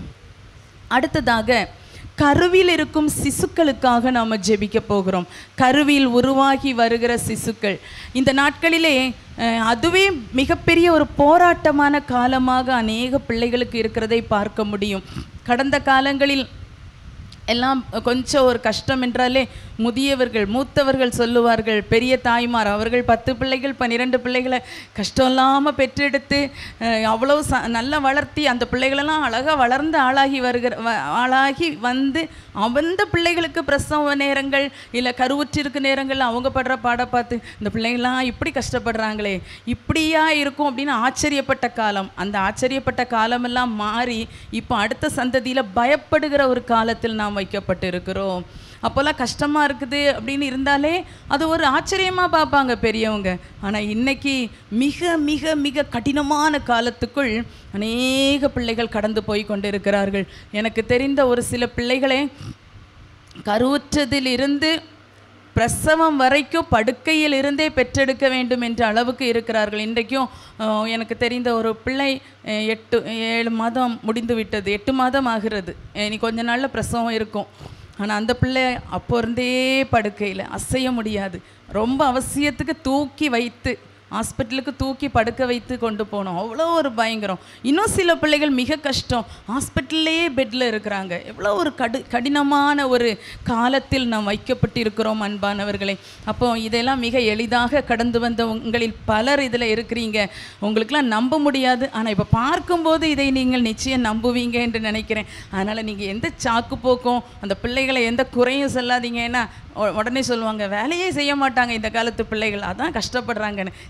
அடுத்ததாக கருவில் இருக்கும் சிசுக்களுக்காக நாம் ஜெபிக்க போகிறோம் கருவில் உருவாகி வருகிற சிசுக்கள் இந்த நாட்களிலே அஹ், அதுவே மிகப்பெரிய ஒரு போராட்டமான காலமாக அநேக பிள்ளைகளுக்கு இருக்கிறதை பார்க்க முடியும் கடந்த காலங்களில் எல்லாம் கொஞ்சம் ஒரு கஷ்டம் என்றாலே முதியவர்கள் மூத்தவர்கள் சொல்லுவார்கள் பெரிய தாய்மார் அவர்கள் பத்து பிள்ளைகள் பன்னிரெண்டு பிள்ளைகளை கஷ்டம் இல்லாமல் பெற்றெடுத்து அஹ், அவ்வளவு ச நல்லா வளர்த்தி அந்த பிள்ளைகளெல்லாம் அழகாக வளர்ந்து ஆளாகி வருகிற வ- ஆளாகி வந்து அந்த பிள்ளைகளுக்கு பிரசவ நேரங்கள் இல்லை கருவுற்றிருக்கு நேரங்கள் அவங்க படுற பாட பார்த்து இந்த பிள்ளைங்களாம் இப்படி கஷ்டப்படுறாங்களே இப்படியா இருக்கும் அப்படின்னு ஆச்சரியப்பட்ட காலம் அந்த ஆச்சரியப்பட்ட காலமெல்லாம் மாறி இப்போ அடுத்த சந்ததியில் பயப்படுகிற ஒரு காலத்தில் நாம் வைக்கப்பட்டு இருக்கிறோம் அப்போல்லாம் கஷ்டமாக இருக்குது அப்படின்னு இருந்தாலே அது ஒரு ஆச்சரியமாக பார்ப்பாங்க பெரியவங்க ஆனால் இன்னைக்கு மிக மிக மிக கடினமான காலத்துக்குள் அநேக பிள்ளைகள் கடந்து போய் கொண்டிருக்கிறார்கள் எனக்கு தெரிந்த ஒரு சில பிள்ளைகளே கருவுற்றதிலிருந்து பிரசவம் வரைக்கும் படுக்கையில் இருந்தே பெற்றெடுக்க வேண்டும் என்ற அளவுக்கு இருக்கிறார்கள் இன்றைக்கும் அஹ், எனக்கு தெரிந்த ஒரு பிள்ளை அஹ், எட்டு ஏழு மாதம் முடிந்து விட்டது எட்டு மாதம் ஆகிறது இனி கொஞ்ச நாளில் பிரசவம் இருக்கும் ஆனால் அந்த பிள்ளை அப்போ இருந்தே படுக்கையில் அசைய முடியாது ரொம்ப அவசியத்துக்கு தூக்கி வைத்து ஹாஸ்பிட்டலுக்கு தூக்கி படுக்க வைத்து கொண்டு போனோம் அவ்வளோ ஒரு பயங்கரம் இன்னும் சில பிள்ளைகள் மிக கஷ்டம் ஹாஸ்பிட்டல்லையே பெட்டில் இருக்கிறாங்க எவ்வளோ ஒரு கடு கடினமான ஒரு காலத்தில் நாம் வைக்கப்பட்டு இருக்கிறோம் அன்பானவர்களே அப்போ இதெல்லாம் மிக எளிதாக கடந்து வந்த உங்களில் பலர் இதில் இருக்கிறீங்க உங்களுக்கெல்லாம் நம்ப முடியாது ஆனால் இப்போ பார்க்கும்போது இதை நீங்கள் நிச்சயம் நம்புவீங்க என்று நினைக்கிறேன் அதனால் நீங்கள் எந்த சாக்கு போக்கும் அந்த பிள்ளைகளை எந்த குறையும் சொல்லாதீங்க ஏன்னா உ- உடனே சொல்லுவாங்க வேலையே செய்ய மாட்டாங்க இந்த காலத்து பிள்ளைகள் அதான் கஷ்டப்படுறாங்கன்னு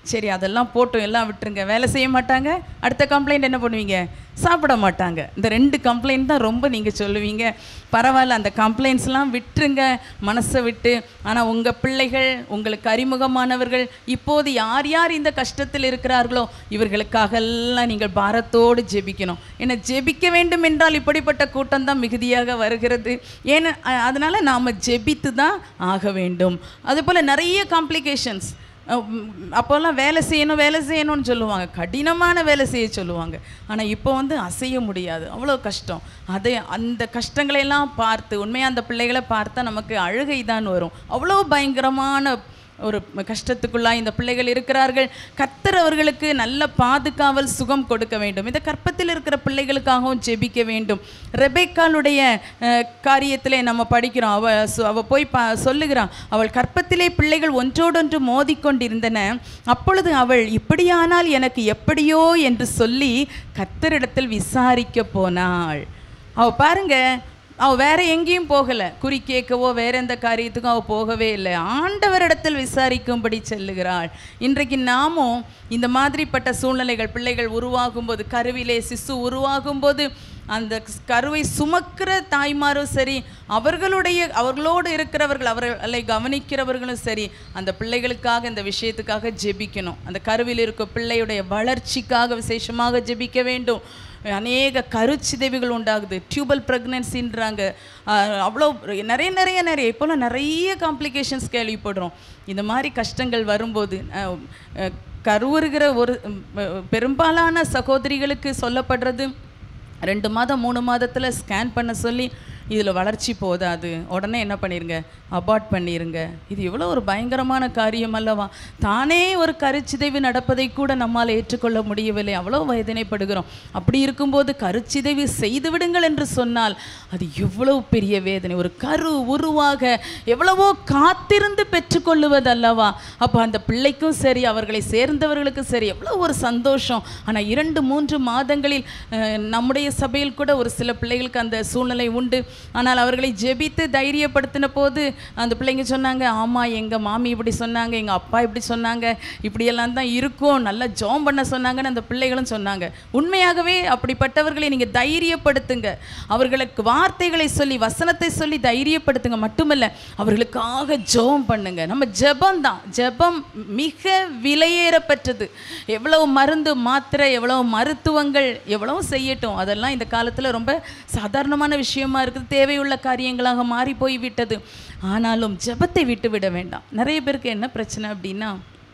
சரி அதெல்லாம் போட்டும் எல்லாம் விட்டுருங்க வேலை செய்ய மாட்டாங்க அடுத்த கம்ப்ளைண்ட் என்ன பண்ணுவீங்க சாப்பிட மாட்டாங்க இந்த ரெண்டு கம்ப்ளைண்ட் தான் ரொம்ப நீங்கள் சொல்லுவீங்க பரவாயில்ல அந்த கம்ப்ளைண்ட்ஸ்லாம் விட்டுருங்க மனசை விட்டு ஆனால் உங்கள் பிள்ளைகள் உங்களுக்கு அறிமுகமானவர்கள் இப்போது யார் யார் இந்த கஷ்டத்தில் இருக்கிறார்களோ இவர்களுக்காகெல்லாம் நீங்கள் பாரத்தோடு ஜெபிக்கணும் ஏன்னா ஜெபிக்க வேண்டும் என்றால் இப்படிப்பட்ட கூட்டம் தான் மிகுதியாக வருகிறது ஏன்னா அ- அதனால நாம் ஜெபித்து தான் ஆக வேண்டும் அதுபோல் நிறைய காம்ப்ளிகேஷன்ஸ் அப்போல்லாம் வேலை செய்யணும் வேலை செய்யணும்னு சொல்லுவாங்க கடினமான வேலை செய்ய சொல்லுவாங்க ஆனால் இப்போ வந்து அசைய முடியாது அவ்வளோ கஷ்டம் அதை அந்த கஷ்டங்களையெல்லாம் பார்த்து உண்மையாக அந்த பிள்ளைகளை பார்த்தா நமக்கு அழுகை தான் வரும் அவ்வளோ பயங்கரமான ஒரு கஷ்டத்துக்குள்ளாய் இந்த பிள்ளைகள் இருக்கிறார்கள் கர்த்தர் அவர்களுக்கு நல்ல பாதுகாவல் சுகம் கொடுக்க வேண்டும் இந்த கற்பத்தில் இருக்கிற பிள்ளைகளுக்காகவும் ஜெபிக்க வேண்டும் ரெபேக்காளுடைய அஹ், காரியத்திலே நம்ம படிக்கிறோம் அவ சு- அவ போய் பா சொல்லுகிறான் அவள் கற்பத்திலே பிள்ளைகள் ஒன்றோடொன்று மோதிக்கொண்டிருந்தன அப்பொழுது அவள் இப்படியானால் எனக்கு எப்படியோ என்று சொல்லி கர்த்தரிடத்தில் விசாரிக்க போனாள் அவ பாருங்க அவ வேற எங்கேயும் போகல குறி கேட்கவோ வேற எந்த காரியத்துக்கும் அவ போகவே இல்லை ஆண்டவரிடத்தில் விசாரிக்கும்படி செல்லுகிறாள் இன்றைக்கு நாமும் இந்த மாதிரிப்பட்ட சூழ்நிலைகள் பிள்ளைகள் உருவாகும்போது கருவிலே சிசு உருவாகும்போது அந்த கருவை சுமக்கிற தாய்மாரும் சரி அவர்களுடைய அவர்களோடு இருக்கிறவர்கள் அவர்களை கவனிக்கிறவர்களும் சரி அந்த பிள்ளைகளுக்காக இந்த விஷயத்துக்காக ஜெபிக்கணும் அந்த கருவில் இருக்க பிள்ளையுடைய வளர்ச்சிக்காக விசேஷமாக ஜெபிக்க வேண்டும் அநேக கருச்சிதைவுகள் உண்டாகுது டியூபல் ப்ரெக்னன்சின்றாங்க அவ்வளோ நிறைய நிறைய நிறைய இப்போலாம் நிறைய காம்ப்ளிகேஷன்ஸ் கேள்விப்படுறோம் இந்த மாதிரி கஷ்டங்கள் வரும்போது அஹ், அஹ், கருவுறுகிற ஒரு உம், அஹ், பெரும்பாலான சகோதரிகளுக்கு சொல்லப்படுறது ரெண்டு மாதம் மூணு மாதத்தில் ஸ்கேன் பண்ண சொல்லி இதில் வளர்ச்சி போதாது உடனே என்ன பண்ணிருங்க அபார்ட் பண்ணிருங்க இது எவ்வளோ ஒரு பயங்கரமான காரியம் அல்லவா தானே ஒரு கருச்சிதைவு நடப்பதை கூட நம்மால் ஏற்றுக்கொள்ள முடியவில்லை அவ்வளோ வேதனைப்படுகிறோம் அப்படி இருக்கும்போது கருச்சிதைவு செய்து விடுங்கள் என்று சொன்னால் அது எவ்வளவு பெரிய வேதனை ஒரு கரு உருவாக எவ்வளவோ காத்திருந்து பெற்றுக்கொள்ளுவது அல்லவா அப்போ அந்த பிள்ளைக்கும் சரி அவர்களை சேர்ந்தவர்களுக்கும் சரி எவ்வளோ ஒரு சந்தோஷம் ஆனால் இரண்டு மூன்று மாதங்களில் அஹ், நம்முடைய சபையில் கூட ஒரு சில பிள்ளைகளுக்கு அந்த சூழ்நிலை உண்டு ஆனால் அவர்களை ஜெபித்து தைரியப்படுத்தின போது அந்த பிள்ளைங்க சொன்னாங்க ஆமாம் எங்கள் மாமி இப்படி சொன்னாங்க எங்கள் அப்பா இப்படி சொன்னாங்க இப்படியெல்லாம் தான் இருக்கும் நல்லா ஜோம் பண்ண சொன்னாங்கன்னு அந்த பிள்ளைகளும் சொன்னாங்க உண்மையாகவே அப்படிப்பட்டவர்களை நீங்கள் தைரியப்படுத்துங்க அவர்களுக்கு வார்த்தைகளை சொல்லி வசனத்தை சொல்லி தைரியப்படுத்துங்க மட்டுமல்ல அவர்களுக்காக ஜெபம் பண்ணுங்க நம்ம ஜெபம் தான் ஜெபம் மிக விலையேறப்பெற்றது எவ்வளவு மருந்து மாத்திரை எவ்வளவு மருத்துவங்கள் எவ்வளவு செய்யட்டும் அதெல்லாம் இந்த காலத்தில் ரொம்ப சாதாரணமான விஷயமா இருக்குது தேவையுள்ள காரியங்களாக மாறி போய் விட்டது ஆனாலும் ஜெபத்தை விட்டு விட வேண்டாம் நிறைய பேருக்கு என்ன பிரச்சனை அப்படின்னா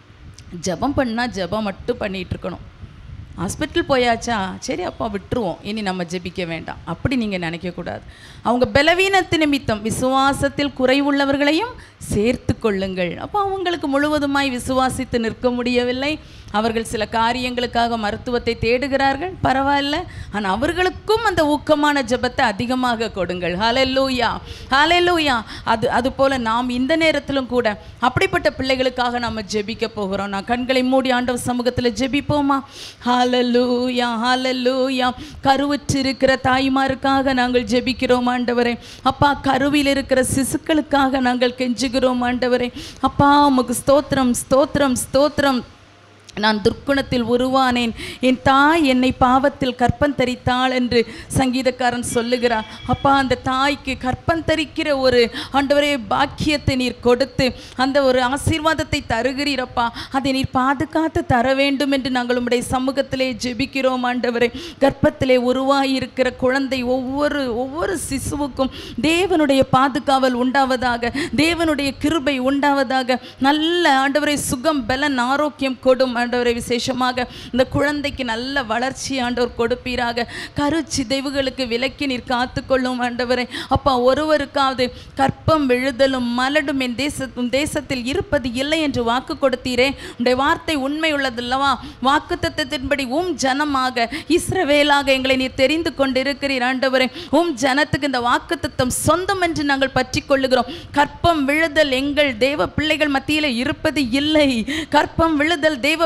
ஜெபம் பண்ணால் ஜெபம் மட்டும் பண்ணிட்டு இருக்கணும் ஹாஸ்பிட்டல் போயாச்சா சரி அப்போ விட்டுருவோம் இனி நம்ம ஜெபிக்க வேண்டாம் அப்படி நீங்கள் நினைக்கக்கூடாது அவங்க பலவீனத்து நிமித்தம் விசுவாசத்தில் குறைவுள்ளவர்களையும் சேர்த்து கொள்ளுங்கள் அப்போ அவங்களுக்கு முழுவதுமாய் விசுவாசித்து நிற்க முடியவில்லை அவர்கள் சில காரியங்களுக்காக மருத்துவத்தை தேடுகிறார்கள் பரவாயில்ல ஆனால் அவர்களுக்கும் அந்த ஊக்கமான ஜெபத்தை அதிகமாக கொடுங்கள் ஹalleluya ஹalleluya அது அதுபோல நாம் இந்த நேரத்திலும் கூட அப்படிப்பட்ட பிள்ளைகளுக்காக நம்ம ஜெபிக்க போகிறோம் நான் கண்களை மூடி ஆண்டவர் சமூகத்தில் ஜெபிப்போமா ஹalleluya ஹalleluya கருவுற்று இருக்கிற தாய்மாருக்காக நாங்கள் ஜெபிக்கிறோம் ஆண்டவரே அப்பா கருவில் இருக்கிற சிசுக்களுக்காக நாங்கள் கெஞ்சுகிறோம் ஆண்டவரே அப்பா உமக்கு ஸ்தோத்திரம் ஸ்தோத்திரம் ஸ்தோத்திரம் நான் துர்க்குணத்தில் உருவானேன் என் தாய் என்னை பாவத்தில் கற்பந்தரித்தாள் என்று சங்கீதக்காரன் சொல்லுகிறார் அப்பா அந்த தாய்க்கு கற்பந்தரிக்கிற ஒரு ஆண்டவரே பாக்கியத்தை நீர் கொடுத்து அந்த ஒரு ஆசீர்வாதத்தை தருகிறீரப்பா அதை நீர் பாதுகாத்து தர வேண்டும் என்று நாங்கள் உம்முடைய சமூகத்திலே ஜெபிக்கிறோம் ஆண்டவரே கர்ப்பத்திலே உருவாகியிருக்கிற குழந்தை ஒவ்வொரு ஒவ்வொரு சிசுவுக்கும் தேவனுடைய பாதுகாவல் உண்டாவதாக தேவனுடைய கிருபை உண்டாவதாக நல்ல ஆண்டவரை சுகம் பலன் ஆரோக்கியம் கொடும் ஆண்டவரை விசேஷமாக இந்த குழந்தைக்கு நல்ல வளர்ச்சி ஆண்டவர் கொடுப்பீராக கருச்சிதைவுகளுக்கு விலக்கி நீர் காத்துக்கொள்ளும் ஆண்டவரை அப்பா ஒருவருக்காவது கற்பம் விழுதலும் மலடும் என் தேசத்தும் தேசத்தில் இருப்பது இல்லை என்று வாக்கு கொடுத்தீரே உடைய வார்த்தை உண்மை உள்ளதல்லவா வாக்கு தத்தத்தின்படி உம் ஜனமாக இஸ்ரவேலாக எங்களை நீர் தெரிந்து கொண்டிருக்கிறீர் ஆண்டவரே உம் ஜனத்துக்கு இந்த வாக்கு தத்தம் சொந்தம் என்று நாங்கள் பற்றி கொள்ளுகிறோம் கற்பம் விழுதல் எங்கள் தேவ பிள்ளைகள் மத்தியில் இருப்பது இல்லை கற்பம் விழுதல் தேவ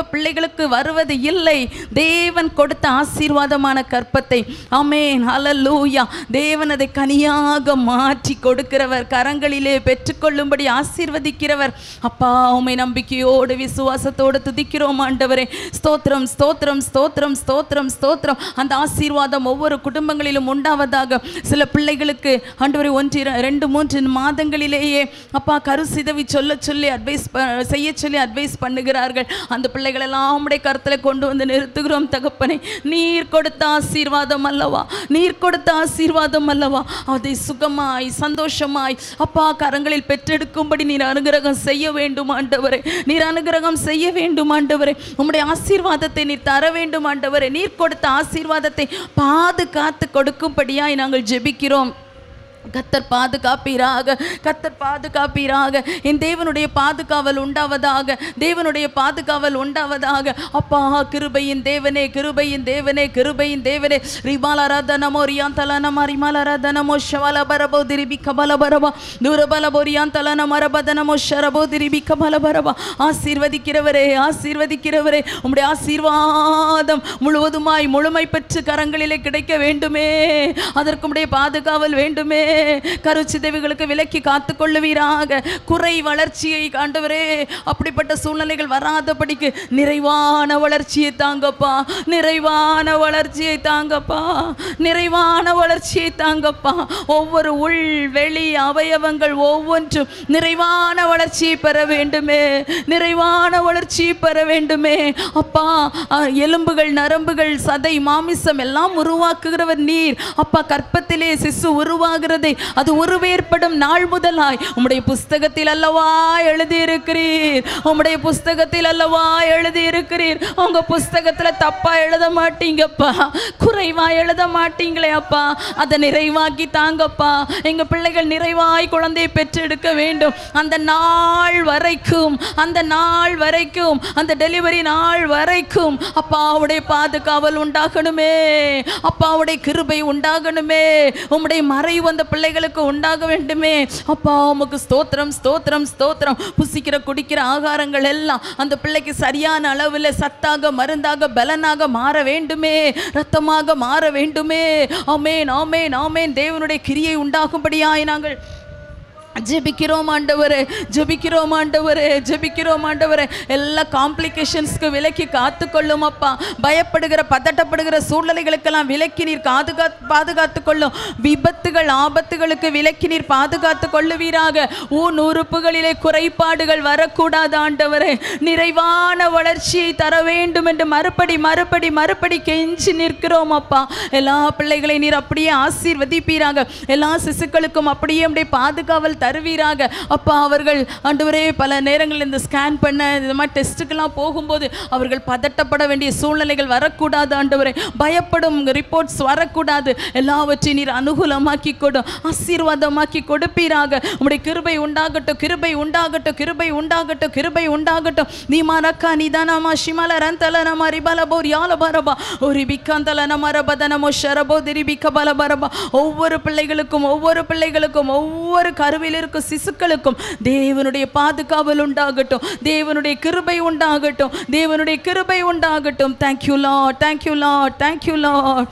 பிள்ளைகளுக்கு வருவது இல்லை தேவன் கொடுத்த ஆசீர்வாதமான கற்பத்தை ஆமென் ஹalleluya தேவன் அதை கனியாக மாற்றி கொடுக்கிறவர் கரங்களிலே பெற்றுக்கொள்ளும்படி ஆசீர்வதிக்கிறவர் அப்பா உம்மை நம்பிக்கையோடு விசுவாசத்தோடு துதிக்கிறோம் ஆண்டவரே ஸ்தோத்திரம் ஸ்தோத்திரம் ஸ்தோத்திரம் ஸ்தோத்திரம் ஸ்தோத்திரம் அந்த ஆசீர்வாதம் ஒவ்வொரு குடும்பங்களிலும் உண்டாவதாக சில பிள்ளைகளுக்கு ஆண்டவரே ஒன்று இர- ரெண்டு மூன்று மாதங்களிலேயே அப்பா கரு சிதவி சொல்ல சொல்லி அட்வைஸ் செய்ய சொல்லி அட்வைஸ் பண்ணுகிறார்கள் அந்த பிள்ளைகள் எல்லாம் உம்முடைய கருத்தில் கொண்டு வந்து நிறுத்துகிறோம் தகப்பனே நீர் கொடுத்த ஆசீர்வாதம் அல்லவா நீர் கொடுத்த ஆசீர்வாதம் அல்லவா அதை சுகமாய் சந்தோஷமாய் அப்பா கரங்களில் பெற்றெடுக்கும்படி நீர் அனுகிரகம் செய்ய வேண்டும் ஆண்டவரே நீர் அனுகிரகம் செய்ய வேண்டும் ஆண்டவரே உம்முடைய ஆசீர்வாதத்தை நீர் தர வேண்டும் ஆண்டவரே நீர் கொடுத்த ஆசீர்வாதத்தை பாதுகாத்து கொடுக்கும்படியாய் நாங்கள் ஜெபிக்கிறோம் கத்தர் பாதுகாப்பீராக கத்தர் பாதுகாப்பீராக என் தேவனுடைய பாதுகாவல் உண்டாவதாக தேவனுடைய பாதுகாவல் உண்டாவதாக அப்பா கிருபையின் தேவனே கிருபையின் தேவனே கிருபையின் தேவனே ரிபாலராத நமோ ரியாந்தல நம ரிமாலராத நமோ ஷவல பரபோ திரிபி கபல பரபா தூரபல பொரியாந்தல நம ரபத நமோ ஷரபோ திரிபி கபல பரபா ஆசீர்வதிக்கிறவரே ஆசீர்வதிக்கிறவரே உம்முடைய ஆசீர்வாதம் முழுவதுமாய் முழுமை பெற்று கரங்களிலே கிடைக்க வேண்டுமே அதற்கு உம்முடைய பாதுகாவல் வேண்டுமே கருச்சிதைவுகளுக்கு விலக்கி காத்து கொள்ளுவீராக குறை வளர்ச்சியை காண்டவரே அப்படிப்பட்ட சூழ்நிலைகள் வராதபடிக்கு நிறைவான வளர்ச்சியை தாங்கப்பா நிறைவான வளர்ச்சியை தாங்கப்பா நிறைவான வளர்ச்சியை தாங்கப்பா ஒவ்வொரு உள் வெளி அவயவங்கள் ஒவ்வொன்றும் நிறைவான வளர்ச்சியை பெற வேண்டுமே நிறைவான வளர்ச்சியை பெற வேண்டுமே அப்பா அஹ், எலும்புகள் நரம்புகள் சதை மாமிசம் எல்லாம் உருவாக்குகிறவர் நீர் அப்பா கற்பத்திலே சிசு உருவாகிறதை அது உருவேற்படும் நாள் முதலாய் உம்முடைய புஸ்தகத்தில் அல்லவா எழுதியிருக்கிறீர் உம்முடைய புஸ்தகத்தில் அல்லவா எழுதியிருக்கிறீர் உங்க புஸ்தகத்துல தப்பா எழுத மாட்டீங்கப்பா குறைவா எழுத மாட்டீங்களே அப்பா அதை நிறைவாக்கி தாங்கப்பா எங்க பிள்ளைகள் நிறைவாய் குழந்தையை பெற்றெடுக்க வேண்டும் அந்த நாள் வரைக்கும் அந்த நாள் வரைக்கும் அந்த டெலிவரி நாள் வரைக்கும் அப்பாவுடைய பாதுகாவல் உண்டாகணுமே அப்பாவுடைய கிருபை உண்டாகணுமே உம்முடைய மறைவு அந்த பிள்ளைகளுக்கு உண்டாக வேண்டுமே அப்பா உமக்கு ஸ்தோத்திரம் ஸ்தோத்திரம் ஸ்தோத்திரம் புசிக்கிற குடிக்கிற ஆகாரங்கள் எல்லாம் அந்த பிள்ளைக்கு சரியான அளவில் சத்தாக மருந்தாக பலனாக மாற வேண்டுமே ரத்தமாக மாற வேண்டுமே ஆமேன் ஆமேன் ஆமேன் தேவனுடைய கிரியை உண்டாகும்படியாய் நாங்கள் ஜெபிக்கிறோம் ஆண்டவரே ஜெபிக்கிறோம் ஆண்டவரே ஜெபிக்கிறோம் ஆண்டவரே எல்லா காம்ப்ளிகேஷன்ஸ்க்கு விலக்கி காத்துக்கொள்ளும் அப்பா பயப்படுகிற பதட்டப்படுகிற சூழ்நிலைகளுக்கெல்லாம் விலக்கி நீர் பாதுகா பாதுகாத்து கொள்ளும் விபத்துகள் ஆபத்துகளுக்கு விலக்கி நீர் பாதுகாத்து கொள்ளுவீராக ஊன் உறுப்புகளிலே குறைபாடுகள் வரக்கூடாது ஆண்டவரே நிறைவான வளர்ச்சியை தர வேண்டும் என்று மறுபடி மறுபடி மறுபடி கெஞ்சி நிற்கிறோம் அப்பா எல்லா பிள்ளைகளை நீர் அப்படியே ஆசீர்வதிப்பீராக எல்லா சிசுக்களுக்கும் அப்படியே அப்படியே பாதுகாவல் தருவீராக அப்பா அவர்கள் ஆண்டவரே பல நேரங்களில் இந்த ஸ்கேன் பண்ண இந்த மாதிரி டெஸ்ட்டுக்கெல்லாம் போகும்போது அவர்கள் பதட்டப்பட வேண்டிய சூழ்நிலைகள் வரக்கூடாது ஆண்டவரே பயப்படும் ரிப்போர்ட்ஸ் வரக்கூடாது எல்லாவற்றையும் நீர் அனுகூலமாக்கி கொடும் ஆசீர்வாதமாக்கி கொடுப்பீராக உம்முடைய கிருபை உண்டாகட்டும் கிருபை உண்டாகட்டும் கிருபை உண்டாகட்டும் கிருபை உண்டாகட்டும் நீ மரக்கா நிதானமா ஷிமல ரந்தல நம ரிபலபோ யால பரபா ஒரு பிக்காந்தல நம ரபதனமோ ஷரபோ திரிபிக்க பல பரபா ஒவ்வொரு பிள்ளைகளுக்கும் ஒவ்வொரு பிள்ளைகளுக்கும் ஒவ்வொரு கருவில் இருக்கும் சிசுக்களுக்கும் தேவனுடைய பாதுகாவல் உண்டாகட்டும் தேவனுடைய கிருபை உண்டாகட்டும் தேவனுடைய கிருபை உண்டாகட்டும் thank you lord thank you lord thank you lord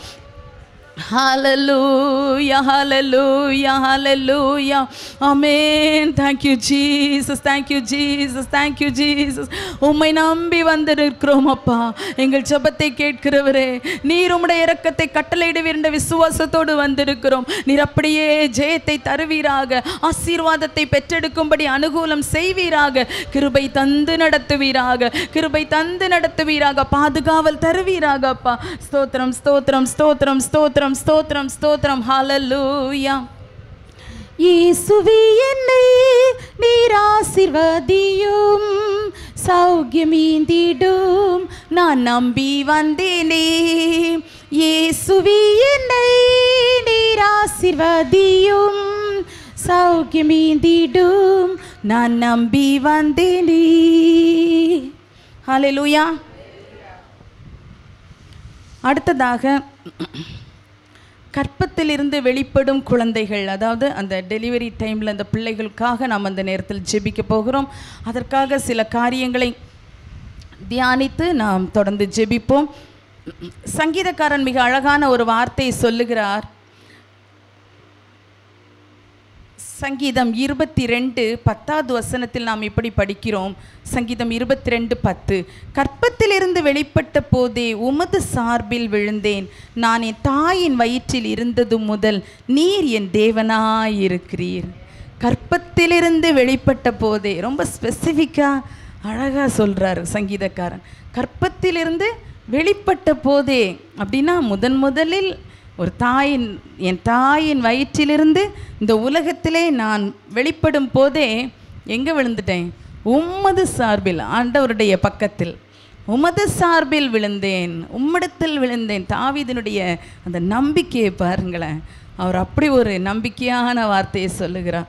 Hallelujah, hallelujah, hallelujah. Amen. Thank you, Jesus. Thank you, Jesus. Thank you, Jesus. உம்மை நம்பி வந்திருக்கிறோம் அப்பா எங்கள் ஜெபத்தை கேட்கிறவரே நீர் உம்முடைய இரக்கத்தை கட்டளையிடுவீர் என்ற விசுவாசத்தோடு வந்திருக்கிறோம் நீர் அப்படியே ஜெயத்தை தருவீராக ஆசீர்வாதத்தை பெற்றெடுக்கும்படி அனுகூலம் செய்வீராக கிருபை தந்து நடத்துவீராக கிருபை தந்து நடத்துவீராக பாதுகாவல் தருவீராக அப்பா ஸ்தோத்திரம் ஸ்தோத்திரம் ஸ்தோத்திரம் ஸ்தோத்திரம் ஸ்தோத்திரம் ஸ்தோத்திரம் ஹalleluya இயேசுவே என்னை நீர் ஆசிர்வதியும் சௌக்கியமீந்திடும் நான் நம்பி வந்தேனே இயேசுவே என்னை நீர் ஆசிர்வதியும் சௌக்கியமீந்திடும் நான் நம்பி வந்தேனே ஹalleluya அடுத்ததாக கற்பத்திலிருந்து வெளிப்படும் குழந்தைகள் அதாவது அந்த டெலிவரி டைமில் அந்த பிள்ளைகளுக்காக நாம் அந்த நேரத்தில் ஜெபிக்க போகிறோம் அதற்காக சில காரியங்களை தியானித்து நாம் தொடர்ந்து ஜெபிப்போம் சங்கீதக்காரன் மிக அழகான ஒரு வார்த்தையை சொல்லுகிறார் சங்கீதம் இருபத்தி ரெண்டு பத்தாவது வசனத்தில் நாம் இப்படி படிக்கிறோம் சங்கீதம் இருபத்தி ரெண்டு பத்து கற்பத்திலிருந்து வெளிப்பட்ட போதே உமது சார்பில் விழுந்தேன் நான் என் தாயின் வயிற்றில் இருந்தது முதல் நீர் என் தேவனாயிருக்கிறீர் கற்பத்திலிருந்து வெளிப்பட்ட போதே ரொம்ப ஸ்பெசிஃபிக்காக அழகாக சொல்கிறாரு சங்கீதக்காரன் கற்பத்திலிருந்து வெளிப்பட்ட போதே அப்படின்னா முதன் முதலில் ஒரு தாயின் என் தாயின் வயிற்றிலிருந்து இந்த உலகத்திலே நான் வெளிப்படும் போதே எங்கே விழுந்துட்டேன் உம்மது சார்பில் ஆண்டவருடைய பக்கத்தில் உமது சார்பில் விழுந்தேன் உம்மிடத்தில் விழுந்தேன் தாவீதினுடைய அந்த நம்பிக்கையை பாருங்களேன் அவர் அப்படி ஒரு நம்பிக்கையான வார்த்தையை சொல்லுகிறார்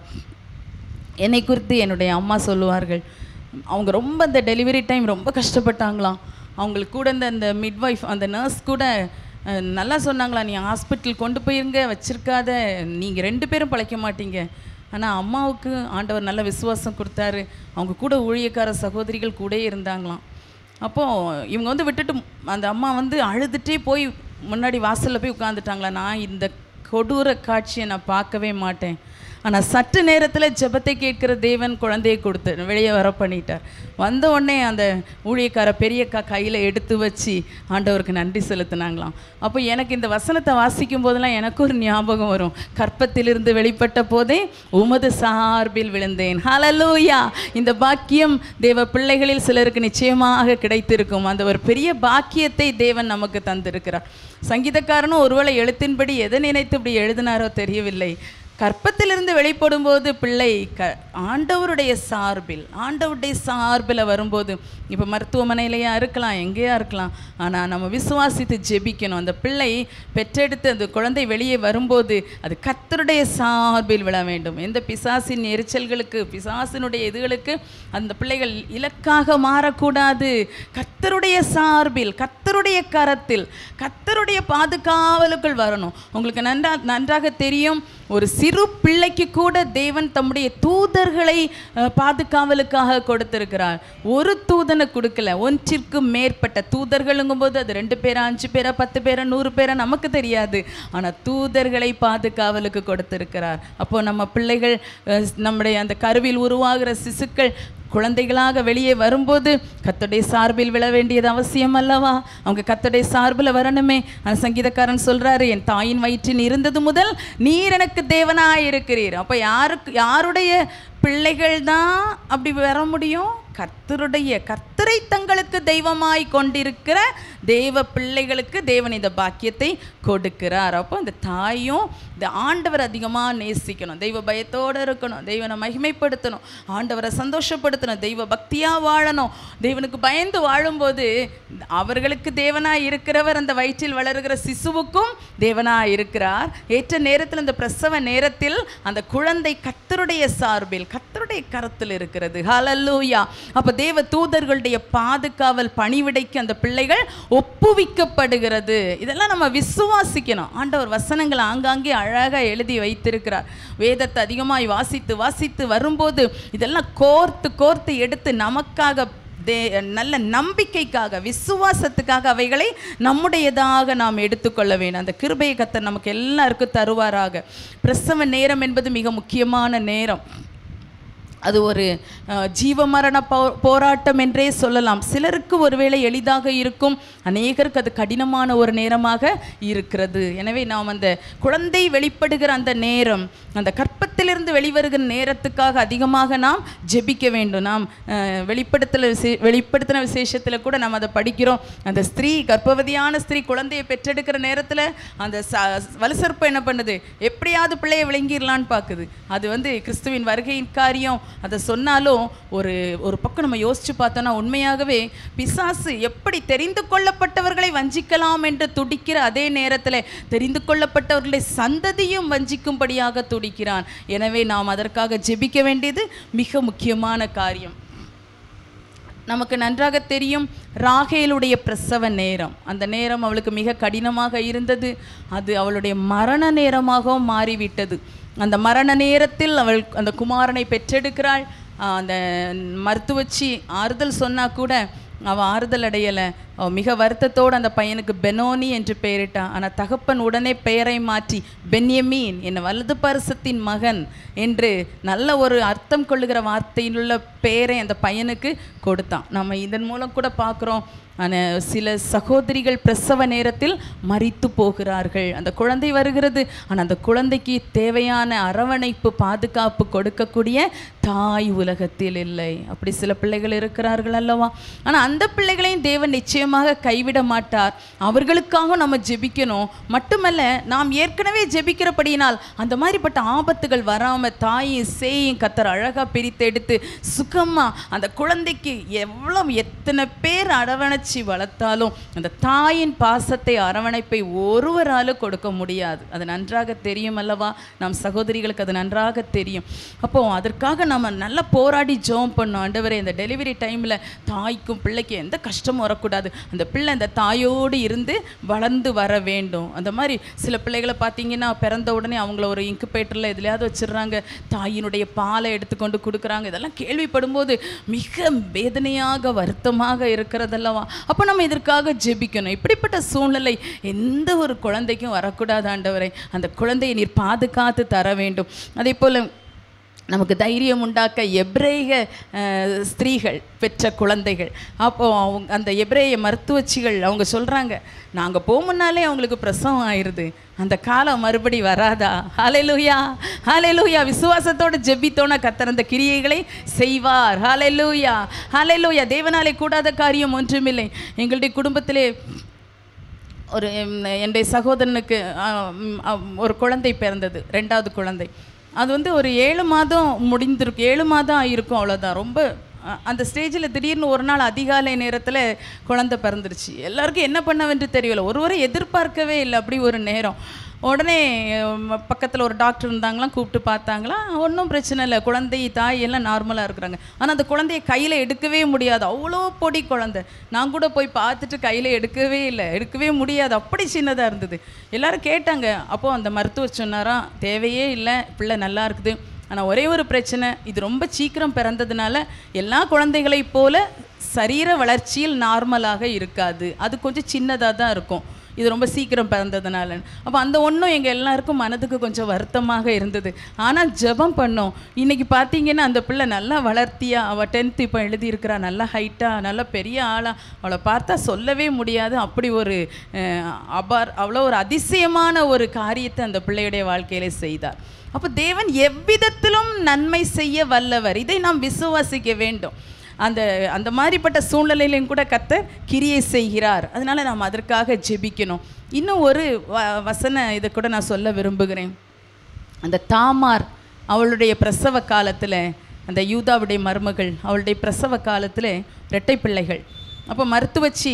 என்னை குறித்து என்னுடைய அம்மா சொல்லுவார்கள் அவங்க ரொம்ப அந்த டெலிவரி டைம் ரொம்ப கஷ்டப்பட்டாங்களாம் அவங்களுக்கு கூட இந்த அந்த மிட்வைஃப் அந்த நர்ஸ் கூட அஹ், நல்லா சொன்னாங்களா நீ ஹாஸ்பிட்டல் கொண்டு போயிருங்க வச்சிருக்காத நீங்கள் ரெண்டு பேரும் பழைக்க மாட்டீங்க ஆனால் அம்மாவுக்கு ஆண்டவர் நல்ல விசுவாசம் கொடுத்தாரு அவங்க கூட ஊழியக்கார சகோதரிகள் கூடயே இருந்தாங்களாம் அப்போது இவங்க வந்து விட்டுட்டு அந்த அம்மா வந்து அழுதுகிட்டே போய் முன்னாடி வாசலில் போய் உட்காந்துட்டாங்களா நான் இந்த கொடூர காட்சியை நான் பார்க்கவே மாட்டேன் ஆனால் சற்று நேரத்தில் ஜெபத்தை கேட்கிற தேவன் குழந்தையை கொடுத்து வெளியே வர பண்ணிட்டார் வந்த உடனே அந்த ஊழியக்கார பெரியக்கா கையில் எடுத்து வச்சு ஆண்டவருக்கு நன்றி செலுத்தினாங்களாம் அப்போ எனக்கு இந்த வசனத்தை வாசிக்கும் போதெல்லாம் எனக்கு ஒரு ஞாபகம் வரும் கற்பத்திலிருந்து வெளிப்பட்ட போதே உமது சார்பில் விழுந்தேன் ஹalleluya இந்த பாக்கியம் தேவ பிள்ளைகளில் சிலருக்கு நிச்சயமாக கிடைத்திருக்கும் அந்த ஒரு பெரிய பாக்கியத்தை தேவன் நமக்கு தந்திருக்கிறார் சங்கீதக்காரனும் ஒருவேளை எழுத்தின்படி எதை நினைத்து இப்படி எழுதினாரோ தெரியவில்லை கற்பத்திலிருந்து வெளிப்படும்போது பிள்ளை க ஆண்டவருடைய சார்பில் ஆண்டவருடைய சார்பில் வரும்போது இப்போ மருத்துவமனையிலையா இருக்கலாம் எங்கேயா இருக்கலாம் ஆனால் நம்ம விசுவாசித்து ஜெபிக்கணும் அந்த பிள்ளை பெற்றெடுத்து அந்த குழந்தை வெளியே வரும்போது அது கர்த்தருடைய சார்பில் விழ வேண்டும் எந்த பிசாசின் எரிச்சல்களுக்கு பிசாசினுடைய இதுகளுக்கு அந்த பிள்ளைகள் இலக்காக மாறக்கூடாது கர்த்தருடைய சார்பில் கர்த்தருடைய கரத்தில் கர்த்தருடைய பாதுகாவலுக்குள் வரணும் உங்களுக்கு நன்றா நன்றாக தெரியும் ஒரு சிறு பிள்ளைக்கு கூட தேவன் தம்முடைய தூதர்களை அஹ், பாதுகாவலுக்காக கொடுத்திருக்கிறார் ஒரு தூதனை கொடுக்கல ஒன்றிற்கு மேற்பட்ட தூதர்களுங்கும் போது அது ரெண்டு பேரா அஞ்சு பேரா பத்து பேரா நூறு பேரா நமக்கு தெரியாது ஆனால் தூதர்களை பாதுகாவலுக்கு கொடுத்திருக்கிறார் அப்போ நம்ம பிள்ளைகள் அஹ், நம்முடைய அந்த கருவில் உருவாகிற சிசுக்கள் குழந்தைகளாக வெளியே வரும்போது கத்தோடைய சார்பில் விழ வேண்டியது அவசியம் அல்லவா அவங்க கத்தோடைய சார்பில் வரணுமே அந்த சங்கீதக்காரன் சொல்றாரு என் தாயின் வயிற்றில் இருந்தது முதல் நீர் எனக்கு தேவனாய் இருக்கிறீர் அப்போ யாருக்கு யாருடைய பிள்ளைகள் தான் அப்படி வர முடியும் கர்த்தருடைய கர்த்தரை தங்களுக்கு தெய்வமாய் கொண்டிருக்கிற தெய்வ பிள்ளைகளுக்கு தேவன் இந்த பாக்கியத்தை கொடுக்கிறார் அப்போ இந்த தாயும் இந்த ஆண்டவர் அதிகமாக நேசிக்கணும் தெய்வ பயத்தோடு இருக்கணும் தெய்வனை மகிமைப்படுத்தணும் ஆண்டவரை சந்தோஷப்படுத்தணும் தெய்வ பக்தியாக வாழணும் தெய்வனுக்கு பயந்து வாழும்போது அவர்களுக்கு தேவனாய் இருக்கிறவர் அந்த வயிற்றில் வளருகிற சிசுவுக்கும் தேவனாய் இருக்கிறார் ஏற்ற நேரத்தில் இந்த பிரசவ நேரத்தில் அந்த குழந்தை கர்த்தருடைய சார்பில் கர்த்தருடைய கரத்தில் இருக்கிறது ஹalleluya அப்போ தேவ தூதர்களுடைய பாதுகாவல் பணிவிடைக்கு அந்த பிள்ளைகள் ஒப்புவிக்கப்படுகிறது இதெல்லாம் நம்ம விசுவாசிக்கணும் ஆண்டவர் வசனங்களை ஆங்காங்கே அழகாக எழுதி வைத்திருக்கிறார் வேதத்தை அதிகமாய் வாசித்து வாசித்து வரும்போது இதெல்லாம் கோர்த்து கோர்த்து எடுத்து நமக்காக தே நல்ல நம்பிக்கைக்காக விசுவாசத்துக்காக அவைகளை நம்முடையதாக நாம் எடுத்துக்கொள்ள வேண்டும் அந்த கிருபையை கத்தர் நமக்கு எல்லாருக்கும் தருவாராக பிரசவ நேரம் என்பது மிக முக்கியமான நேரம் அது ஒரு அஹ், ஜீவ மரண போ போராட்டம் என்றே சொல்லலாம் சிலருக்கு ஒருவேளை எளிதாக இருக்கும் அநேகருக்கு அது கடினமான ஒரு நேரமாக இருக்கிறது எனவே நாம் அந்த குழந்தை வெளிப்படுகிற அந்த நேரம் அந்த கற்பத்திலிருந்து வெளிவருகிற நேரத்துக்காக அதிகமாக நாம் ஜெபிக்க வேண்டும் நாம் அஹ், வெளிப்படுத்தல விசே வெளிப்படுத்தின விசேஷத்தில் கூட நாம் அதை படிக்கிறோம் அந்த ஸ்திரீ கர்ப்பவதியான ஸ்திரீ குழந்தையை பெற்றெடுக்கிற நேரத்தில் அந்த ச வலுசற்பம் என்ன பண்ணுது எப்படியாவது பிள்ளையை விளங்கிடலான்னு பார்க்குது அது வந்து கிறிஸ்துவின் வருகையின் காரியம் அதை சொன்னாலும் ஒரு ஒரு பக்கம் நம்ம யோசிச்சு பார்த்தோன்னா உண்மையாகவே பிசாசு எப்படி தெரிந்து கொள்ளப்பட்டவர்களை வஞ்சிக்கலாம் என்று துடிக்கிற அதே நேரத்தில் தெரிந்து கொள்ளப்பட்டவர்களை சந்ததியும் வஞ்சிக்கும்படியாக துடிக்கிறான் எனவே நாம் அதற்காக ஜெபிக்க வேண்டியது மிக முக்கியமான காரியம் நமக்கு நன்றாக தெரியும் ராகேலுடைய பிரசவ நேரம் அந்த நேரம் அவளுக்கு மிக கடினமாக இருந்தது அது அவளுடைய மரண நேரமாகவும் மாறிவிட்டது அந்த மரண நேரத்தில் அவள் அந்த குமாரனை பெற்றெடுக்கிறாள் ஆஹ் அந்த மருத்துவச்சி ஆறுதல் சொன்னா கூட அவன் ஆறுதல் அடையலை அவன் மிக வருத்தத்தோடு அந்த பையனுக்கு பெனோனி என்று பெயரிட்டான் ஆனால் தகப்பன் உடனே பெயரை மாற்றி பென்யமீன் என் வலது பரிசத்தின் மகன் என்று நல்ல ஒரு அர்த்தம் கொள்ளுகிற வார்த்தையிலுள்ள பெயரை அந்த பையனுக்கு கொடுத்தான் நம்ம இதன் மூலம் கூட பார்க்குறோம் ஆனால் சில சகோதரிகள் பிரசவ நேரத்தில் மரித்து போகிறார்கள் அந்த குழந்தை வருகிறது ஆனால் அந்த குழந்தைக்கு தேவையான அரவணைப்பு பாதுகாப்பு கொடுக்கக்கூடிய தாய் உலகத்தில் இல்லை அப்படி சில பிள்ளைகள் இருக்கிறார்கள் அல்லவா ஆனால் அந்த பிள்ளைகளையும் தேவன் நிச்சயமாக கைவிட மாட்டார் அவர்களுக்காக நம்ம ஜெபிக்கணும் மட்டுமல்ல நாம் ஏற்கனவே ஜெபிக்கிறபடியினால் அந்த மாதிரிப்பட்ட ஆபத்துகள் வராமல் தாயும் சேயும் கத்தர் அழகாக பிரித்து எடுத்து சுகமாக அந்த குழந்தைக்கு எவ்வளோ எத்தனை பேர் அரவணைச்சு வளர்த்தாலும் அந்த தாயின் பாசத்தை அரவணைப்பை ஒருவராலும் கொடுக்க முடியாது அது நன்றாக தெரியும் அல்லவா நம் சகோதரிகளுக்கு அது நன்றாக தெரியும் அப்போ அதற்காக நம்ம நல்லா போராடி ஜோம் பண்ணோம் ஆண்டவரே இந்த டெலிவரி டைமில் தாய்க்கும் பிள்ளைக்கும் எந்த கஷ்டமும் வரக்கூடாது அந்த பிள்ளை அந்த தாயோடு இருந்து வளர்ந்து வர வேண்டும் அந்த மாதிரி சில பிள்ளைகளை பார்த்தீங்கன்னா பிறந்த உடனே அவங்கள ஒரு இன்குபேட்டரில் எதுலையாவது வச்சிடுறாங்க தாயினுடைய பாலை எடுத்துக்கொண்டு கொடுக்குறாங்க இதெல்லாம் கேள்விப்படும்போது மிக வேதனையாக வருத்தமாக இருக்கிறதல்லவா அப்போ நம்ம இதற்காக ஜெபிக்கணும் இப்படிப்பட்ட சூழ்நிலை எந்த ஒரு குழந்தைக்கும் வரக்கூடாது ஆண்டவரை அந்த குழந்தையை நீர் பாதுகாத்து தர வேண்டும் அதே போல் நமக்கு தைரியம் உண்டாக்க எப்ரேய அஹ், ஸ்திரீகள் பெற்ற குழந்தைகள் அப்போ அவங்க அந்த எப்ரேய மருத்துவச்சிகள் அவங்க சொல்கிறாங்க நாங்கள் போக முன்னாலே அவங்களுக்கு பிரசவம் ஆயிடுது அந்த காலம் மறுபடி வராதா ஹalleluya ஹalleluya விசுவாசத்தோடு ஜெபித்தோன கத்தர் அந்த கிரியைகளை செய்வார் ஹalleluya ஹalleluya தேவனாலே கூடாத காரியம் ஒன்றுமில்லை எங்களுடைய குடும்பத்திலே ஒரு ம், என்னுடைய சகோதரனுக்கு ஆ, ம், ஆ, ஒரு குழந்தை பிறந்தது ரெண்டாவது குழந்தை அது வந்து ஒரு ஏழு மாதம் முடிந்திருக்கு ஏழு மாதம் ஆயிருக்கும் அவ்வளோதான் ரொம்ப அ, அந்த ஸ்டேஜில் திடீர்னு ஒரு நாள் அதிகாலை நேரத்தில் குழந்தை பிறந்துருச்சு எல்லாருக்கும் என்ன பண்ணவென்று தெரியல ஒருவரை எதிர்பார்க்கவே இல்லை அப்படி ஒரு நேரம் உடனே பக்கத்தில் ஒரு டாக்டர் இருந்தாங்களாம் கூப்பிட்டு பார்த்தாங்களாம் ஒன்றும் பிரச்சனை இல்லை குழந்தை தாய் எல்லாம் நார்மலாக இருக்கிறாங்க ஆனால் அந்த குழந்தைய கையில் எடுக்கவே முடியாது அவ்வளோ பொடி குழந்தை நான் கூட போய் பார்த்துட்டு கையில் எடுக்கவே இல்லை எடுக்கவே முடியாது அப்படி சின்னதாக இருந்தது எல்லாரும் கேட்டாங்க அப்போது அந்த மருத்துவர் சொன்னாராம் தேவையே இல்லை பிள்ளை நல்லா இருக்குது ஆனால் ஒரே ஒரு பிரச்சனை இது ரொம்ப சீக்கிரம் பிறந்ததுனால எல்லா குழந்தைகளைப் போல சரீர வளர்ச்சியில் நார்மலாக இருக்காது அது கொஞ்சம் சின்னதாக தான் இருக்கும் இது ரொம்ப சீக்கிரம் பிறந்ததுனால அப்போ அந்த ஒன்றும் எங்கள் எல்லாருக்கும் மனதுக்கு கொஞ்சம் வருத்தமாக இருந்தது ஆனால் ஜெபம் பண்ணோம் இன்னைக்கு பார்த்தீங்கன்னா அந்த பிள்ளை நல்லா வளர்த்தியா அவள் டென்த்து இப்போ எழுதியிருக்கிறா நல்லா ஹைட்டாக நல்லா பெரிய ஆளாக அவளை பார்த்தா சொல்லவே முடியாது அப்படி ஒரு அஹ், அபார் அவ்வளோ ஒரு அதிசயமான ஒரு காரியத்தை அந்த பிள்ளையுடைய வாழ்க்கையிலே செய்தார் அப்போ தேவன் எவ்விதத்திலும் நன்மை செய்ய வல்லவர் இதை நாம் விசுவாசிக்க வேண்டும் அந்த அந்த மாதிரிப்பட்ட சூழ்நிலையிலையும் கூட கர்த்தர் கிரியை செய்கிறார் அதனால நாம் அதற்காக ஜெபிக்கணும் இன்னும் ஒரு வ வசன இதை கூட நான் சொல்ல விரும்புகிறேன் அந்த தாமார் அவளுடைய பிரசவ காலத்தில் அந்த யூதாவுடைய மருமகள் அவளுடைய பிரசவ காலத்தில் இரட்டை பிள்ளைகள் அப்போ மருத்துவச்சி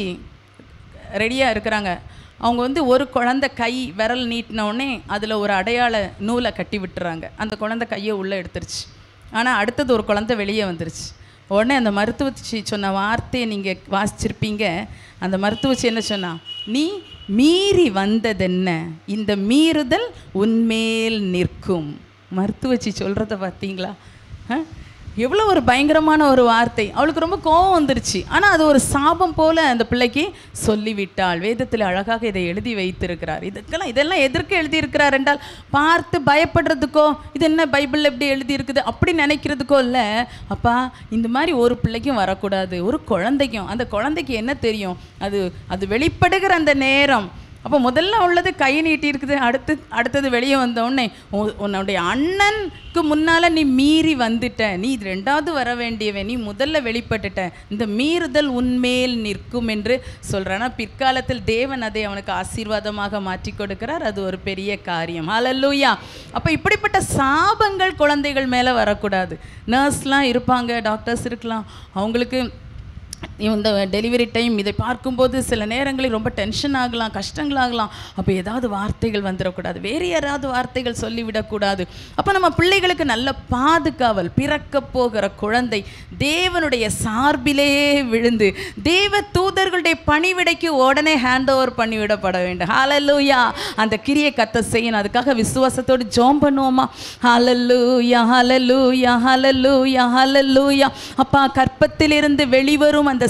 ரெடியாக இருக்கிறாங்க அவங்க வந்து ஒரு குழந்தை கை விரல் நீட்டின உடனே அதில் ஒரு அடையாள நூலை கட்டி விட்டுறாங்க அந்த குழந்தை கையை உள்ளே எடுத்துருச்சு ஆனால் அடுத்தது ஒரு குழந்தை வெளியே வந்துருச்சு உடனே அந்த மருத்துவச்சி சொன்ன வார்த்தையை நீங்கள் வாசிச்சிருப்பீங்க அந்த மருத்துவச்சி என்ன சொன்னா நீ மீறி வந்ததென்ன இந்த மீறுதல் உன்மேல் நிற்கும் மருத்துவச்சி சொல்கிறத பார்த்தீங்களா ஆ? எவ்வளோ ஒரு பயங்கரமான ஒரு வார்த்தை அவளுக்கு ரொம்ப கோபம் வந்துருச்சு ஆனால் அது ஒரு சாபம் போல அந்த பிள்ளைக்கு சொல்லிவிட்டாள் வேதத்தில் அழகாக இதை எழுதி வைத்திருக்கிறார் இதுக்கெல்லாம் இதெல்லாம் எதற்கு எழுதியிருக்கிறார் என்றால் பார்த்து பயப்படுறதுக்கோ இது என்ன பைபிளில் எப்படி எழுதி இருக்குது அப்படி நினைக்கிறதுக்கோ இல்லை அப்பா இந்த மாதிரி ஒரு பிள்ளைக்கும் வரக்கூடாது ஒரு குழந்தைக்கும் அந்த குழந்தைக்கு என்ன தெரியும் அது அது வெளிப்படுகிற அந்த நேரம் அப்போ முதல்ல உள்ளது கை நீட்டி இருக்குது அடுத்து அடுத்தது வெளியே வந்த உடனே உ- உன்னுடைய அண்ணனுக்கு முன்னால் நீ மீறி வந்துட்ட நீ இது ரெண்டாவது வர வேண்டியவன் நீ முதல்ல வெளிப்பட்டுட்ட இந்த மீறுதல் உன்மேல் நிற்கும் என்று சொல்கிறானா பிற்காலத்தில் தேவன் அதை அவனுக்கு ஆசீர்வாதமாக மாற்றி கொடுக்கிறார் அது ஒரு பெரிய காரியம் ஹalleluya அப்போ இப்படிப்பட்ட சாபங்கள் குழந்தைகள் மேலே வரக்கூடாது நர்ஸ்லாம் இருப்பாங்க டாக்டர்ஸ் இருக்கலாம் அவங்களுக்கு இந்த டெலிவரி டைம் இதை பார்க்கும்போது சில நேரங்களில் ரொம்ப டென்ஷன் ஆகலாம் கஷ்டங்கள் ஆகலாம் அப்போ ஏதாவது வார்த்தைகள் வந்துடக்கூடாது வேறு யாராவது வார்த்தைகள் சொல்லிவிடக்கூடாது அப்போ நம்ம பிள்ளைகளுக்கு நல்ல பாதுகாவல் பிறக்க போகிற குழந்தை தேவனுடைய சார்பிலே விழுந்து தேவ தூதர்களுடைய பணிவிடைக்கு உடனே ஹேண்ட் ஓவர் பண்ணிவிடப்பட வேண்டும் ஹalleluya அந்த கிரியை கத்த செய்யணும் அதுக்காக விசுவாசத்தோடு ஜோம் பண்ணுவோமா ஹalleluya ஹalleluya ஹalleluya ஹalleluya அப்பா கற்பத்திலிருந்து வெளிவரும் அந்த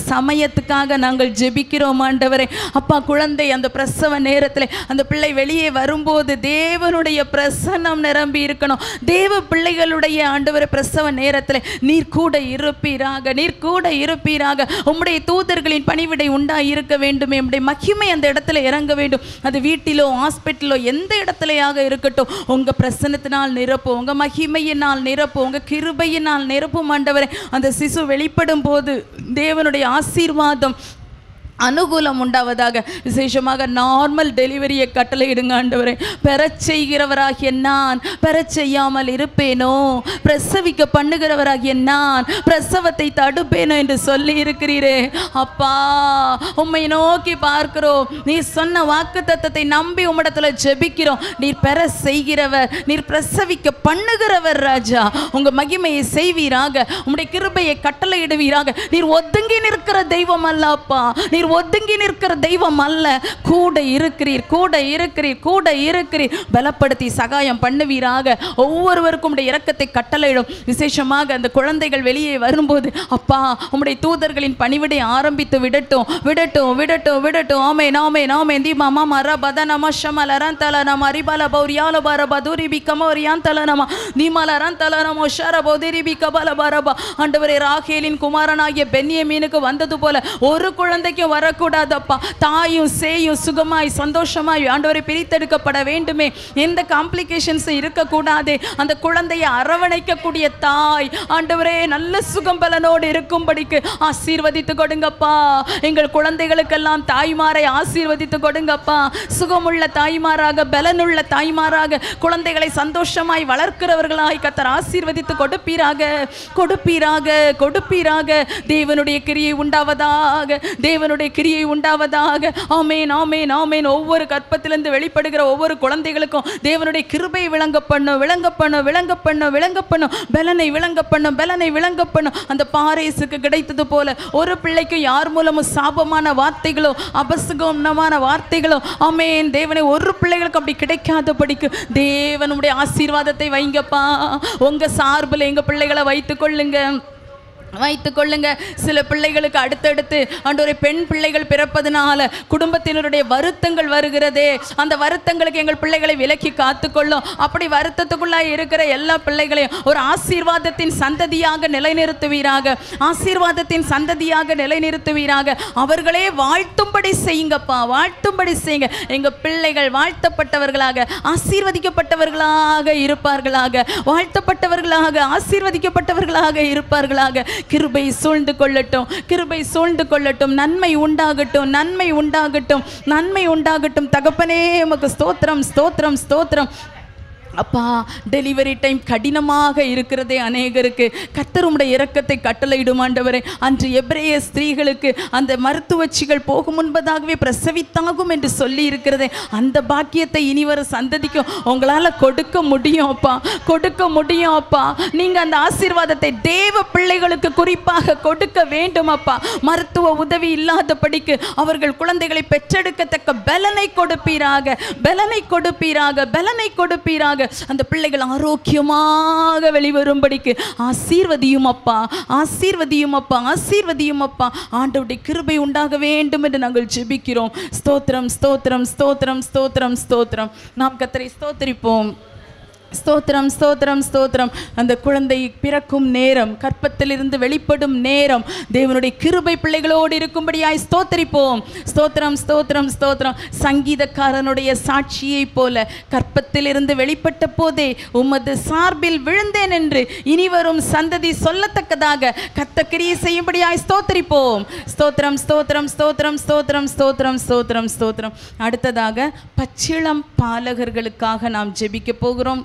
சமயத்துக்காக நாங்கள் ஜெபிக்கிறோம் ஆண்டவரே அப்பா குழந்தை அந்த பிரசவ நேரத்தில் அந்த பிள்ளை வெளியே வரும்போது தேவனுடைய பிரசன்னம் நிரம்பி இருக்கணும் தேவ பிள்ளைகளுடைய ஆண்டவரை பிரசவ நேரத்தில் நீர் கூட இருப்பீராக நீர் கூட இருப்பீராக உம்முடைய தூதர்களின் பணிவிடை உண்டாய் இருக்க வேண்டுமே உம்முடைய மகிமை அந்த இடத்துல இறங்க வேண்டும் அது வீட்டிலோ ஹாஸ்பிட்டலோ எந்த இடத்துலையாக இருக்கட்டும் உங்க பிரசன்னத்தினால் நிரப்பும் உங்க மகிமையினால் நிரப்பும் உங்க கிருபையினால் நிரப்பும் ஆண்டவரே அந்த சிசு வெளிப்படும் போது தேவனுடைய ஆசீர்வாதம் அனுகூலம் உண்டாவதாக விசேஷமாக நார்மல் டெலிவரியை கட்டளையிடுங்க ஆண்டவரே பெறச் செய்கிறவராகிய நான் பெறச் செய்யாமல் இருப்பேனோ பிரசவிக்க பண்ணுகிறவராகிய நான் பிரசவத்தை தடுப்பேனோ என்று சொல்லி இருக்கிறீரே அப்பா உம்மை நோக்கி பார்க்கிறோம் நீ சொன்ன வாக்கு தத்தத்தை நம்பி உம்மிடத்துல ஜெபிக்கிறோம் நீர் பெற செய்கிறவர் நீர் பிரசவிக்க பண்ணுகிறவர் ராஜா உங்க மகிமையை செய்வீராக உம்முடைய கிருபையை கட்டளையிடுவீராக நீர் ஒதுங்கி நிற்கிற தெய்வம் அல்ல அப்பா நீர் ஒதுங்கி நிற்கிற தெய்வம் அல்ல கூட இருக்கிறீர் கூட இருக்கிறீர் கூட இருக்கிறீர் பலப்படுத்தி சகாயம் பண்ணுவீராக ஒவ்வொருவருக்கும் உடைய இரக்கத்தை கட்டளையிடும் விசேஷமாக அந்த குழந்தைகள் வெளியே வரும்போது அப்பா உம்முடைய தூதர்களின் பணிவிடை ஆரம்பித்து விடட்டும் விடட்டும் விடட்டும் விடட்டும் ஆமே நாமே நாமே தி மாமா மர பத நம ஷமல ரந்தல நம அரிபல பௌரியால பர பதுரி பி கமோரியான் தல நம நீமல ரந்தல நமோ ஷர பௌதிரி பி கபல பரபா ஆண்டவரே ராகேலின் குமாரனாகிய பெண்ணிய மீனுக்கு வந்தது போல ஒரு குழந்தைக்கும் வரக்கூடாதப்பா தாயும் சேயும் சுகமாய் சந்தோஷமாய் ஆண்டவரை பிரித்தெடுக்கப்பட வேண்டுமே எந்த காம்ப்ளிகேஷன்ஸும் இருக்கக்கூடாது அந்த குழந்தையை அரவணைக்கக்கூடிய தாய் ஆண்டவரே நல்ல சுகம் பலனோடு இருக்கும்படிக்கு ஆசீர்வதித்து கொடுங்கப்பா எங்கள் குழந்தைகளுக்கெல்லாம் தாய்மாரை ஆசீர்வதித்து கொடுங்கப்பா சுகமுள்ள தாய்மாராக பலனுள்ள தாய்மாராக குழந்தைகளை சந்தோஷமாய் வளர்க்கிறவர்களாய் கத்தர் ஆசீர்வதித்து கொடுப்பீராக கொடுப்பீராக கொடுப்பீராக தேவனுடைய கிரியை உண்டாவதாக தேவனுடைய கிரியை உண்டாவதாக ஆமேன் ஆமேன் ஆமேன் ஒவ்வொரு கற்பத்திலிருந்து வெளிப்படுகிற ஒவ்வொரு குழந்தைகளுக்கும் தேவனுடைய கிருபை விளங்க பண்ணும் விளங்க பண்ணும் விளங்க பண்ணும் விளங்க பண்ணும் பலனை விளங்க பண்ணும் பலனை விளங்க பண்ணும் அந்த பாரேசுக்கு கிடைத்தது போல ஒரு பிள்ளைக்கு யார் மூலமும் சாபமான வார்த்தைகளோ அபசுகமான வார்த்தைகளோ ஆமேன் தேவனை ஒரு பிள்ளைகளுக்கு அப்படி கிடைக்காதபடிக்கு தேவனுடைய ஆசீர்வாதத்தை வைங்கப்பா உங்க சார்பில் எங்க பிள்ளைகளை வைத்துக் கொள்ளுங்க வைத்துக் கொள்ளுங்க சில பிள்ளைகளுக்கு அடுத்தடுத்து ஆண்டவரே பெண் பிள்ளைகள் பிறப்பதனால குடும்பத்தினருடைய வருத்தங்கள் வருகிறதே அந்த வருத்தங்களுக்கு எங்கள் பிள்ளைகளை விலக்கி காத்துக்கொள்ளும் அப்படி வருத்தத்துக்குள்ளாய் இருக்கிற எல்லா பிள்ளைகளையும் ஒரு ஆசீர்வாதத்தின் சந்ததியாக நிலைநிறுத்துவீராக ஆசீர்வாதத்தின் சந்ததியாக நிலைநிறுத்துவீராக அவர்களே வாழ்த்தும்படி செய்யுங்கப்பா வாழ்த்தும்படி செய்யுங்க எங்க பிள்ளைகள் வாழ்த்தப்பட்டவர்களாக ஆசீர்வதிக்கப்பட்டவர்களாக இருப்பார்களாக வாழ்த்தப்பட்டவர்களாக ஆசீர்வதிக்கப்பட்டவர்களாக இருப்பார்களாக கிருபை சூழ்ந்து கொள்ளட்டும் கிருபை சூழ்ந்து கொள்ளட்டும் நன்மை உண்டாகட்டும் நன்மை உண்டாகட்டும் நன்மை உண்டாகட்டும் தகப்பனே உமக்கு ஸ்தோத்திரம் ஸ்தோத்திரம் ஸ்தோத்திரம் அப்பா டெலிவரி டைம் கடினமாக இருக்கிறதே அநேகருக்கு கர்த்தர் உம்முடைய இரக்கத்தை கட்டளையிடும் ஆண்டவரே அன்று எபிரேய ஸ்திரீகளுக்கு அந்த மருத்துவச்சிகள் போகும் முன்பதாகவே பிரசவித்தாகும் என்று சொல்லி இருக்கிறதே அந்த பாக்கியத்தை இனி வர சந்ததிக்கும் உங்களால் கொடுக்க முடியும் அப்பா கொடுக்க முடியும் அப்பா நீங்கள் அந்த ஆசீர்வாதத்தை தேவ பிள்ளைகளுக்கு குறிப்பாக கொடுக்க வேண்டும் அப்பா மருத்துவ உதவி இல்லாதபடிக்கு அவர்கள் குழந்தைகளை பெற்றெடுக்கத்தக்க பலனை கொடுப்பீராக பலனை கொடுப்பீராக பலனை கொடுப்பீராக அந்த பிள்ளைகள் ஆரோக்கியமாக வெளிவரும்படிக்கு ஆசீர்வதியும் அப்பா ஆசீர்வதியும் அப்பா ஆசீர்வதியும் அப்பா ஆண்டவருடைய கிருபை உண்டாக வேண்டும் என்று நாங்கள் ஜெபிக்கிறோம் ஸ்தோத்திரம் ஸ்தோத்திரம் ஸ்தோத்திரம் ஸ்தோத்திரம் ஸ்தோத்திரம் நாம் கத்தரை ஸ்தோத்திரிப்போம் ஸ்தோத்திரம் ஸ்தோத்திரம் ஸ்தோத்திரம் அந்த குழந்தை பிறக்கும் நேரம் கற்பத்திலிருந்து வெளிப்படும் நேரம் தேவனுடைய கிருபை பிள்ளைகளோடு இருக்கும்படியாய் ஸ்தோத்திரிப்போம் ஸ்தோத்திரம் ஸ்தோத்திரம் ஸ்தோத்திரம் சங்கீதக்காரனுடைய சாட்சியைப் போல கற்பத்திலிருந்து வெளிப்பட்ட போதே உமது சார்பில் விழுந்தேன் என்று இனிவரும் சந்ததி சொல்லத்தக்கதாக கத்த கிரியை செய்யும்படியாய் ஸ்தோத்திரிப்போம் ஸ்தோத்திரம் ஸ்தோத்திரம் ஸ்தோத்திரம் ஸ்தோத்திரம் ஸ்தோத்திரம் ஸ்தோத்திரம் ஸ்தோத்திரம் அடுத்ததாக பச்சிளம் பாலகர்களுக்காக நாம் ஜெபிக்க போகிறோம்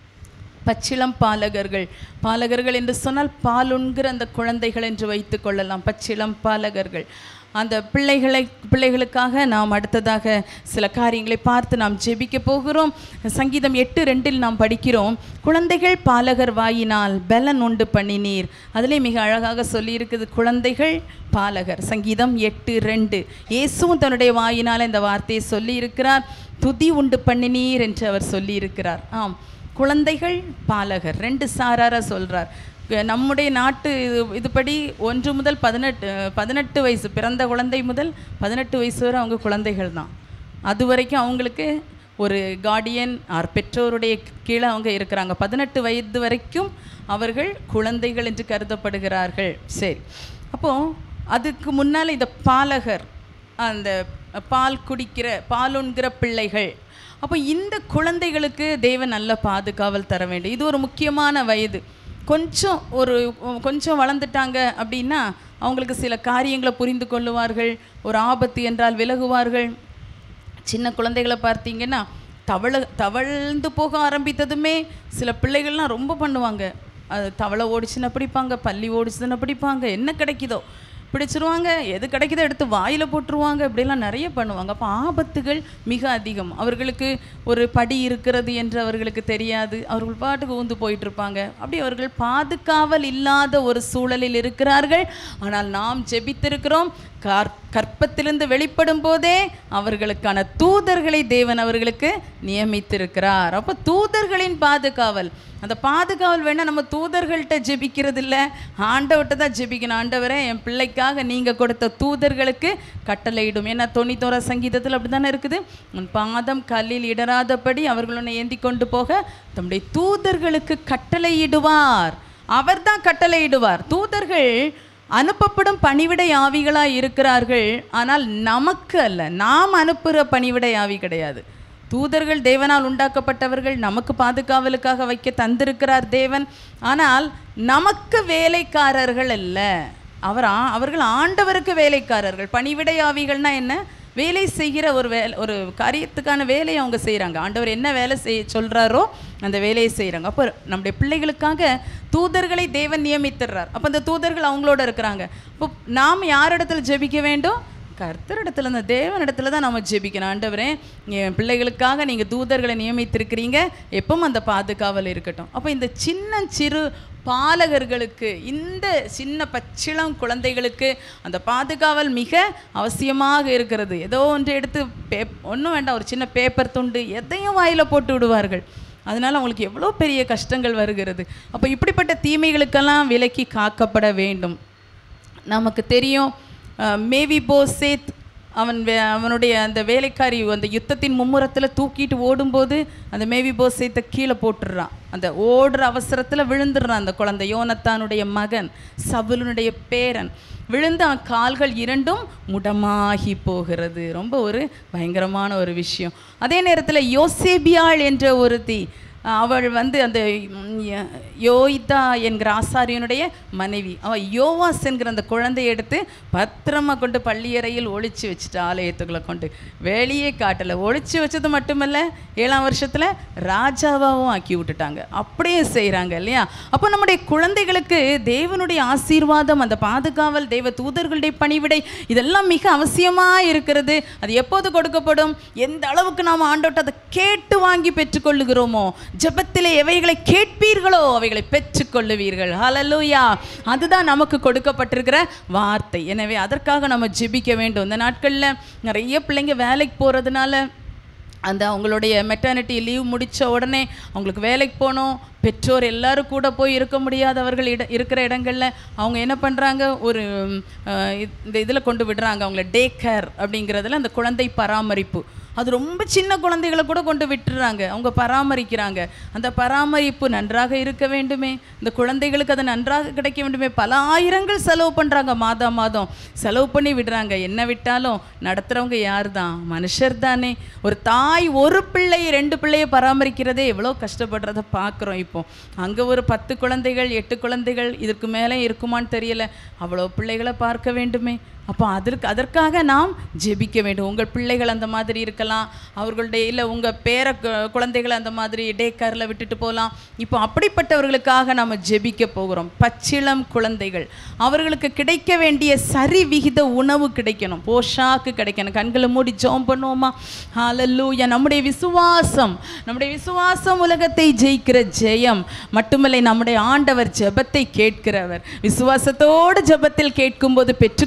பச்சிளம் பாலகர்கள் பாலகர்கள் என்று சொன்னால் பால் உண்கிற அந்த குழந்தைகள் என்று வைத்துக் கொள்ளலாம் பச்சிளம் பாலகர்கள் அந்த பிள்ளைகளை பிள்ளைகளுக்காக நாம் அடுத்ததாக சில காரியங்களை பார்த்து நாம் ஜெபிக்க போகிறோம் சங்கீதம் எட்டு ரெண்டில் நாம் படிக்கிறோம் குழந்தைகள் பாலகர் வாயினால் பெலன் உண்டு பண்ணினீர் அதிலே மிக அழகாக சொல்லியிருக்குது குழந்தைகள் பாலகர் சங்கீதம் எட்டு ரெண்டு இயேசுவும் தன்னுடைய வாயினால் இந்த வார்த்தையை சொல்லியிருக்கிறார் துதி உண்டு பண்ணினீர் என்று அவர் சொல்லியிருக்கிறார் ஆம் குழந்தைகள் பாலகர் ரெண்டு சாராரா சொல்றார் க- நம்முடைய நாட்டு இது இதுபடி ஒன்று முதல் பதினெட்டு பதினெட்டு வயசு பிறந்த குழந்தை முதல் பதினெட்டு வயசு வரை அவங்க குழந்தைகள் தான் அது வரைக்கும் அவங்களுக்கு ஒரு கார்டியன் ஆர் பெற்றோருடைய கீழே அவங்க இருக்கிறாங்க பதினெட்டு வயது வரைக்கும் அவர்கள் குழந்தைகள் என்று கருதப்படுகிறார்கள் சரி அப்போது அதுக்கு முன்னால் இந்த பாலகர் அந்த பால் குடிக்கிற பாலுண்கிற பிள்ளைகள் அப்போ இந்த குழந்தைகளுக்கு தேவன் நல்ல பாதுகாவல் தர வேண்டும் இது ஒரு முக்கியமான வயது கொஞ்சம் ஒரு கொஞ்சம் வளர்ந்துட்டாங்க அப்படின்னா அவங்களுக்கு சில காரியங்களை புரிந்து கொள்ளுவார்கள் ஒரு ஆபத்து என்றால் விலகுவார்கள் சின்ன குழந்தைகளை பார்த்தீங்கன்னா தவள தவழ்ந்து போக ஆரம்பித்ததுமே சில பிள்ளைகள்லாம் ரொம்ப பண்ணுவாங்க அது தவளை ஓடிச்சுன்னா பிடிப்பாங்க பள்ளி ஓடிச்சுன்னா பிடிப்பாங்க என்ன கிடைக்குதோ பிடிச்சிருவாங்க எது கிடைக்குதோ எடுத்து வாயில் போட்டுருவாங்க இப்படியெல்லாம் நிறைய பண்ணுவாங்க அப்போ ஆபத்துகள் மிக அதிகம் அவர்களுக்கு ஒரு படி இருக்கிறது என்று அவர்களுக்கு தெரியாது அவர்கள் பாட்டுக்கு ஊந்து போயிட்டு இருப்பாங்க அப்படி அவர்கள் பாதுகாவல் இல்லாத ஒரு சூழலில் இருக்கிறார்கள் ஆனால் நாம் ஜெபித்திருக்கிறோம் கற் கற்பத்திலிருந்து வெளிப்படும் போதே அவர்களுக்கான தூதர்களை தேவன் அவர்களுக்கு நியமித்திருக்கிறார் அப்போ தூதர்களின் பாதுகாவல் அந்த பாதுகாவல் வேணால் நம்ம தூதர்கள்ட்ட ஜெபிக்கிறது இல்லை ஆண்டவர்கிட்ட தான் ஜெபிக்கணும் ஆண்டவரே என் பிள்ளைக்காக நீங்கள் கொடுத்த தூதர்களுக்கு கட்டளையிடும் ஏன்னா தொண்ணூத்தோரா சங்கீதத்தில் அப்படி தானே இருக்குது உன் பாதம் கல்லில் இடராதபடி அவர்கள் உன்னை ஏந்தி கொண்டு போக தம்முடைய தூதர்களுக்கு கட்டளையிடுவார் அவர்தான் கட்டளையிடுவார் தூதர்கள் அனுப்பப்படும் பணிவிடை ஆவிகளாக இருக்கிறார்கள் ஆனால் நமக்கு அல்ல நாம் அனுப்புகிற பணிவிடை ஆவி கிடையாது தூதர்கள் தேவனால் உண்டாக்கப்பட்டவர்கள் நமக்கு பாதுகாவலுக்காக வைக்க தந்திருக்கிறார் தேவன் ஆனால் நமக்கு வேலைக்காரர்கள் அல்ல அவர் ஆ- அவர்கள் ஆண்டவருக்கு வேலைக்காரர்கள் பணிவிடை ஆவிகள்னா என்ன வேலை செய்கிற ஒரு வேலை ஒரு காரியத்துக்கான வேலையை அவங்க செய்கிறாங்க ஆண்டவர் என்ன வேலை செய்ய சொல்கிறாரோ அந்த வேலையை செய்கிறாங்க அப்போ நம்முடைய பிள்ளைகளுக்காக தூதர்களை தேவன் நியமித்துடுறார் அப்போ அந்த தூதர்கள் அவங்களோட இருக்கிறாங்க இப்போ நாம் யார் இடத்துல ஜெபிக்க வேண்டும் கர்த்தரிடத்துல அந்த தேவனிடத்துல தான் நம்ம ஜெபிக்கணும் ஆண்டவரே என் பிள்ளைகளுக்காக நீங்கள் தூதர்களை நியமித்திருக்கிறீங்க எப்பவும் அந்த பாதுகாவல் இருக்கட்டும் அப்போ இந்த சின்ன சிறு பாலகர்களுக்கு இந்த சின்ன பச்சிளம் குழந்தைகளுக்கு அந்த பாதுகாவல் மிக அவசியமாக இருக்கிறது ஏதோ ஒன்று எடுத்து பே ஒன்றும் வேண்டாம் ஒரு சின்ன பேப்பர் துண்டு எதையும் வாயில் போட்டு விடுவார்கள் அதனால் அவங்களுக்கு எவ்வளோ பெரிய கஷ்டங்கள் வருகிறது அப்போ இப்படிப்பட்ட தீமைகளுக்கெல்லாம் விலக்கி காக்கப்பட வேண்டும் நமக்கு தெரியும் அஹ், மேவி போசேத் அவன் வே- அவனுடைய அந்த வேலைக்காரி அந்த யுத்தத்தின் மும்முரத்தில் தூக்கிட்டு ஓடும்போது அந்த மேவி போசேத்தை கீழே போட்டுடுறான் அந்த ஓடுற அவசரத்தில் விழுந்துடுறான் அந்த குழந்தை யோனத்தானுடைய மகன் சபுலனுடைய பேரன் விழுந்து அவன் கால்கள் இரண்டும் முடமாகி போகிறது ரொம்ப ஒரு பயங்கரமான ஒரு விஷயம் அதே நேரத்தில் யோசேபியாள் என்ற ஒருத்தி அவள் வந்து அந்த ம், ய- யோய்தா என்கிற ஆசாரியனுடைய மனைவி அவள் யோவாஸ் என்கிற அந்த குழந்தையை எடுத்து பத்திரமா கொண்டு பள்ளியறையில் ஒளிச்சு வச்சுட்டு ஆலயத்துக்குள்ள கொண்டு வெளியே காட்டலை ஒளிச்சு வச்சது மட்டுமல்ல ஏழாம் வருஷத்தில் ராஜாவாகவும் ஆக்கி விட்டுட்டாங்க அப்படியே செய்கிறாங்க இல்லையா அப்போ நம்முடைய குழந்தைகளுக்கு தேவனுடைய ஆசீர்வாதம் அந்த பாதுகாவல் தேவ தூதர்களுடைய பணிவிடை இதெல்லாம் மிக அவசியமாக இருக்கிறது அது எப்போது கொடுக்கப்படும் எந்த அளவுக்கு நாம் ஆண்டோட்ட அதை கேட்டு வாங்கி பெற்றுக்கொள்ளுகிறோமோ ஜெபத்திலே எவைகளை கேட்பீர்களோ அவைகளை பெற்றுக்கொள்ளுவீர்கள் ஹalleluya அதுதான் நமக்கு கொடுக்கப்பட்டிருக்கிற வார்த்தை எனவே அதற்காக நம்ம ஜெபிக்க வேண்டும் இந்த நாட்களில் நிறைய பிள்ளைங்க வேலைக்கு போகிறதுனால அந்த அவங்களுடைய மெட்டர்னிட்டி லீவ் முடித்த உடனே அவங்களுக்கு வேலைக்கு போகணும் பெற்றோர் எல்லாரும் கூட போய் இருக்க முடியாதவர்கள் இட இருக்கிற இடங்களில் அவங்க என்ன பண்ணுறாங்க ஒரு ம், அஹ், இந்த இதில் கொண்டு விடுறாங்க அவங்கள டே கேர் அப்படிங்கிறதுல அந்த குழந்தை பராமரிப்பு அது ரொம்ப சின்ன குழந்தைகளை கூட கொண்டு விட்டுறாங்க அவங்க பராமரிக்கிறாங்க அந்த பராமரிப்பு நன்றாக இருக்க வேண்டுமே இந்த குழந்தைகளுக்கு அது நன்றாக கிடைக்க வேண்டுமே பல ஆயிரங்கள் செலவு பண்ணுறாங்க மாதா மாதம் செலவு பண்ணி விடுறாங்க என்ன விட்டாலும் நடத்துகிறவங்க யார் தான் மனுஷர் தானே ஒரு தாய் ஒரு பிள்ளை ரெண்டு பிள்ளையை பராமரிக்கிறதே எவ்வளோ கஷ்டப்படுறத பார்க்குறோம் இப்போ அங்கே ஒரு பத்து குழந்தைகள் எட்டு குழந்தைகள் இதற்கு மேலே இருக்குமான்னு தெரியல அவ்வளோ பிள்ளைகளை பார்க்க வேண்டுமே அப்போ அதற்கு அதற்காக நாம் ஜெபிக்க வேண்டும் உங்கள் பிள்ளைகள் அந்த மாதிரி இருக்கலாம் அவர்களுடைய இல்லை உங்கள் பேர கு- குழந்தைகளை அந்த மாதிரி டே கேரில் விட்டுட்டு போகலாம் இப்போ அப்படிப்பட்டவர்களுக்காக நாம் ஜெபிக்க போகிறோம் பச்சிளம் குழந்தைகள் அவர்களுக்கு கிடைக்க வேண்டிய சரி விகித உணவு கிடைக்கணும் போஷாக்கு கிடைக்கணும் கண்களை மூடி ஜெபம் பண்ணுவோமா ஹalleluya நம்முடைய விசுவாசம் நம்முடைய விசுவாசம் உலகத்தை ஜெயிக்கிற ஜெயம் மட்டுமல்ல நம்முடைய ஆண்டவர் ஜெபத்தை கேட்கிறவர் விசுவாசத்தோடு ஜெபத்தில் கேட்கும்போது பெற்றுக்கொள்ளுவீர்கள்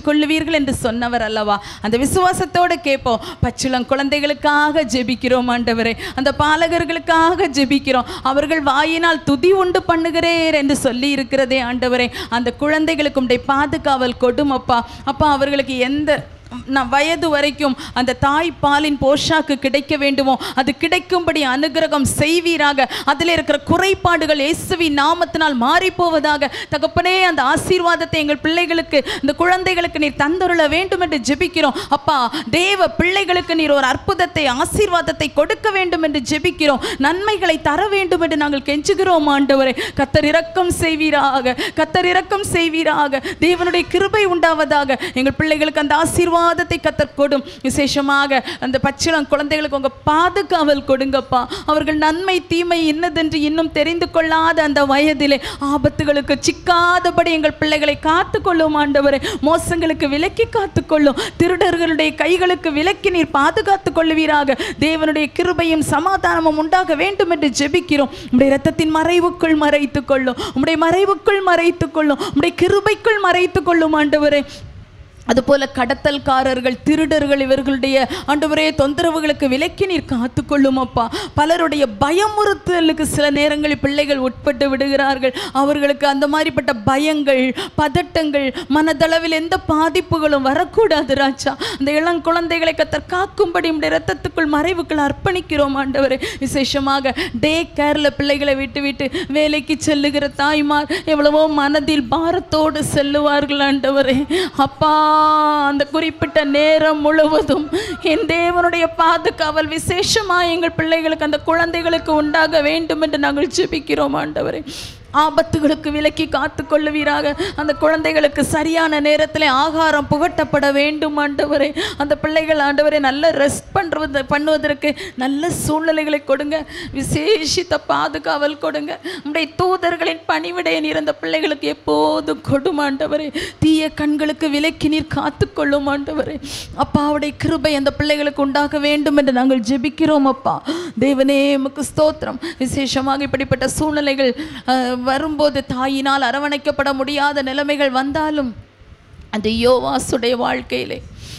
பெறுவீர்கள் என்று சொன்னவர் அல்லவா அந்த விசுவாசத்தோடு கேட்போம் பச்சிளம் குழந்தைகளுக்காக ஜெபிக்கிறோம் ஆண்டவரே அந்த பாலகர்களுக்காக ஜெபிக்கிறோம் அவர்கள் வாயினால் துதி உண்டு பண்ணுகிறேர் என்று சொல்லி இருக்கிறதே ஆண்டவரே அந்த குழந்தைகளுக்கு உடைய பாதுகாவல் கொடுமப்பா அப்பா அவர்களுக்கு எந்த ந- வயது வரைக்கும் அந்த தாய் பாலின் போஷாக்கு கிடைக்க வேண்டுமோ அது கிடைக்கும்படி அனுகிரகம் செய்வீராக அதில் இருக்கிற குறைபாடுகள் இயேசுவின் நாமத்தினால் மாறி போவதாக தகப்பனே அந்த ஆசீர்வாதத்தை எங்கள் பிள்ளைகளுக்கு இந்த குழந்தைகளுக்கு நீர் தந்தருள வேண்டும் என்று ஜெபிக்கிறோம் அப்பா தேவ பிள்ளைகளுக்கு நீர் ஒரு அற்புதத்தை ஆசீர்வாதத்தை கொடுக்க வேண்டும் என்று ஜெபிக்கிறோம் நன்மைகளை தர வேண்டும் என்று நாங்கள் கெஞ்சுகிறோம் ஆண்டவரே கத்தர் இரக்கம் செய்வீராக கத்தர் இரக்கம் செய்வீராக தேவனுடைய கிருபை உண்டாவதாக எங்கள் பிள்ளைகளுக்கு அந்த ஆசீர்வாதத்தை கத்தர் கொடும் விசேஷமாக அந்த பச்சிளம் குழந்தைகளுக்கு உங்க பாதுகாவல் கொடுங்கப்பா அவர்கள் நன்மை தீமை என்னதென்று இன்னும் தெரிந்து கொள்ளாத அந்த வயதிலே ஆபத்துகளுக்கு சிக்காதபடி எங்கள் பிள்ளைகளை காத்துக்கொள்ளும் ஆண்டவரே மோசங்களுக்கு விலக்கி காத்துக்கொள்ளும் திருடர்களுடைய கைகளுக்கு விலக்கி நீர் பாதுகாத்துக் கொள்ளுவீராக தேவனுடைய கிருபையும் சமாதானமும் உண்டாக வேண்டும் என்று ஜெபிக்கிறோம் உம்முடைய இரத்தத்தின் மறைவுக்குள் மறைத்துக் கொள்ளும் உம்முடைய மறைவுக்குள் மறைத்துக் கொள்ளும் உம்முடைய கிருபைக்குள் மறைத்துக் கொள்ளும் ஆண்டவரே அதுபோல கடத்தல்காரர்கள் திருடர்கள் இவர்களுடைய ஆண்டவரே தொந்தரவுகளுக்கு விலக்கி நீர் காத்துக்கொள்ளும் அப்பா பலருடைய பயமுறுத்தலுக்கு சில நேரங்களில் பிள்ளைகள் உட்பட்டு விடுகிறார்கள் அவர்களுக்கு அந்த மாதிரிப்பட்ட பயங்கள் பதட்டங்கள் மனதளவில் எந்த பாதிப்புகளும் வரக்கூடாது ராஜா அந்த இளம் குழந்தைகளை கத்தர் காக்கும்படி உடைய இரத்தத்துக்குள் மறைவுக்குள் அர்ப்பணிக்கிறோம் ஆண்டவரே விசேஷமாக டே கேர்ல பிள்ளைகளை விட்டு விட்டு வேலைக்கு செல்லுகிற தாய்மார் எவ்வளவோ மனதில் பாரத்தோடு செல்லுவார்கள் ஆண்டவரே அப்பா அந்த குறிப்பிட்ட நேரம் முழுவதும் என் தேவனுடைய பாதுகாவல் விசேஷமா எங்கள் பிள்ளைகளுக்கு அந்த குழந்தைகளுக்கு உண்டாக வேண்டும் என்று நாங்கள் ஜெபிக்கிறோம் ஆண்டவரே ஆபத்துகளுக்கு விலக்கி காத்து கொள்ளுவீராக அந்த குழந்தைகளுக்கு சரியான நேரத்தில் ஆகாரம் புகட்டப்பட வேண்டும் ஆண்டவரே அந்த பிள்ளைகள் ஆண்டவரே நல்ல ரெஸ்ட் பண்ணுறது பண்ணுவதற்கு நல்ல சூழ்நிலைகளை கொடுங்க விசேஷித்த பாதுகாவல் கொடுங்க உடைய தூதர்களின் பணிவிடைய நீர் அந்த பிள்ளைகளுக்கு எப்போதும் கொடும் ஆண்டவரே தீய கண்களுக்கு விலக்கி நீர் காத்துக்கொள்ளும் ஆண்டவரே அப்பாவுடைய கிருபை அந்த பிள்ளைகளுக்கு உண்டாக வேண்டும் என்று நாங்கள் ஜெபிக்கிறோம் அப்பா தேவனே உமக்கு ஸ்தோத்திரம் விசேஷமாக இப்படிப்பட்ட சூழ்நிலைகள் அஹ், வரும்போது தாயினால் அரவணைக்கப்பட முடியாத நிலைமைகள் வந்தாலும் அந்த யோவாசுடைய வாழ்க்கையிலே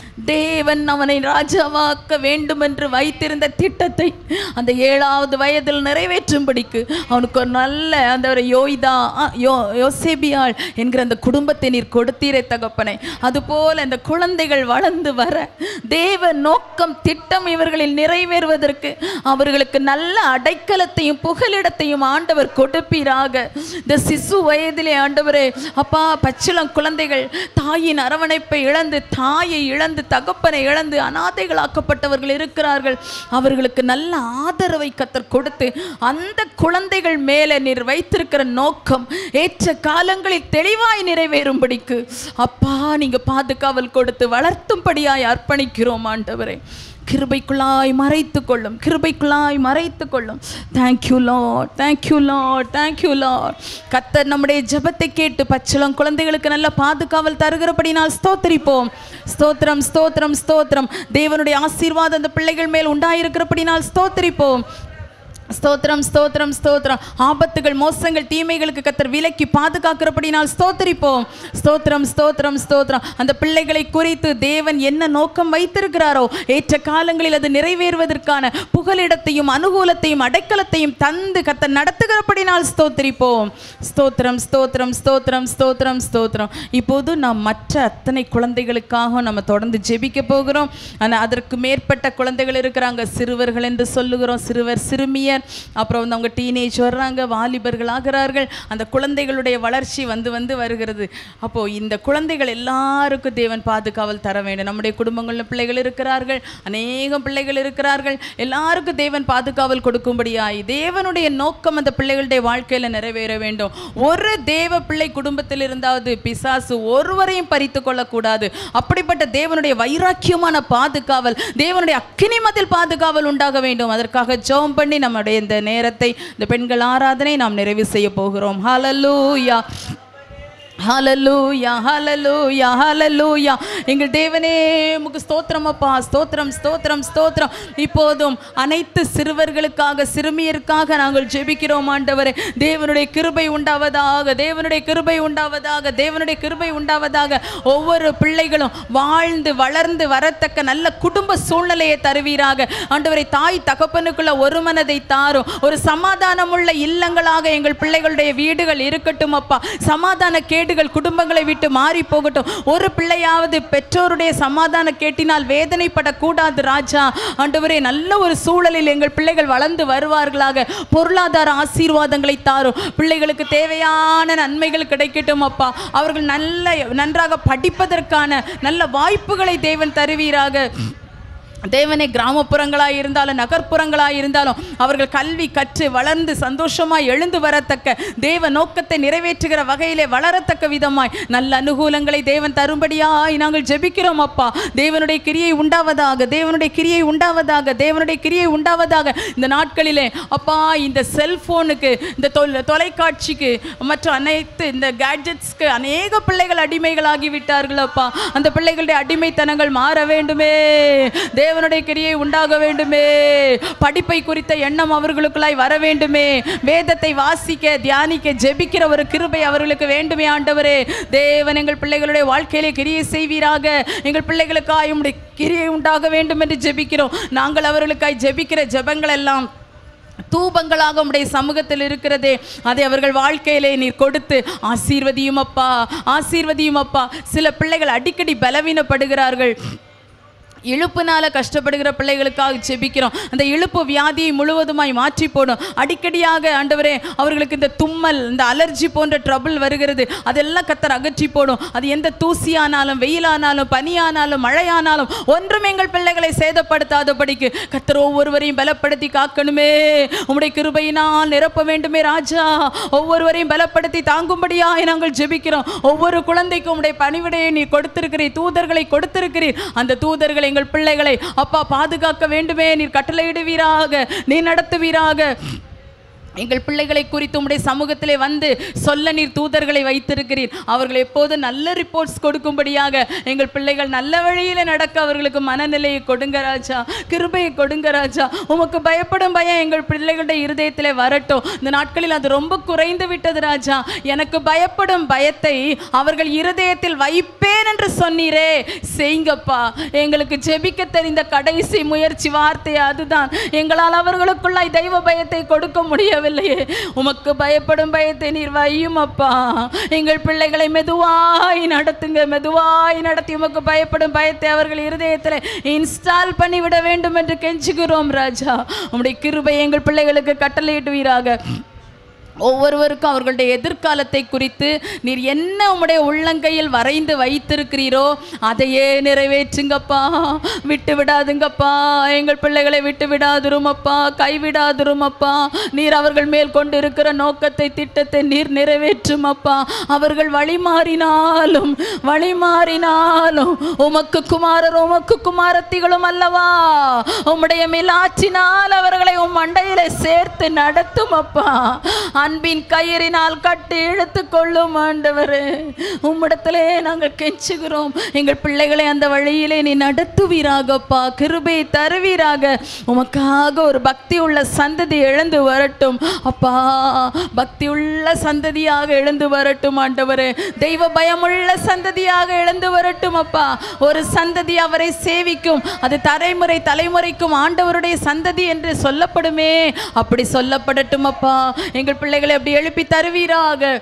தேவன் அவனை ராஜாவாக்க வேண்டும் என்று வைத்திருந்த திட்டத்தை அந்த ஏழாவது வயதில் நிறைவேற்றும்படிக்கு அவனுக்கு ஒரு நல்ல அந்த ஒரு யோய்தா ஆ, யோ யோசேபியாள் என்கிற அந்த குடும்பத்தை நீர் கொடுத்தீரே தகப்பனை அதுபோல் அந்த குழந்தைகள் வளர்ந்து வர தேவ நோக்கம் திட்டம் இவர்களில் நிறைவேறுவதற்கு அவர்களுக்கு நல்ல அடைக்கலத்தையும் புகலிடத்தையும் ஆண்டவர் கொடுப்பீராக இந்த சிசு வயதிலே ஆண்டவரே அப்பா பச்சிளம் குழந்தைகள் தாயின் அரவணைப்பை இழந்து தாயை இழந்து தகப்பனை இழந்து அனாதைகளாக்கப்பட்டவர்கள் இருக்கிறார்கள் அவர்களுக்கு நல்ல ஆதரவை கத்தர் கொடுத்து அந்த குழந்தைகள் மேலே நீர் வைத்திருக்கிற நோக்கம் ஏற்ற காலங்களில் தெளிவாய் நிறைவேறும்படிக்கு அப்பா நீங்க பாதுகாவல் கொடுத்து வளர்த்தும்படியாய் அர்ப்பணிக்கிறோம் ஆண்டவரே கிருபைக்குள்ளாய் மறைத்து கொள்ளும் கிருபைக்குள்ளாய் மறைத்து கொள்ளும் thank you lord thank you lord thank you lord கத்தர் நம்முடைய ஜெபத்தை கேட்டு பச்சிளம் குழந்தைகளுக்கு நல்ல பாதுகாவல் தருகிறபடினால் ஸ்தோத்திரிப்போம் ஸ்தோத்திரம் ஸ்தோத்திரம் ஸ்தோத்திரம் தேவனுடைய ஆசீர்வாதம் அந்த பிள்ளைகள் மேல் உண்டாயிருக்கிறபடினால் ஸ்தோத்திரிப்போம் ஸ்தோத்திரம் ஸ்தோத்திரம் ஸ்தோத்திரம் ஆபத்துகள் மோசங்கள் தீமைகளுக்கு கத்தர் விலக்கி பாதுகாக்கிறபடினால் ஸ்தோத்திரிப்போம் ஸ்தோத்திரம் ஸ்தோத்திரம் ஸ்தோத்திரம் அந்த பிள்ளைகளை குறித்து தேவன் என்ன நோக்கம் வைத்திருக்கிறாரோ ஏற்ற காலங்களில் அது நிறைவேறுவதற்கான புகலிடத்தையும் அனுகூலத்தையும் அடைக்கலத்தையும் தந்து கத்தர் நடத்துகிறபடினால் ஸ்தோத்திரிப்போம் ஸ்தோத்திரம் ஸ்தோத்திரம் ஸ்தோத்திரம் ஸ்தோத்திரம் ஸ்தோத்திரம் இப்போது நாம் மற்ற அத்தனை குழந்தைகளுக்காக நம்ம தொடர்ந்து ஜெபிக்க போகிறோம் ஆனால் அதற்கு மேற்பட்ட குழந்தைகள் இருக்கிறாங்க சிறுவர்கள் என்று சொல்லுகிறோம் சிறுவர் சிறுமியர் அப்புறம் வந்து அவங்க டீனேஜ் வர்றாங்க வாலிபர்கள் ஆகிறார்கள் அந்த குழந்தைகளுடைய வளர்ச்சி வந்து வந்து வருகிறது அப்போ இந்த குழந்தைகள் எல்லாருக்கும் தேவன் பாதுகாவல் தர வேண்டும் நம்முடைய குடும்பங்களில் பிள்ளைகள் இருக்கிறார்கள் அநேகம் பிள்ளைகள் இருக்கிறார்கள் எல்லாருக்கும் தேவன் பாதுகாவல் கொடுக்கும்படியாய் தேவனுடைய நோக்கம் அந்த பிள்ளைகளுடைய வாழ்க்கையில நிறைவேற வேண்டும் ஒரு தேவ பிள்ளை குடும்பத்தில் இருந்தாவது பிசாசு ஒருவரையும் பறித்து கொள்ளக்கூடாது அப்படிப்பட்ட தேவனுடைய வைராக்கியமான பாதுகாவல் தேவனுடைய அக்கினிமத்தில் பாதுகாவல் உண்டாக வேண்டும் அதற்காக ஜெபம் பண்ணி நம்முடைய இந்த நேரத்தை இந்த பெண்கள் ஆராதனை நாம் நிறைவு செய்ய போகிறோம் ஹalleluya ஹalleluya ஹalleluya ஹalleluya எங்கள் தேவனே உமக்கு ஸ்தோத்திரம் அப்பா ஸ்தோத்திரம் ஸ்தோத்திரம் ஸ்தோத்திரம் இப்போதும் அனைத்து சிறுவர்களுக்காக சிறுமியருக்காக நாங்கள் ஜெபிக்கிறோம் ஆண்டவரே தேவனுடைய கிருபை உண்டாவதாக தேவனுடைய கிருபை உண்டாவதாக தேவனுடைய கிருபை உண்டாவதாக ஒவ்வொரு பிள்ளைகளும் வாழ்ந்து வளர்ந்து வரத்தக்க நல்ல குடும்ப சூழ்நிலையை தருவீராக ஆண்டவரை தாய் தகப்பனுக்குள்ள ஒரு மனதை தாரும் ஒரு சமாதானமுள்ள இல்லங்களாக எங்கள் பிள்ளைகளுடைய வீடுகள் இருக்கட்டும் அப்பா சமாதான கேடுகள் குடும்பங்களை விட்டு மாறி போகட்டும் ஒரு பிள்ளையாவது பெற்றோருடைய சமாதான கேட்டினால் வேதனைப்படக்கூடாது ராஜா ஆண்டவரே நல்ல ஒரு சூழலில் எங்கள் பிள்ளைகள் வளர்ந்து வருவார்களாக பொருளாதார ஆசீர்வாதங்களை தாரும் பிள்ளைகளுக்கு தேவையான நன்மைகள் கிடைக்கட்டும் அப்பா அவர்கள் நல்ல நன்றாக படிப்பதற்கான நல்ல வாய்ப்புகளை தேவன் தருவீராக தேவனே கிராமப்புறங்களாய் இருந்தாலும் நகர்ப்புறங்களாய் இருந்தாலும் அவர்கள் கல்வி கற்று வளர்ந்து சந்தோஷமாய் எழுந்து வரத்தக்க தேவ நோக்கத்தை நிறைவேற்றுகிற வகையிலே வளரத்தக்க விதமாய் நல்ல அனுகூலங்களை தேவன் தரும்படியாய் நாங்கள் ஜெபிக்கிறோம் அப்பா தேவனுடைய கிரியை உண்டாவதாக தேவனுடைய கிரியை உண்டாவதாக தேவனுடைய கிரியை உண்டாவதாக இந்த நாட்களிலே அப்பா இந்த செல்போனுக்கு இந்த தொலை தொலைக்காட்சிக்கு மற்ற அனைத்து இந்த கேட்ஜெட்ஸ்க்கு அநேக பிள்ளைகள் அடிமைகளாகி விட்டார்கள் அப்பா அந்த பிள்ளைகளுடைய அடிமைத்தனங்கள் மாற வேண்டுமே தேவனுடைய கிரியை உண்டாக வேண்டுமே படிப்பை குறித்த எண்ணம் அவர்களுக்குள்ளாய் வர வேண்டுமே வேதத்தை வாசிக்க தியானிக்க ஜெபிக்கிற ஒரு கிருபை அவர்களுக்கு வேண்டுமே ஆண்டவரே தேவன் எங்கள் பிள்ளைகளுடைய வாழ்க்கையிலே கிரியை செய்வீராக எங்கள் பிள்ளைகளுக்காய் உம்முடைய கிரியை உண்டாக வேண்டும் என்று ஜெபிக்கிறோம் நாங்கள் அவர்களுக்காய் ஜெபிக்கிற ஜெபங்கள் எல்லாம் தூபங்களாக உம்முடைய சமூகத்தில் இருக்கிறதே அதை அவர்கள் வாழ்க்கையிலே நீர் கொடுத்து ஆசீர்வதியும் அப்பா ஆசீர்வதியும் அப்பா சில பிள்ளைகள் அடிக்கடி பலவீனப்படுகிறார்கள் இழுப்புனால கஷ்டப்படுகிற பிள்ளைகளுக்காக ஜெபிக்கிறோம் அந்த இழுப்பு வியாதியை முழுவதுமாய் மாற்றி போடும் அடிக்கடியாக ஆண்டவரே அவர்களுக்கு இந்த தும்மல் இந்த அலர்ஜி போன்ற ட்ரபிள் வருகிறது அதெல்லாம் கத்தர் அகற்றி போடும் அது எந்த தூசியானாலும் வெயிலானாலும் பனியானாலும் மழையானாலும் ஒன்றும் எங்கள் பிள்ளைகளை சேதப்படுத்தாதபடிக்கு கத்தர் ஒவ்வொருவரையும் பலப்படுத்தி காக்கணுமே உம்முடைய கிருபையினால் நிரப்ப வேண்டுமே ராஜா ஒவ்வொருவரையும் பலப்படுத்தி தாங்கும்படியாய் நாங்கள் ஜெபிக்கிறோம் ஒவ்வொரு குழந்தைக்கும் உம்முடைய பணிவிடையை நீ கொடுத்திருக்கிறீர் தூதர்களை கொடுத்திருக்கிறீர் அந்த தூதர்களை எங்கள் பிள்ளைகளை அப்பா பாதுகாக்க வேண்டுமே நீர் கட்டளையிடுவீராக நீ நடத்துவீராக எங்கள் பிள்ளைகளை குறித்து உம்முடைய சமூகத்திலே வந்து சொல்ல நீர் தூதர்களை வைத்திருக்கிறீர் அவர்கள் எப்போது நல்ல ரிப்போர்ட்ஸ் கொடுக்கும்படியாக எங்கள் பிள்ளைகள் நல்ல வழியில் நடக்க அவர்களுக்கு மனநிலையை கொடுங்க ராஜா கிருபையை கொடுங்க ராஜா உமக்கு பயப்படும் பயம் எங்கள் பிள்ளைகளுடைய இருதயத்திலே வரட்டும் இந்த நாட்களில் அது ரொம்ப குறைந்து விட்டது ராஜா எனக்கு பயப்படும் பயத்தை அவர்கள் இருதயத்தில் வைப்பேன் என்று சொன்னீரே செய்யுங்கப்பா எங்களுக்கு ஜெபிக்க தெரிந்த கடைசி முயற்சி வார்த்தை அதுதான் எங்களால் அவர்களுக்குள்ளாய் தெய்வ பயத்தை கொடுக்க முடியவில்லையே உமக்கு பயப்படும் பயத்தை நீர் வையும் அப்பா எங்கள் பிள்ளைகளை மெதுவாய் நடத்துங்க மெதுவாய் நடத்தி உமக்கு பயப்படும் பயத்தை அவர்கள் இருதயத்தில் இன்ஸ்டால் பண்ணிவிட வேண்டும் என்று கெஞ்சுகிறோம் ராஜா உம்முடைய கிருபை எங்கள் பிள்ளைகளுக்கு கட்டளையிடுவீராக ஒவ்வொருவருக்கும் அவர்களுடைய எதிர்காலத்தை குறித்து நீர் என்ன உம்முடைய உள்ளங்கையில் வரைந்து வைத்திருக்கிறீரோ அதையே நிறைவேற்றுங்கப்பா விட்டு விடாதுங்கப்பா எங்கள் பிள்ளைகளை விட்டு விடாதிருமப்பா கைவிடாதிருமப்பா நீர் அவர்கள் மேல் கொண்டு இருக்கிற நோக்கத்தை திட்டத்தை நீர் நிறைவேற்றும் அப்பா அவர்கள் வழி மாறினாலும் வழி மாறினாலும் உமக்கு குமாரர் உமக்கு குமாரத்திகளும் அல்லவா உம்முடைய மிலாற்றினால் அவர்களை உம் மண்டையில சேர்த்து நடத்தும் அப்பா அன்பின் கயிறினால் கட்டி இழுத்து கொள்ளும் ஆண்டவரே உம்மிடத்திலே நாங்கள் கெஞ்சுகிறோம் எங்கள் பிள்ளைகளை அந்த வழியிலே நீ நடத்துவீராகப்பா கிருபை தருவீராக உமக்காக ஒரு பக்தி உள்ள சந்ததி எழுந்து வரட்டும் அப்பா பக்தி உள்ள சந்ததியாக எழுந்து வரட்டும் ஆண்டவரே தெய்வ பயமுள்ள சந்ததியாக எழுந்து வரட்டும் அப்பா ஒரு சந்ததி அவரை சேவிக்கும் அது தலைமுறை தலைமுறைக்கும் ஆண்டவருடைய சந்ததி என்று சொல்லப்படுமே அப்படி சொல்லப்படட்டும் அப்பா எங்கள் பிள்ளைகளை அப்படி எழுப்பி தருவீராக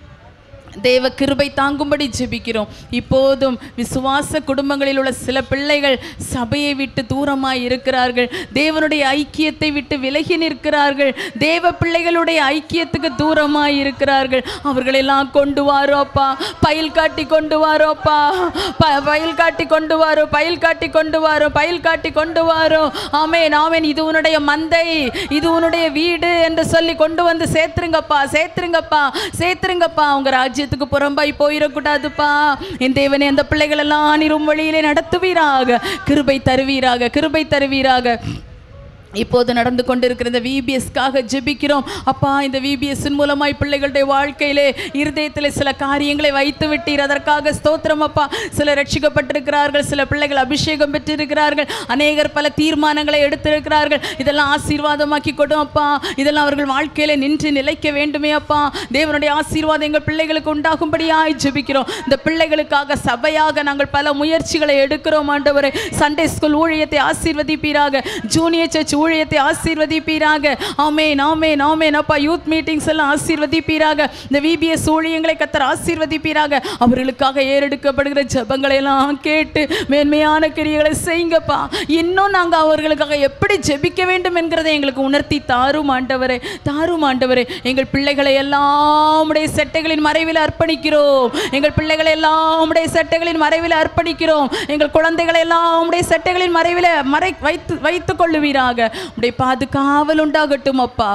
தேவ கிருபை தாங்கும்படி ஜெபிக்கிறோம் இப்போதும் விசுவாச குடும்பங்களில் உள்ள சில பிள்ளைகள் சபையை விட்டு தூரமாய் இருக்கிறார்கள் தேவனுடைய ஐக்கியத்தை விட்டு விலகி நிற்கிறார்கள் தேவ பிள்ளைகளுடைய ஐக்கியத்துக்கு தூரமாய் இருக்கிறார்கள் அவர்களெல்லாம் கொண்டு வாரோப்பா பயில் காட்டி கொண்டு வாரோப்பா ப பயில் காட்டி கொண்டு வாரோ பயில் காட்டி கொண்டு வாரோ பயில் காட்டி கொண்டு வாரோ ஆமேன் ஆமேன் இது உன்னுடைய மந்தை இது உன்னுடைய வீடு என்று சொல்லி கொண்டு வந்து சேர்த்துருங்கப்பா சேர்த்துருங்கப்பா சேர்த்துருங்கப்பா உங்க ராஜ்யத்துக்கு புறம்பாய் போயிடக்கூடாதுப்பா என் தேவனே அந்த பிள்ளைகள் எல்லாம் நீரும் வழியிலே நடத்துவீராக கிருபை தருவீராக கிருபை தருவீராக இப்போது நடந்து கொண்டிருக்கிற இந்த விபிஎஸ்க்காக ஜெபிக்கிறோம் அப்பா இந்த விபிஎஸ்ஸின் மூலமாய் பிள்ளைகளுடைய வாழ்க்கையிலே இருதயத்தில் சில காரியங்களை வைத்து விட்டீர் அதற்காக ஸ்தோத்திரம் அப்பா சிலர் ரட்சிக்கப்பட்டிருக்கிறார்கள் சில பிள்ளைகள் அபிஷேகம் பெற்றிருக்கிறார்கள் அநேகர் பல தீர்மானங்களை எடுத்திருக்கிறார்கள் இதெல்லாம் ஆசீர்வாதமாக்கி கொடும் அப்பா இதெல்லாம் அவர்கள் வாழ்க்கையில நின்று நிலைக்க வேண்டுமே அப்பா தேவனுடைய ஆசீர்வாதம் எங்கள் பிள்ளைகளுக்கு உண்டாகும்படியாய் ஜெபிக்கிறோம் இந்த பிள்ளைகளுக்காக சபையாக நாங்கள் பல முயற்சிகளை எடுக்கிறோம் ஆண்டவரே சண்டே ஸ்கூல் ஊழியத்தை ஆசீர்வதிப்பீராக ஜூனியர் சர்ச் ஊழியத்தை ஆசீர்வதிப்பீராக ஆமென் ஆமென் ஆமென் அப்பா யூத் மீட்டிங்ஸ் எல்லாம் ஆசீர்வதிப்பீராக இந்த விபிஎஸ் ஊழியங்களை கத்தர் ஆசீர்வதிப்பீராக அவர்களுக்காக ஏறெடுக்கப்படுகிற ஜெபங்களை எல்லாம் கேட்டு மேன்மையான கிரியைகளை செய்யுங்கப்பா இன்னும் நாங்கள் அவர்களுக்காக எப்படி ஜெபிக்க வேண்டும் என்கிறதை எங்களுக்கு உணர்த்தி தாரும் ஆண்டவரே தாரும் ஆண்டவரே எங்கள் பிள்ளைகளை எல்லாம் உடைய செட்டைகளின் மறைவில் அர்ப்பணிக்கிறோம் எங்கள் பிள்ளைகளை எல்லாம் உடைய செட்டைகளின் மறைவில் அர்ப்பணிக்கிறோம் எங்கள் குழந்தைகளை எல்லாம் உடைய செட்டைகளின் மறைவில் மறை வைத்து வைத்துக் கொள்ளுவீராக உடைய பாதுகாவல் உண்டாகட்டும் அப்பா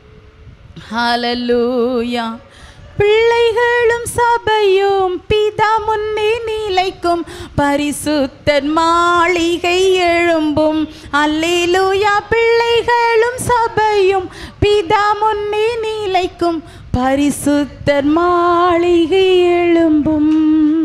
ஹalleluya பிள்ளைகளும் சபையும் பிதா முன்னே நிலைக்கும் பரிசுத்தர் மாளிகை எழும்பும் அல்லேலூயா பிள்ளைகளும் சபையும் பிதா முன்னே நிலைக்கும் பரிசுத்தர் மாளிகை எழும்பும்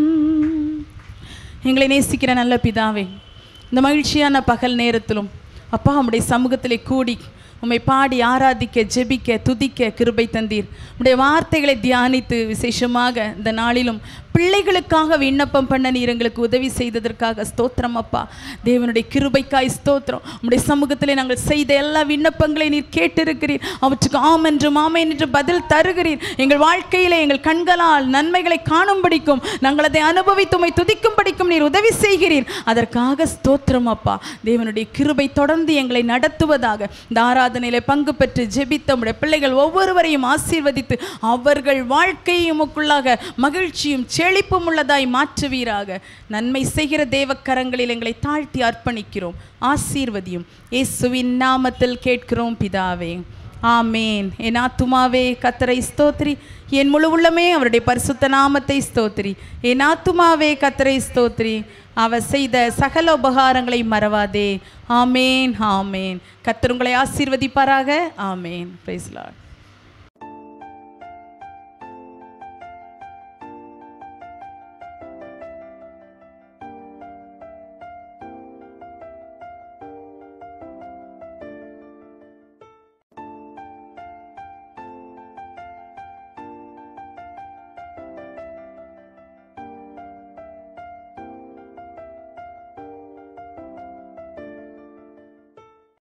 எங்களை நேசிக்கிற நல்ல பிதாவே இந்த மகிழ்ச்சியான பகல் நேரத்திலும் அப்பா உம்முடைய சமூகத்திலே கூடி உம்மை பாடி ஆராதிக்க ஜெபிக்க துதிக்க கிருபை தந்தீர் உம்முடைய வார்த்தைகளை தியானித்து விசேஷமாக இந்த நாளிலும் பிள்ளைகளுக்காக விண்ணப்பம் பண்ண நீர் எங்களுக்கு உதவி செய்ததற்காக ஸ்தோத்திரம் அப்பா தேவனுடைய கிருபைக்காய் ஸ்தோத்திரம் உம்முடைய சமூகத்திலே நாங்கள் செய்த எல்லா விண்ணப்பங்களை நீர் கேட்டிருக்கிறீர் அவற்றுக்கு ஆம் என்றும் ஆமேன் என்று பதில் தருகிறீர் எங்கள் வாழ்க்கையிலே எங்கள் கண்களால் நன்மைகளை காணும்படிக்கும் நாங்கள் அதை அனுபவித்து உம்மை துதிக்கும்படிக்கும் நீர் உதவி செய்கிறீர் அதற்காக ஸ்தோத்திரம் அப்பா தேவனுடைய கிருபை தொடர்ந்து எங்களை நடத்துவதாக இந்த ஆராதனையிலே பங்கு பெற்று ஜெபித்த உம்முடைய பிள்ளைகள் ஒவ்வொருவரையும் ஆசீர்வதித்து அவர்கள் வாழ்க்கையும் உமக்குள்ளாக மகிழ்ச்சியும் செழிப்பும் உள்ளதாய் மாற்றுவீராக நன்மை செய்கிற தேவக்கரங்களில் எங்களை தாழ்த்தி அர்ப்பணிக்கிறோம் ஆசீர்வதியும் இயேசுவின் நாமத்தில் கேட்கிறோம் பிதாவே ஆமேன் என் ஆத்துமாவே கத்தரை ஸ்தோத்ரி என் முழு உள்ளமே அவருடைய பரிசுத்த நாமத்தை ஸ்தோத்ரி என் ஆத்துமாவே கத்தரை ஸ்தோத்ரி அவர் செய்த சகல உபகாரங்களை மறவாதே ஆமேன் ஆமேன் கத்தர் உங்களை ஆசீர்வதிப்பாராக ஆமேன் பிரைஸ் லார்ட்